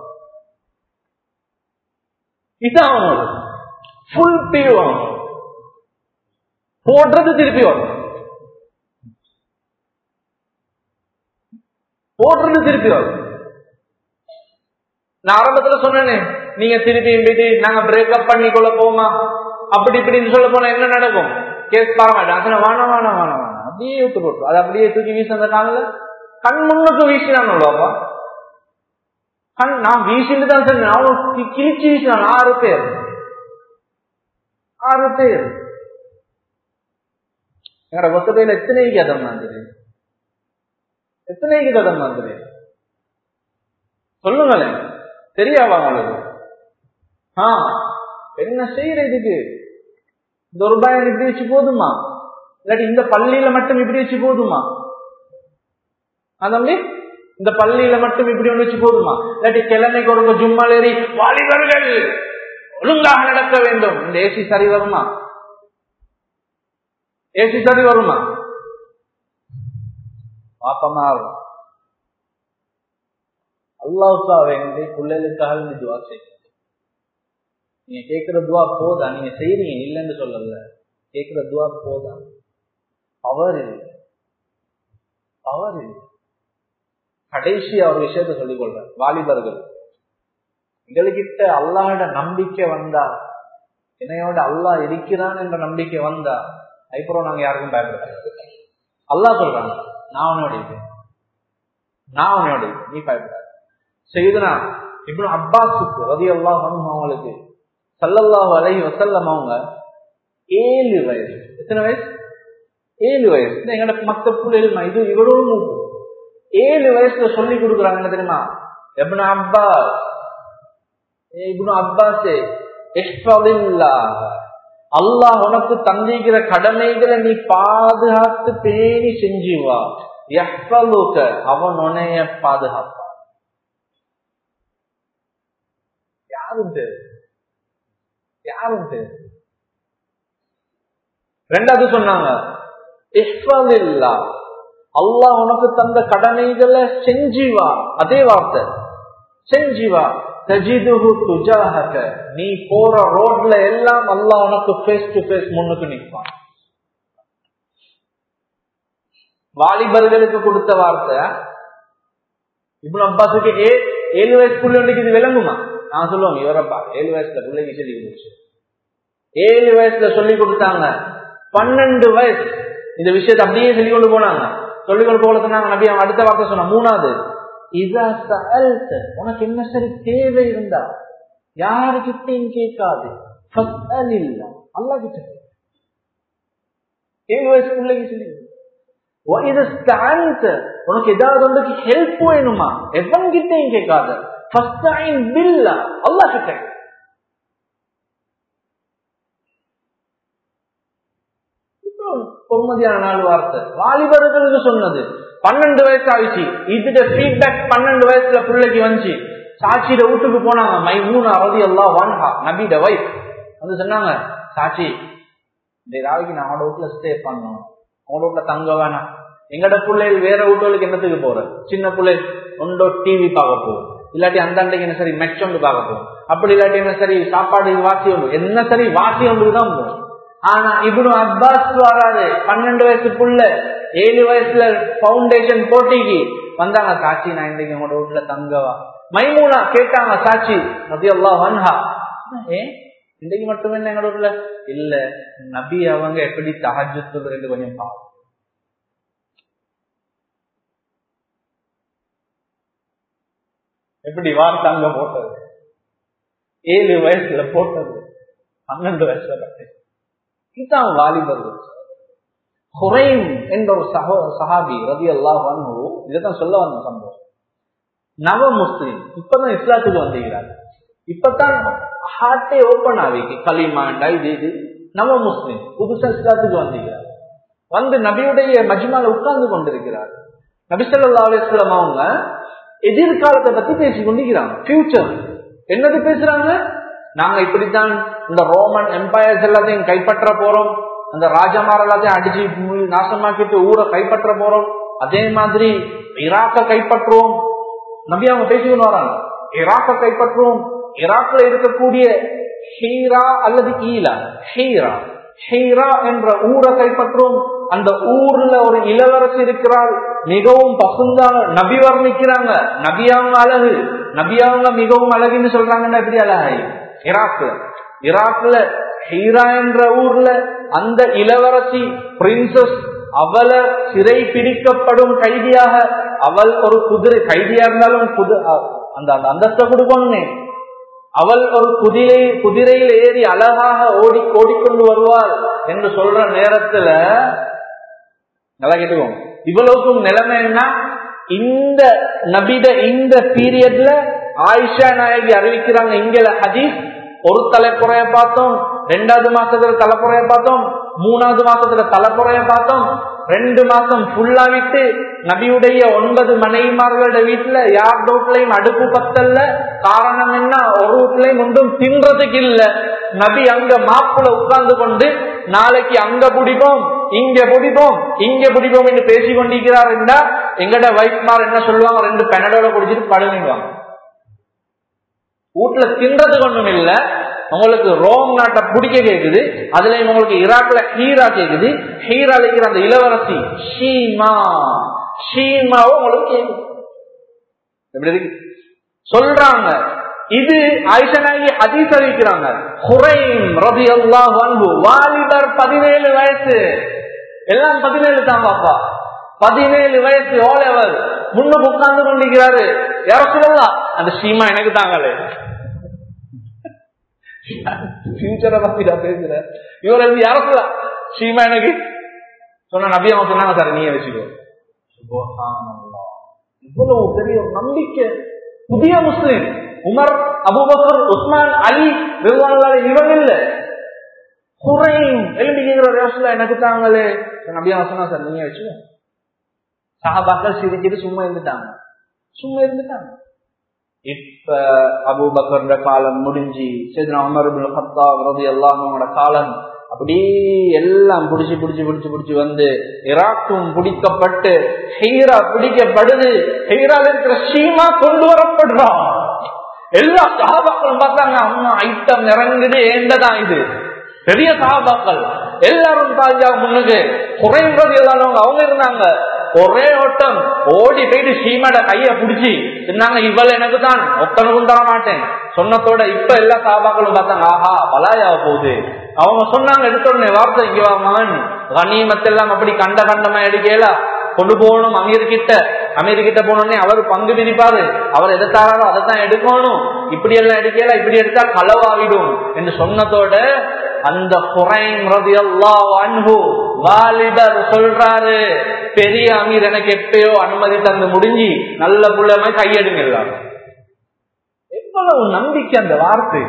இதான் அவனோட ஃபுல் பீவ் அவன் போடுறது திருப்பி வரும் போடுறது திருப்பி வரும் நான் ஆரம்பத்துல சொன்னேனே நீங்க திருப்பி போயிட்டு நாங்க பிரேக்கப் பண்ணி கொள்ள போமா அப்படி இப்படின்னு சொல்ல போனா என்ன நடக்கும் கேஸ் பார மாட்டேன் வேணாம் வேணாம் வேணாம் வேணாம் அப்படியே விட்டு போட்டு அது அப்படியே தூக்கி வீச அந்த காலில் கண் முன்னுக்கு வீசினானுள்ளப்பா கண் நான் வீசிட்டு தான் சொன்னேன் அவன் கிழிச்சு வீசினான் ஆறு பேர் ஆறு பேர் எங்கட ஒத்தப்பையில எத்தனைக்கு கதம் மாதிரி எத்தனைக்கு கதம் மாதிரி சொல்லுங்களேன் தெரியாவா உங்களுக்கு ஆ என்ன செய்யற இதுக்கு இந்த ரூபாய் இப்படி வச்சு போதுமா இல்லாட்டி இந்த பள்ளியில மட்டும் இப்படி வச்சு போதுமா அதம்பி இந்த பள்ளியில மட்டும் இப்படி ஒன்று வச்சு போதுமா இல்லாட்டி கிழமைக்கு ஒரு ஜும்மால் ஏறி வாலிபர்கள் ஒழுங்காக நடக்க வேண்டும் இந்த ஏசி சரி வருமா ஏசி சரி வருமா பாப்பமா அல்லாவுக்கா வேண்டி பிள்ளைகளுக்காக நீ துவா செய்ய நீங்க கேட்கிற துவா போதா நீங்க செய்றீங்க இல்லைன்னு சொல்லல கேட்கிற துவா போதா பவர் இல்லை பவர் இல்லை கடைசியா ஒரு விஷயத்த சொல்லிக் கொள்றேன் வாலிபர்கள் எங்ககிட்ட அல்லாஹோட நம்பிக்கை வந்தா என்னையோட அல்லாஹ் இருக்கிறான் என்ற நம்பிக்கை வந்தா அதுக்கப்புறம் நாங்க யாருக்கும் பயப்படாது அல்லாஹ் சொல்றாங்க நான் உன்னோட இருக்கேன் நான் உன்னோட இருக்கேன். நீ பயப்படாது செய்துனா இப்படி அப்பாஸுக்கு ரதி அல்லாஹ் அவங்களுக்கு சல்லல்லாஹு அலைஹி வசல்லம் அவங்க ஏழு வயசு எத்தனை வயசு ஏழு வயசு எங்கட மத்த பிள்ளைகள் இது இவ்வளவு மூப்பு ஏழு வயசுல சொல்லி கொடுக்குறாங்க என்ன தெரியுமா எப்னு அப்பாஸ் இப்னு அப்பாஸே அல்லாஹ் உனக்கு தந்திக்கிற கடமைகளை நீ பாதுகாத்து பேணி செஞ்சு வா எஃபலுக்க அவன் உனைய பாதுகாப்பான் யாரும் தெரியும் யாரும் தெரியும் ரெண்டாவது சொன்னாங்க இஹ்ஃபலில்லா அல்லாஹ் உனக்கு தந்த கடமைகளை செஞ்சு வா அதே வார்த்தை செஞ்சு வா தஜிதுஹு துஜாஹக நீ போற ரோட்ல எல்லாம் அல்லாஹ் உனக்கு ஃபேஸ் டு ஃபேஸ் முன்னுக்கு நிற்பான் வாலிபர்களுக்கு கொடுத்த வார்த்தை இப்னு அப்பாஸுக்கு ஏ ஏழு வயசு பிள்ளைக்கு இது விளங்குமா நான் சொல்லுவோம் இவரப்பா ஏழு வயசுல பிள்ளைக்கு சொல்லி கொடுத்து ஏழு வயசுல சொல்லி கொடுத்தாங்க பன்னெண்டு வயசு இந்த விஷயத்தை அப்படியே சொல்லி கொண்டு போனாங்க சொல்லி கொண்டு போல சொன்னாங்க நபி அவன் அடுத்த வார்த்தை சொன்ன மூணாவது இதா சஅல்த உனக்கு என்ன சரி தேவை இருந்தா யாருக்கிட்டையும் கேட்காது ஃபஸ்அலில்லா அல்லாஹ் கிட்ட கேளு. ஏழு வயசு பிள்ளைக்கு சொல்லி கொடு. وَإِذَا اسْتَعَنْتَ உனக்கு ஏதாவது ஒன்றுக்கு ஹெல்ப் வேணுமா எவன் கிட்டையும் கேட்காத ஃபஸ்டைன் பில்லா அல்லாஹ் கிட்ட கேளு. இப்போ பொம்மதியான நாலு வார்த்தை வாலிபர்களுக்கு சொன்னது பன்னெண்டு வயசு ஆயிடுச்சு இதுட ஃபீட்பேக் பன்னெண்டு வயசுல பிள்ளைக்கு வந்துச்சு சாட்சியிட வீட்டுக்கு போனாங்க மை மூணு அவதி எல்லாம் வான்ஹா நபிட வைஃப் வந்து சொன்னாங்க சாட்சி இந்த ராவிக்கு நான் அவனோட வீட்டுல ஸ்டே பண்ணணும் அவனோட வீட்டுல தங்க வேணாம் எங்கட பிள்ளைகள் வேற வீட்டுகளுக்கு என்னத்துக்கு போற சின்ன பிள்ளை ஒன்றோ டிவி பார்க்க போகும் இல்லாட்டி அந்த அண்டைக்கு என்ன சரி மெச் ஒன்று பார்க்க போகும் அப்படி இல்லாட்டி என்ன சரி சாப்பாடு வாசி ஒன்று என்ன சரி வாசி ஒன்றுக்கு தான் போகும் ஆனா இப்னு அப்பாஸ் வராது பன்னெண்டு வயசு புள்ள ஏழு வயசுல பவுண்டேஷன் போட்டிக்கு வந்தாங்க சாட்சி நான் இன்னைக்கு உங்களோட வீட்டுல தங்கவா மைமூனா கேட்டாங்க சாட்சி நபி அல்லா வன்ஹா ஏ இன்னைக்கு மட்டுமே என்ன எங்களோட வீட்டுல இல்ல நபி அவங்க எப்படி தஹஜுத்து ரெண்டு கொஞ்சம் பாவம் எப்படி வார்த்தை அங்க போட்டது ஏழு வயசுல போட்டது பன்னெண்டு வயசுல கட்டி இதுதான் வாலிபர்கள் குறைம் என்ற ஒரு சகோ சஹாபி ரதி அல்லாஹ் இதைத்தான் சொல்ல வந்த சம்பவம் நவ முஸ்லிம் இப்பதான் இஸ்லாத்துக்கு வந்திருக்கிறார் இப்பதான் ஹார்ட்டே ஓபன் ஆகிக்கு களிமாண்டா இது இது நவ முஸ்லிம் புதுசா இஸ்லாத்துக்கு வந்திருக்கிறார் வந்து நபியுடைய மஜ்மால உட்கார்ந்து கொண்டிருக்கிறார் நபிசல்லா அலிஸ்லாம் அவங்க எதிர்காலத்தை பத்தி பேசி கொண்டிருக்கிறாங்க ஃபியூச்சர் என்னது பேசுறாங்க நாங்க இப்படித்தான் இந்த ரோமன் எம்பையர்ஸ் எல்லாத்தையும் கைப்பற்ற போறோம் அந்த ராஜமார் எல்லாத்தையும் அடிச்சு மு- நாசமாக்கிட்டு ஊரை கைப்பற்ற போறோம் அதே மாதிரி ஈராக்க கைப்பற்றுவோம் நபி அவங்க பேசிக்கொண்டு வராங்க ஈராக்க கைப்பற்றுவோம் ஈராக்ல இருக்கக்கூடிய ஹீரா அல்லது ஈலா ஹீரா ஹீரா என்ற ஊரை கைப்பற்றுவோம் அந்த ஊர்ல ஒரு இளவரசி இருக்கிறாள் மிகவும் பசுந்தான நபி வர்ணிக்கிறாங்க நபி அவங்க அழகு நபி அவங்க மிகவும் அழகுன்னு சொல்றாங்கன்னா எப்படி அழகாய் ஈராக்ல ஈராக்ல ஹீரா என்ற ஊர்ல அந்த இளவரசி பிரின்சஸ் அவளை சிறை பிடிக்கப்படும் கைதியாக அவள் ஒரு குதிரை கைதியா இருந்தாலும் குதி- அ- அந்த அந்த அந்தஸ்தை கொடுக்கணுமே அவள் ஒரு குதிரை குதிரையில் ஏறி அழகாக ஓடி ஓடிக்கொண்டு வருவாள் என்று சொல்ற நேரத்துல நல்லா கேட்டுக்கோங்க இவ்வளவுக்கும் நிலைமை என்ன இந்த நபிட இந்த பீரியட்ல ஆயிஷா நாயகி அறிவிக்கிறாங்க இங்கல ஹதீஸ் ஒரு தலைப்புறைய பார்த்தோம் ரெண்டாவது மாசத்துல தலைப்புறைய பார்த்தோம் மூணாவது மாசத்துல தலைப்புறைய பார்த்தோம் ரெண்டு மாசம் ஃபுல்லா விட்டு நபியுடைய ஒன்பது மனைவிமார்களோட வீட்டுல யார் வீட்லயும் அடுப்பு பத்தல்ல காரணம் என்ன ஒரு வீட்லயும் ஒன்றும் தின்றதுக்கு இல்ல நபி அங்க மாப்புல உட்கார்ந்து கொண்டு நாளைக்கு அங்க பிடிப்போம் இங்க பிடிப்போம் இங்க பிடிப்போம் என்று பேசி கொண்டிருக்கிறார் என்றா எங்கட வைஃப்மார் என்ன சொல்லுவாங்க ரெண்டு பெனடோட குடிச்சிட்டு படுங்குவாங்க வீட்டுல தின்றது ஒண்ணும் இல்ல உங்களுக்கு ரோம் நாட்டை பிடிக்க கேக்குது அதுல உங்களுக்கு ஈராக்ல ஹீரா கேக்குது ஹீரா இருக்கிற அந்த இளவரசி ஷீமா ஷீமாவும் உங்களுக்கு கேக்குது எப்படி இருக்கு சொல்றாங்க இது ஆயிஷனாகி ஹதீஸ் அறிவிக்கிறாங்க ஹுரைம் ரபி அல்லாஹ் அன்பு வாலிபர் பதினேழு வயசு எல்லாம் பதினேழு தான் பாப்பா பதினேழு வயசு ஓலவர் முன்னுக்கு உட்கார்ந்து கொண்டிருக்கிறாரு யார சொல்லலாம் அந்த ஷீமா எனக்கு தாங்களே ஃபியூச்சரை பத்தி நான் பேசுறேன் இவர் வந்து யார சொல்லலாம் ஷீமா எனக்கு சொன்ன நபி அவங்க சொன்னாங்க சார் நீயே வச்சுக்கோ சுபஹானல்லாஹ். இவ்வளவு பெரிய ஒரு நம்பிக்கை புதிய முஸ்லிம் உமர் அபூபக்கர் உஸ்மான் அலி வெவ்வாறு இவங்க இல்ல குறையும் எழுதி கேட்கிற யோசனை எனக்கு தாங்களே நபியா சொன்னா சார் நீங்க வச்சுக்கோ சஹாபாக்கள் சிரிச்சிட்டு சும்மா இருந்துட்டாங்க சும்மா இருந்துட்டாங்க இப்ப அபூபக்கரோட காலம் முடிஞ்சு சேதனா உமர் இப்னு கத்தாப் ரலியல்லாஹு அன்ஹுவோட காலம் அப்படியே எல்லாம் புடிச்சு புடிச்சு புடிச்சு புடிச்சு வந்து இராக்கும் பிடிக்கப்பட்டு ஹீரா பிடிக்கப்படுது ஹீரால இருக்கிற ஷீமா கொண்டு வரப்படுறான் எல்லா சகாபாக்களும் பார்த்தாங்க அம்மா ஐட்டம் இறங்குது ஏண்டதான் இது பெரிய சகாபாக்கள் எல்லாரும் பாஞ்சா முன்னுக்கு குறைன்றது எல்லாரும் அவங்க இருந்தாங்க ஒரே ஓட்டம் ஓடி போயிட்டு சீமாட கைய புடிச்சு சொன்னாங்க இவள் எனக்கு தான் ஒத்தனுக்கும் தர மாட்டேன் சொன்னதோட இப்ப எல்லா சாபாக்களும் பார்த்தாங்க ஆஹா பலாயா போகுது அவங்க சொன்னாங்க எடுத்தோடனே வார்த்தை இங்க வா மகன் கனிமத்தெல்லாம் அப்படி கண்ட கண்டமா எடுக்கல கொண்டு போகணும் அமீர் கிட்ட அமீர் கிட்ட போனோடனே அவர் பங்கு பிரிப்பாரு அவர் எதிர்த்தாரோ அதை தான் எடுக்கணும் இப்படி எல்லாம் எடுக்கல இப்படி எடுத்தா களவாகிடும் என்று சொன்னதோட அந்த குறைம் அன்பு வாலிபர் சொல்றாரு பெரிய அமீர் எனக்கு எப்பயோ அனுமதி தந்து முடிஞ்சு நல்ல புள்ளமை கையெடுங்க எல்லாரும் எவ்வளவு நம்பிக்கை அந்த வார்த்தை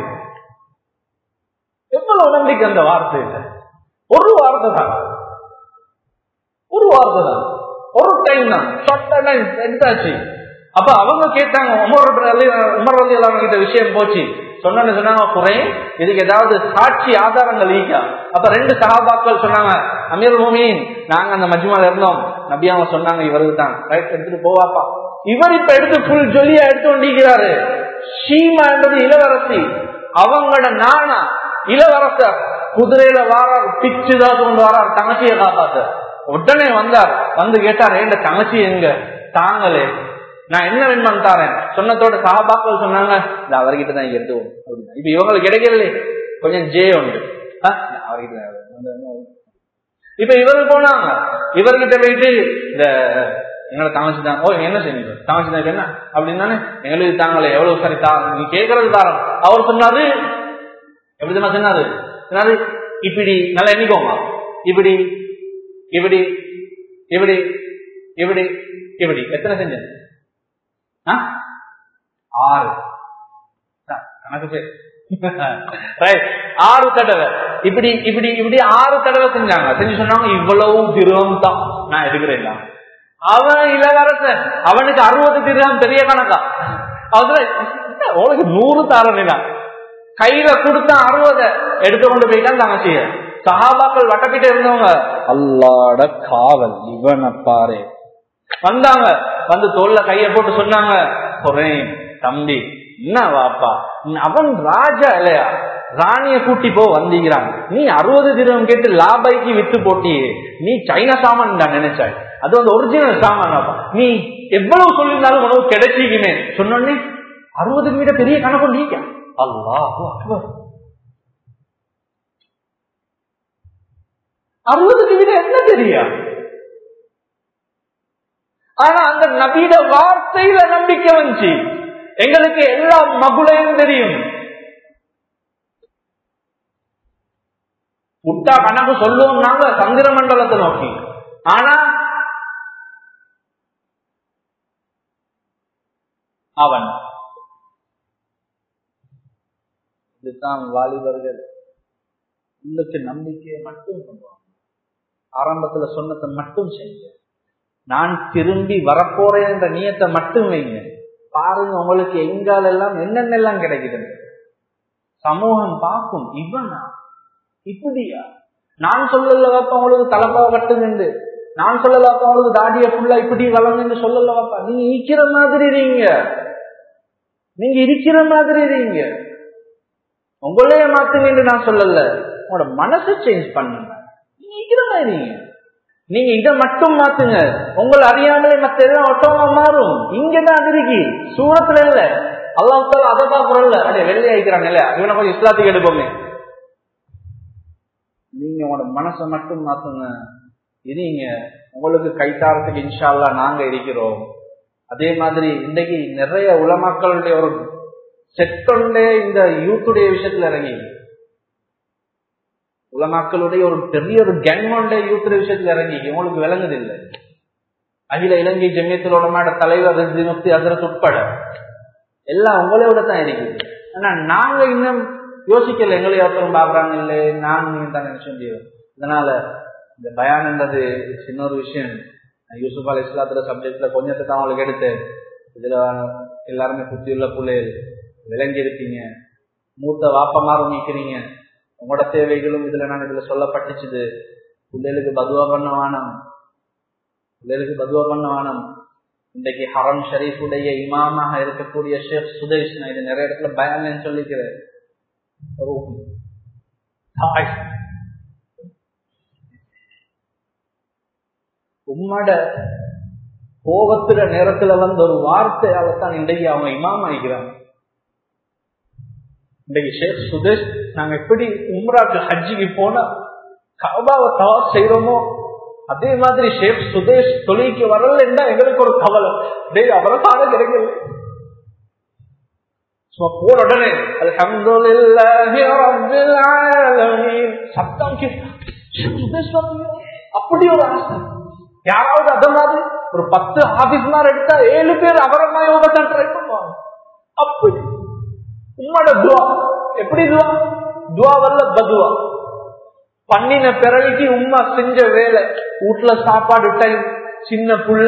எவ்வளவு நம்பிக்கை அந்த வார்த்தை ஒரு வார்த்தை தான் ஒரு வார்த்தை தான் ஒரு டைம் தான் ஷார்ட் டைம் எடுத்தாச்சு அப்ப அவங்க கேட்டாங்க உமர் உமர் வந்து எல்லாம் கிட்ட விஷயம் போச்சு சொன்னு சொன்னாங்க குறை இதுக்கு ஏதாவது சாட்சி ஆதாரங்கள் ஈக்கா அப்ப ரெண்டு சகாபாக்கள் சொன்னாங்க அமீர் மோமீன் நாங்க அந்த மஜ்மால இருந்தோம் நபியாவ சொன்னாங்க இவருக்கு தான் ரைட் எடுத்துட்டு போவாப்பா இவர் இப்ப எடுத்து புல் ஜொலியா எடுத்து கொண்டிருக்கிறாரு ஷீமா என்பது இளவரசி அவங்களோட நானா இளவரசர் குதிரையில வாரார் பிச்சு தான் கொண்டு வரார் தங்கச்சியை காப்பாத்த உடனே வந்தார் வந்து கேட்டார் ஏண்ட தங்கச்சி எங்க தாங்களே நான் என்ன வேணுமா தாரேன் சொன்னதோட சகாபாக்கள் சொன்னாங்க இந்த அவர்கிட்ட தான் எடுத்துவோம் அப்படின்னா இப்ப இவங்களுக்கு கிடைக்கல கொஞ்சம் ஜே உண்டு ஆ, அவர்கிட்ட தான் எடுத்துவோம். இப்ப இவரு போனாங்க இவர்கிட்ட போயிட்டு இந்த எங்களை தங்கச்சி தான் ஓ என்ன செய்யுங்க தங்கச்சி தான் என்ன அப்படின்னு தானே எங்களுக்கு தாங்களே எவ்வளவு சரி தா நீ கேட்கறது தாரம் அவர் சொன்னாரு எப்படி தெரியுமா சொன்னாரு சொன்னாரு இப்படி நல்லா எண்ணிக்கோங்க இப்படி இப்படி இப்படி இப்படி இப்படி எத்தனை செஞ்சேன் ஆ? ஆறு ஆ, கணக்கு பேர் Right. ஆறு தடவை இப்படி இப்படி இப்படி ஆறு தடவை செஞ்சாங்க செஞ்சு சொன்னாங்க இவ்வளவு திருவம் தான் நான் எடுக்கிறேன் அவன் இளவரசன் அவனுக்கு அறுபது திருவம் பெரிய கணக்கா அதுல என்ன உங்களுக்கு நூறு தாரணினா கையில கொடுத்தா அறுபத எடுத்து கொண்டு போயிட்டான் தாங்க செய்ய சஹாபாக்கள் வட்டப்பிட்டு இருந்தவங்க அல்லாட காவல் இவனை பாரு வந்தாங்க வந்து தோல்ல கைய போட்டு சொன்னாங்க குறையும் தம்பி என்ன வாப்பா அவன் ராஜா இல்லையா ராணிய கூட்டி போ வந்தீங்கிறான் நீ அறுபது திரவம் கேட்டு லாபைக்கு வித்து போட்டியே நீ சைனா சாமான் தான் நினைச்சாய் அது வந்து ஒரிஜினல் சாமான் நீ எவ்வளவு சொல்லியிருந்தாலும் உனக்கு கிடைச்சிக்குமே சொன்னோடனே அறுபது மீட பெரிய கணக்கு நீங்க அல்லாஹு அக்பர் அறுபதுக்கு விட என்ன தெரியா ஆனா அந்த நபீட வார்த்தையில நம்பிக்கை வந்துச்சு எங்களுக்கு எல்லா மகுளையும் தெரியும் புட்டா கணக்கு சொல்லுவோம் நாங்க சந்திர மண்டலத்தை நோக்கி ஆனா அவன் இதுதான் வாலிபர்கள் உள்ளுக்கு நம்பிக்கையை மட்டும் பண்ணுவாங்க ஆரம்பத்துல சொன்னதை மட்டும் செய்யுங்க நான் திரும்பி வரப்போறேன் என்ற நியத்தை மட்டும் வைங்க பாருங்க உங்களுக்கு எங்கால எல்லாம் என்னென்னலாம் கிடைக்குது சமூகம் பார்க்கும் இவனா இப்படியா நான் சொல்லல வாப்பா உங்களுக்கு தலைப்பாவை கட்டுங்க நான் சொல்லல வாப்பா உங்களுக்கு தாடிய ஃபுல்லா இப்படி வளர்ந்து சொல்லல வாப்பா நீங்க ஈக்கிற மாதிரி இருங்க நீங்க இருக்கிற மாதிரி இருங்க உங்களையே மாத்துங்க நான் சொல்லல உங்களோட மனசை சேஞ்ச் பண்ணுங்க நீங்க இருக்கிற மாதிரி இருங்க நீங்க இதை மட்டும் மாத்துங்க உங்களை அறியாமலே மத்த எல்லாம் ஒட்டமா மாறும் இங்கதான் அது இருக்கு சூரத்துல இல்ல அல்லாத்தால அதை பாக்குறோம்ல அப்படியே வெள்ளை ஆயிக்கிறாங்க இல்லையா இவனை கொஞ்சம் இஸ்லாத்துக்கு எடுப்போமே நீங்க உங்களோட மனசை மட்டும் மாத்துங்க இருங்க உங்களுக்கு கைத்தாரத்துக்கு இன்ஷால்லா நாங்க இருக்கிறோம் அதே மாதிரி இன்னைக்கு நிறைய உலமாக்களுடைய ஒரு செட்டொண்டே இந்த யூத்துடைய விஷயத்துல இறங்கி உலமாக்களுடைய ஒரு பெரிய ஒரு கேங்கோண்டே யூத்துடைய விஷயத்துல இறங்கி உங்களுக்கு விளங்குது இல்லை அகில இலங்கை ஜமியத்திலோட மாட தலைவர் முக்தி அதற்கு உட்பட எல்லாம் உங்களோட தான் இருக்குது ஆனா நாங்க இன்னும் யோசிக்கல எங்களை ஒருத்தரும் பாக்குறாங்க இல்லை நான் நீங்க தான் நினைச்ச முடியும் இதனால இந்த பயான்ன்றது சின்ன ஒரு விஷயம் யூசுப் அலி இஸ்லாத்துல சப்ஜெக்ட்ல கொஞ்சத்தை தான் அவங்களுக்கு எடுத்தேன் இதுல எல்லாருமே புத்தியுள்ள பிள்ளைகள் விளங்கி இருக்கீங்க மூத்த வாப்பமாரும் நிற்கிறீங்க உங்களோட தேவைகளும் இதுல நான் இதுல சொல்லப்பட்டுச்சுது பிள்ளைகளுக்கு பதுவா பண்ண வேணாம் பிள்ளைகளுக்கு பதுவா பண்ண வேணாம் இன்றைக்கு ஹரம் ஷரீஃபுடைய இமாமாக இருக்கக்கூடிய ஷேக் சுதேஷ் நான் இது நிறைய இடத்துல பயன் சொல்லிக்கிறேன் உம்மட கோபத்துல நேரத்துல வந்த ஒரு வார்த்தையால தான் இன்றைக்கு அவங்க இமாம் ஆகிக்கிறாங்க இன்றைக்கு ஷேக் சுதேஷ் நாங்க எப்படி உம்ராக்கு ஹஜ்ஜிக்கு போனா கபாவை தவா செய்யறோமோ அதே மாதிரி ஷேக் சுதேஷ் தொழிலுக்கு வரலன்னா எங்களுக்கு ஒரு கவலை டேய் அவரை தானே கிடைக்கல போன உடனே சத்தம் அப்படி ஒரு ஆசை யாராவது அத மாதிரி ஒரு பத்து ஆபீஸ்மார் எடுத்தா ஏழு பேர் அவரமா யோகத்தான் ட்ரை பண்ணுவாங்க அப்படி உம்மோட துவா எப்படி துவா துவா வல்ல பதுவா பண்ணின பிறவிக்கு உமா செஞ்ச வேலை வீட்டுல சாப்பாடு டைம் சின்ன புள்ள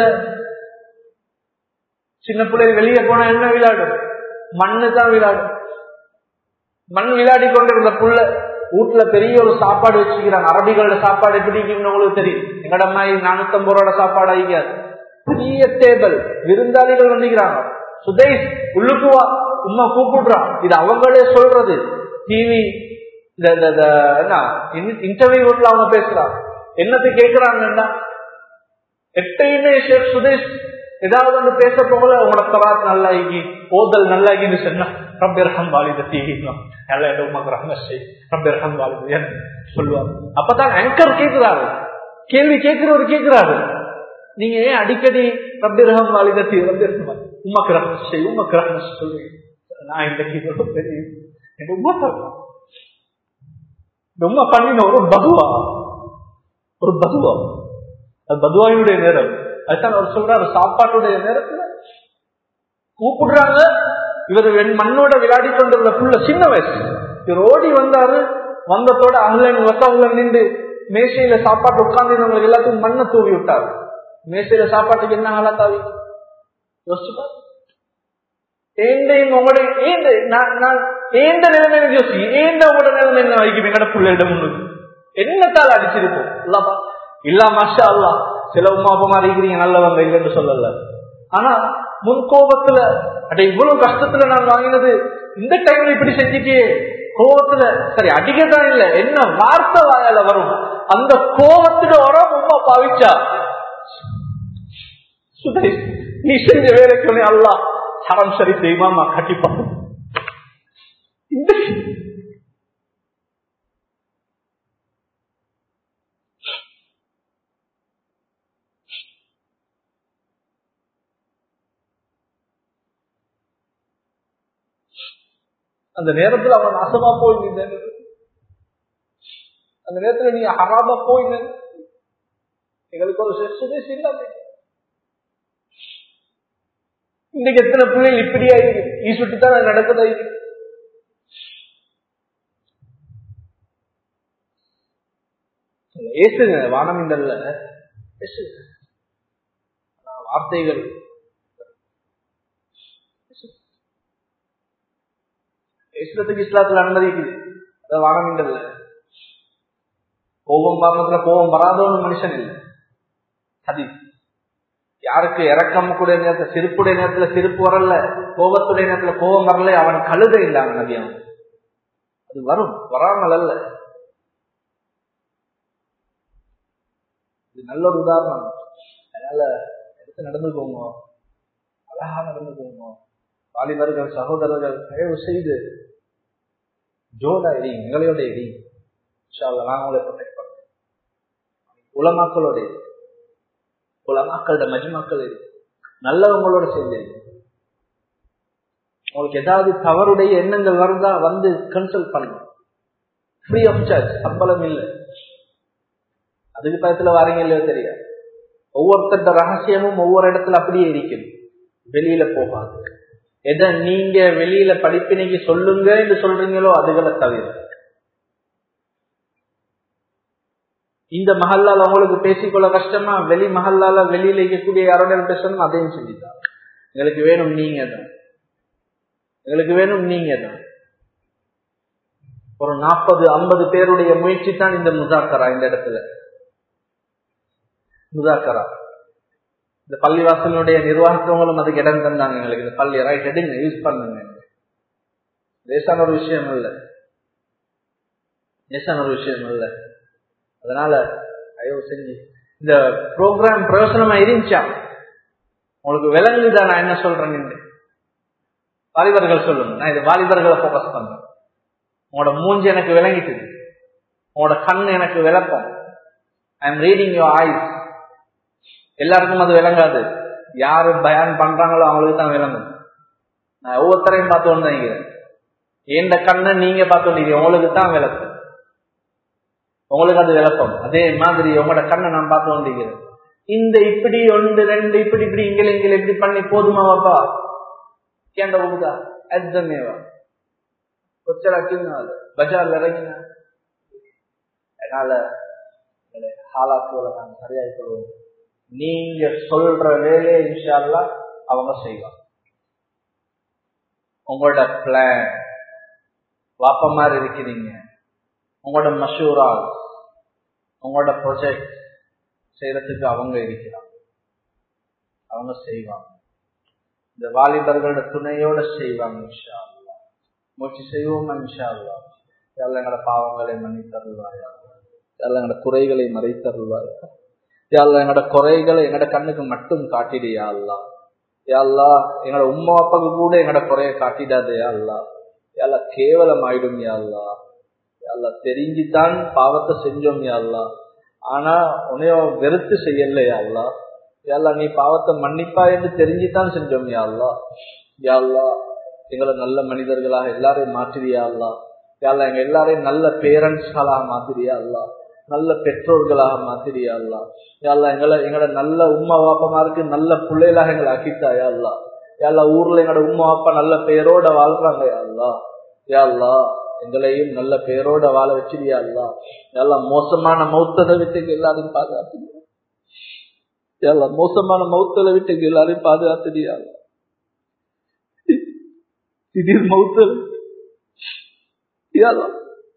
சின்ன பிள்ளை வெளியே போனா என்ன விளையாடும் மண்ணு தான் விளையாடும் மண் விளையாடி கொண்டிருந்த புள்ள வீட்டுல பெரிய ஒரு சாப்பாடு வச்சுக்கிறாங்க அரபிகளோட சாப்பாடு எப்படி இருக்குன்னு உங்களுக்கு தெரியும் எங்கட மாதிரி நானூத்தி ஐம்பது ரூபாய் சாப்பாடு ஆகிக்காது பெரிய டேபிள் விருந்தாளிகள் வந்துக்கிறாங்க சுதேஷ் உள்ளுக்குவா உமா கூப்பிடுறான் இது அவங்களே சொல்றது டிவி இந்த என்ன இன்டர்வியூ ரோட்ல அவங்க பேசுறாங்க என்னத்தை கேட்கிறாங்கன்னா எட்டையுமே ஷேக் சுதேஷ் ஏதாவது வந்து பேச போகல உங்களோட தராத் நல்லா ஆகி ஓதல் நல்லா ஆகின்னு சொன்னா ரப்பிரகம் வாலித தீவிரம் நல்ல உமக்கு ரஹ்மஸ்ரீ ரப்பிரகம் வாலித சொல்லுவாங்க அப்பதான் ஆங்கர் கேட்கிறாரு கேள்வி கேட்கிறவர் கேட்கிறாரு நீங்க ஏன் அடிக்கடி ரப்பிரகம் வாலித தீ ரப்பிரகம் உமக்கு ரஹ்மஸ்ரீ உமக்கு ரஹ்மஸ் சொல்லுவீங்க நான் இந்த தெரியும் என் உமா சொல்லலாம் ரொம்ப பண்ணின ஒரு பதுவா ஒரு பதுவா அது பதுவாயினுடைய நேரம் அதுதான் அவர் சொல்றாரு சாப்பாட்டுடைய நேரத்துல கூப்பிடுறாங்க இவர் மண்ணோட விளையாடி கொண்டிருந்த புள்ள சின்ன வயசு இவர் ஓடி வந்தாரு வந்ததோட அகலன் வசவங்க நின்று மேசையில சாப்பாட்டு உட்கார்ந்து எல்லாத்துக்கும் மண்ணை தூவி விட்டாரு மேசையில சாப்பாட்டுக்கு என்ன ஆளா தாவி யோசிச்சுப்பா ஏண்டையும் உங்களுடைய ஏண்ட நான் நான் ஏண்ட நிலைமையில யோசி ஏண்ட உங்களோட நிலைமை என்ன வைக்கும் எங்கட பிள்ளையிடம் முன்னுக்கு என்னத்தால் அடிச்சிருப்போம் இல்லாமா இல்லா மாஷா அல்லா சில உமா அப்பமா இருக்கிறீங்க நல்லவங்க இல்லைன்னு சொல்லல ஆனா முன் கோபத்துல அட இவ்வளவு கஷ்டத்துல நான் வாங்கினது இந்த டைம்ல இப்படி செஞ்சுட்டே கோபத்துல சரி அடிக்கதான் இல்ல என்ன வார்த்தை வாயால வரும் அந்த கோபத்துல உரம் உமா பாவிச்சா சுதை நீ செஞ்ச வேலைக்கு அல்லா ஹரம் சரி தெய்வமா கட்டிப்பான் இந்த அந்த நேரத்துல அவன் நாசமா போயிருந்த அந்த நேரத்துல நீ ஹராமா போயிருந்த எங்களுக்கு ஒரு சுதேசி இல்லாம இன்னைக்கு எத்தனை பிள்ளைகள் இப்படியா இருக்கு ஈ சுட்டித்தான் நடக்குதா இது ஏசுங்க வானம் இந்தல்ல பேசுங்க வார்த்தைகள் இஸ்லத்துக்கு இஸ்லாத்துல அனுமதிக்குது அதான் வானமின்றல்ல கோபம் பாரணத்துல கோபம் வராதவனு மனுஷன் இல்லை அது யாருக்கு இறக்கம் கூடிய நேரத்துல சிரிப்புடைய நேரத்துல சிரிப்பு வரல கோபத்துடைய நேரத்துல கோபம் வரல அவன் கழுத இல்லை அவன் நபி அவன் அது வரும் வராமல் அல்ல இது நல்ல ஒரு உதாரணம் அதனால எடுத்து நடந்துக்கோங்க அழகா நடந்துக்கோங்க வாலிபர்கள் சகோதரர்கள் தயவு செய்து ஜோடா இடி எங்களோட இடி நான் உங்களை ப்ரொடெக்ட் பண்றேன் உலமாக்களோட இடி உலமாக்களோட மஜ்மாக்கள் இடி நல்லவங்களோட சேர்ந்து இடி உங்களுக்கு ஏதாவது தவறுடைய எண்ணங்கள் வருதா வந்து கன்சல்ட் பண்ணுங்க ஃப்ரீ ஆஃப் சார்ஜ் சம்பளம் இல்லை அதுக்கு பயத்துல வரீங்க இல்லையோ தெரியாது ஒவ்வொருத்தட்ட ரகசியமும் ஒவ்வொரு இடத்துல அப்படியே இருக்கும் வெளியில போகாது எதை நீங்க வெளியில படிப்பினைக்கு சொல்லுங்க என்று சொல்றீங்களோ அதுகளை தவிர இந்த மஹல்லால உங்களுக்கு பேசிக்கொள்ள கஷ்டமா வெளி மஹல்லால வெளியில இருக்கக்கூடிய யாரோட பேசணும் அதையும் செஞ்சுதான் எங்களுக்கு வேணும் நீங்க தான் எங்களுக்கு வேணும் நீங்க தான் ஒரு நாற்பது ஐம்பது பேருடைய முயற்சி தான் இந்த முசாக்கரா இந்த இடத்துல முசாக்கரா இந்த பள்ளிவாசலுடைய நிர்வாகத்தவங்களும் அதுக்கு இடம் தந்தாங்க எங்களுக்கு இந்த பள்ளி ரைட் எடுங்க யூஸ் பண்ணுங்க லேசான ஒரு விஷயம் இல்ல லேசான ஒரு விஷயம் இல்ல அதனால ஐயோ செஞ்சு இந்த ப்ரோக்ராம் பிரயோசனமா இருந்துச்சா உங்களுக்கு விலங்குதா நான் என்ன சொல்றேன்னு வாலிபர்கள் சொல்லுங்க நான் இது வாலிபர்களை போக்கஸ் பண்றேன் உங்களோட மூஞ்சி எனக்கு விளங்கிட்டுது உங்களோட கண் எனக்கு விளப்பம் I am reading your eyes எல்லாருக்கும் அது விளங்காது யாரு பயான் பண்றாங்களோ அவங்களுக்கு தான் விளங்கும் நான் ஒவ்வொருத்தரையும் பார்த்து ஒன்று நினைக்கிறேன் எந்த கண்ணை நீங்க பார்த்து நினைக்கிறீங்க உங்களுக்கு தான் விளக்கம் உங்களுக்கு அது விளக்கம் அதே மாதிரி உங்களோட கண்ணை நான் பார்த்து கொண்டிருக்கிறேன் இந்த இப்படி ஒன்று ரெண்டு இப்படி இப்படி இங்கே இங்கே இப்படி பண்ணி போதுமாவாப்பா கேண்ட போகுதா அர்த்தமேவா கொச்சராக்கினா பஜார்ல இறங்கினா அதனால ஹாலாக்குகளை நான் சரியாகி கொள்வோம் நீங்க சொல்ற வேலையை இன்ஷால்லா அவங்க செய்வாங்க உங்களோட பிளான் வாப்ப மாதிரி இருக்கிறீங்க உங்களோட மஷூரா உங்களோட ப்ரொஜெக்ட் செய்யறதுக்கு அவங்க இருக்கிறாங்க அவங்க செய்வாங்க இந்த வாலிபர்களோட துணையோட செய்வாங்க இன்ஷா அல்லா முயற்சி செய்வோம் இன்ஷா அல்லா எல்லாம் எங்களோட பாவங்களை மன்னி தருவாயா எல்லாம் எங்களோட குறைகளை மறைத்தருள்வாயா யாழ்லா எங்களோட குறைகளை எங்களோட கண்ணுக்கு மட்டும் காட்டிடுயா அல்லா யாழ்லா எங்களோட உம்மா அப்பாவுக்கு கூட எங்களோட குறைய காட்டிடாதே அல்லா யாழ்லா கேவலம் ஆயிடும் யாழ்லா யாழ்லா தெரிஞ்சுதான் பாவத்தை செஞ்சோம் யாழ்லா ஆனா உன்னையோ வெறுத்து செய்யலையா அல்லா யாழ்லா நீ பாவத்தை மன்னிப்பா என்று தெரிஞ்சுதான் செஞ்சோம் யாழ்லா யாழ்லா எங்களை நல்ல மனிதர்களாக எல்லாரையும் மாற்றிரியா அல்லா யாழ்லா எங்க எல்லாரையும் நல்ல பேரண்ட்ஸ்களாக மாத்திரியா அல்லா நல்ல பெற்றோர்களாக மாத்திரியா அல்லா யாழ்லா எங்களை எங்களோட நல்ல உம்மா வாப்பமாருக்கு நல்ல பிள்ளைகளாக எங்களை ஆக்கித்தாயா அல்லா யாழ்லா ஊர்ல எங்களோட உம்மா அப்பா நல்ல பெயரோட வாழ்றாங்க யாழ்லா யாழ்லா எங்களையும் நல்ல பெயரோட வாழ வச்சிருயா அல்லா எல்லாம் மோசமான மௌத்ததை விட்டு எல்லாரையும் பாதுகாத்து எல்லாம் மோசமான மௌத்தலை விட்டு எல்லாரையும் பாதுகாத்துடியா திடீர் மௌத்தல் யாழ்லா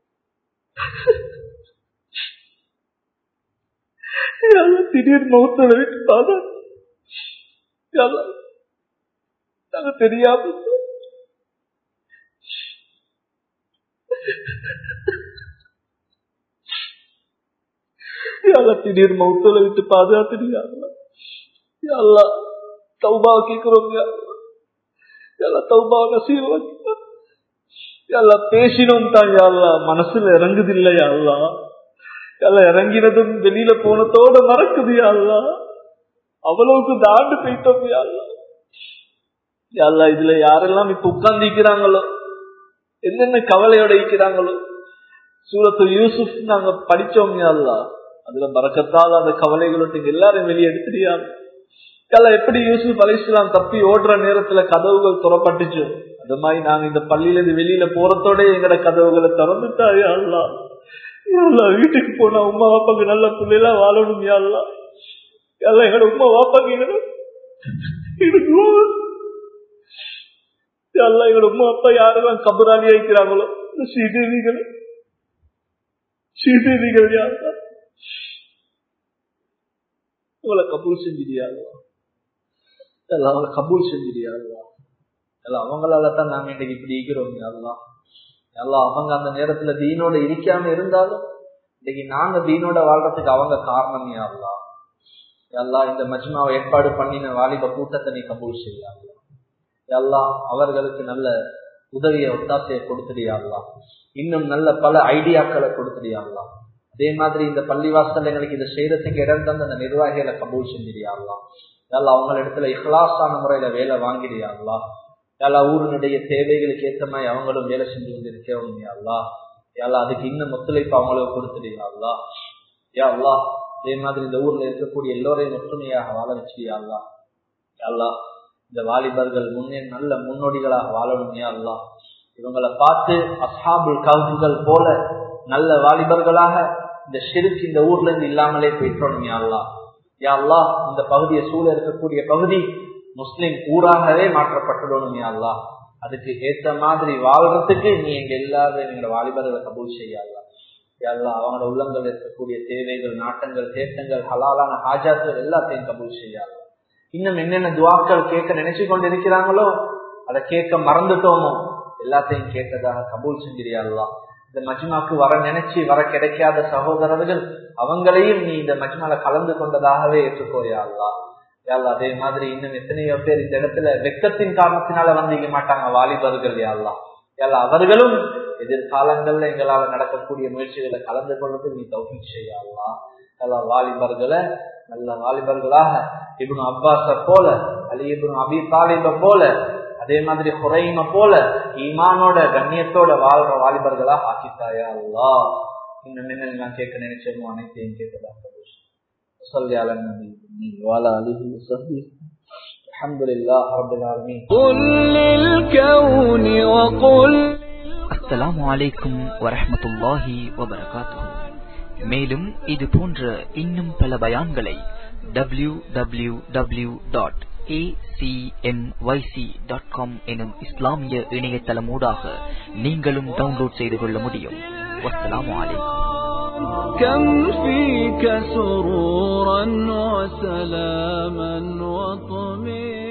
யாழ்லா திடீர் மௌத்தல் விட்டு பாதா யாழ்லா நாங்க தெரியாம இருந்தோம். யாழ்லா திடீர் மௌத்தல விட்டு பாதுகாத்துடியாங்களா யாழ்லா தௌபா கேட்கிறோம் யாழ்லா யாழ்லா தௌபா நசீவாக்கியா யாழ்லா பேசினோம் தான் யாழ்லா மனசுல இறங்குது இல்ல யாழ்லா யாழ்லா இறங்கினதும் வெளியில போனதோட மறக்குது யாழ்லா அவ்வளவுக்கு தாண்டு போயிட்டோம் யாழ்லா யாழ்லா இதுல யாரெல்லாம் இப்ப உட்கார்ந்து என்னென்ன கவலையோட இருக்கிறாங்களோ சூரத்து யூசுப் நாங்க படிச்சோம் யாழ்லா அதுல பறக்கத்தால் அந்த கவலைகளோட எல்லாரும் வெளியே எடுத்துடியாங்க யாழ்லா எப்படி யூசுப் அலிஸ்லாம் தப்பி ஓடுற நேரத்துல கதவுகள் துறப்பட்டுச்சு அது மாதிரி நாங்க இந்த பள்ளியில இருந்து வெளியில போறதோட எங்கட கதவுகளை திறந்துட்டா யாழ்லா யாழ்லா வீட்டுக்கு போனா உமா வாப்பாக்கு நல்ல பிள்ளைலாம் வாழணும் யாழ்லா யாழ்லா எங்கட உமா வாப்பாக்கு எங்கட எல்லாம் எங்களோட உமா அப்பா யாரெல்லாம் கபராளி ஆயிக்கிறாங்களோ இந்த ஸ்ரீதேவிகள் ஸ்ரீதேவிகள் யாரா உங்களை கபூல் செஞ்சிடியாங்களா எல்லாம் அவங்களை கபூல் செஞ்சிடியாங்களா எல்லாம் அவங்களால தான் நாங்க இன்னைக்கு இப்படி இருக்கிறோம் எல்லாம் எல்லாம் அவங்க அந்த நேரத்துல தீனோட இருக்காம இருந்தாலும் இன்னைக்கு நாங்க தீனோட வாழ்றதுக்கு அவங்க காரணம் யாருலாம் எல்லாம் இந்த மஜ்மாவை ஏற்பாடு பண்ணின வாலிப கூட்டத்தை நீ கபூல் செய்யாங்களா எல்லாம் அவர்களுக்கு நல்ல உதவிய ஒத்தாசையை கொடுத்துடியாங்களா இன்னும் நல்ல பல ஐடியாக்களை கொடுத்துடியாங்களா அதே மாதிரி இந்த பள்ளிவாசல் எங்களுக்கு இதை செய்யறதுக்கு இடம் தந்த அந்த நிர்வாகிகளை கபூல் செஞ்சிடியாங்களா எல்லாம் அவங்க இடத்துல இஹ்லாசான முறையில வேலை வாங்கிடியாங்களா எல்லா ஊரினுடைய தேவைகளுக்கு ஏற்ற மாதிரி அவங்களும் வேலை செஞ்சு கொண்டிருக்கவங்க அல்லா எல்லாம் அதுக்கு இன்னும் ஒத்துழைப்பு அவங்களுக்கு கொடுத்துடியாங்களா யா அல்லா அதே மாதிரி இந்த ஊர்ல இருக்கக்கூடிய எல்லோரையும் ஒற்றுமையாக வாழ வச்சியா அல்லா அல்லா இந்த வாலிபர்கள் முன்னே நல்ல முன்னோடிகளாக வாழணும் யா அல்லா இவங்களை பார்த்து அசாபுல் கவுகள் போல நல்ல வாலிபர்களாக இந்த ஷிருக்கு இந்த ஊர்ல இருந்து இல்லாமலே போயிட்டோம் யா அல்லா யா அல்லா இந்த பகுதியை சூழ இருக்கக்கூடிய பகுதி முஸ்லிம் ஊராகவே மாற்றப்பட்டுடணும் யா அல்லா அதுக்கு ஏத்த மாதிரி வாழ்றதுக்கு நீ எங்க எல்லாரும் எங்களோட வாலிபர்களை கபூல் செய்யலாம் எல்லாம் அவங்களோட உள்ளங்கள் இருக்கக்கூடிய தேவைகள் நாட்டங்கள் தேட்டங்கள் ஹலாலான ஹாஜாக்கள் எல்லாத்தையும் கபூல் செய்யலாம் இன்னும் என்னென்ன துவாக்கள் கேட்க நினைச்சு கொண்டு இருக்கிறாங்களோ அதை கேட்க மறந்துட்டோமோ எல்லாத்தையும் கேட்டதாக கபூல் செஞ்சிரியாள்லா இந்த மஜ்மாக்கு வர நினைச்சு வர கிடைக்காத சகோதரர்கள் அவங்களையும் நீ இந்த மஜ்மால கலந்து கொண்டதாகவே ஏற்றுக்கோயாள்லா யாழ்லா அதே மாதிரி இன்னும் எத்தனையோ பேர் இந்த இடத்துல வெக்கத்தின் காரணத்தினால வந்திக்க மாட்டாங்க வாலிபர்கள் யாழ்லா யாழ்லா அவர்களும் எதிர்காலங்கள்ல எங்களால நடக்கக்கூடிய முயற்சிகளை கலந்து கொள்வது நீ தௌகி செய்யலா எல்லா வாலிபர்களை நல்ல வாலிபர்களாக இப்னு அப்பாஸ போல அலி இப்னு அபி தாலிப போல அதே மாதிரி குறைம போல ஈமானோட கண்ணியத்தோட வாழ்ற வாலிபர்களா ஆக்கித்தாயா அல்லா இன்னும் என்ன நான் கேட்க நினைச்சோமோ அனைத்தையும் கேட்கதா صلي على النبي وعلى اله وصحبه الحمد لله رب العالمين قل للكون وقل அஸ்ஸலாமு அலைக்கும் வரஹ்மத்துல்லாஹி வபரகாத்துஹு மேலும் இது போன்ற இன்னும் பல பயான்களை W W W dot dot com எனும் இஸ்லாமிய இணையதளமூடாக நீங்களும் டவுன்லோட் செய்து கொள்ள முடியும் வஸ்ஸலாமு அலைக்கும் كم فيك سرورا وسلاما وطمئنا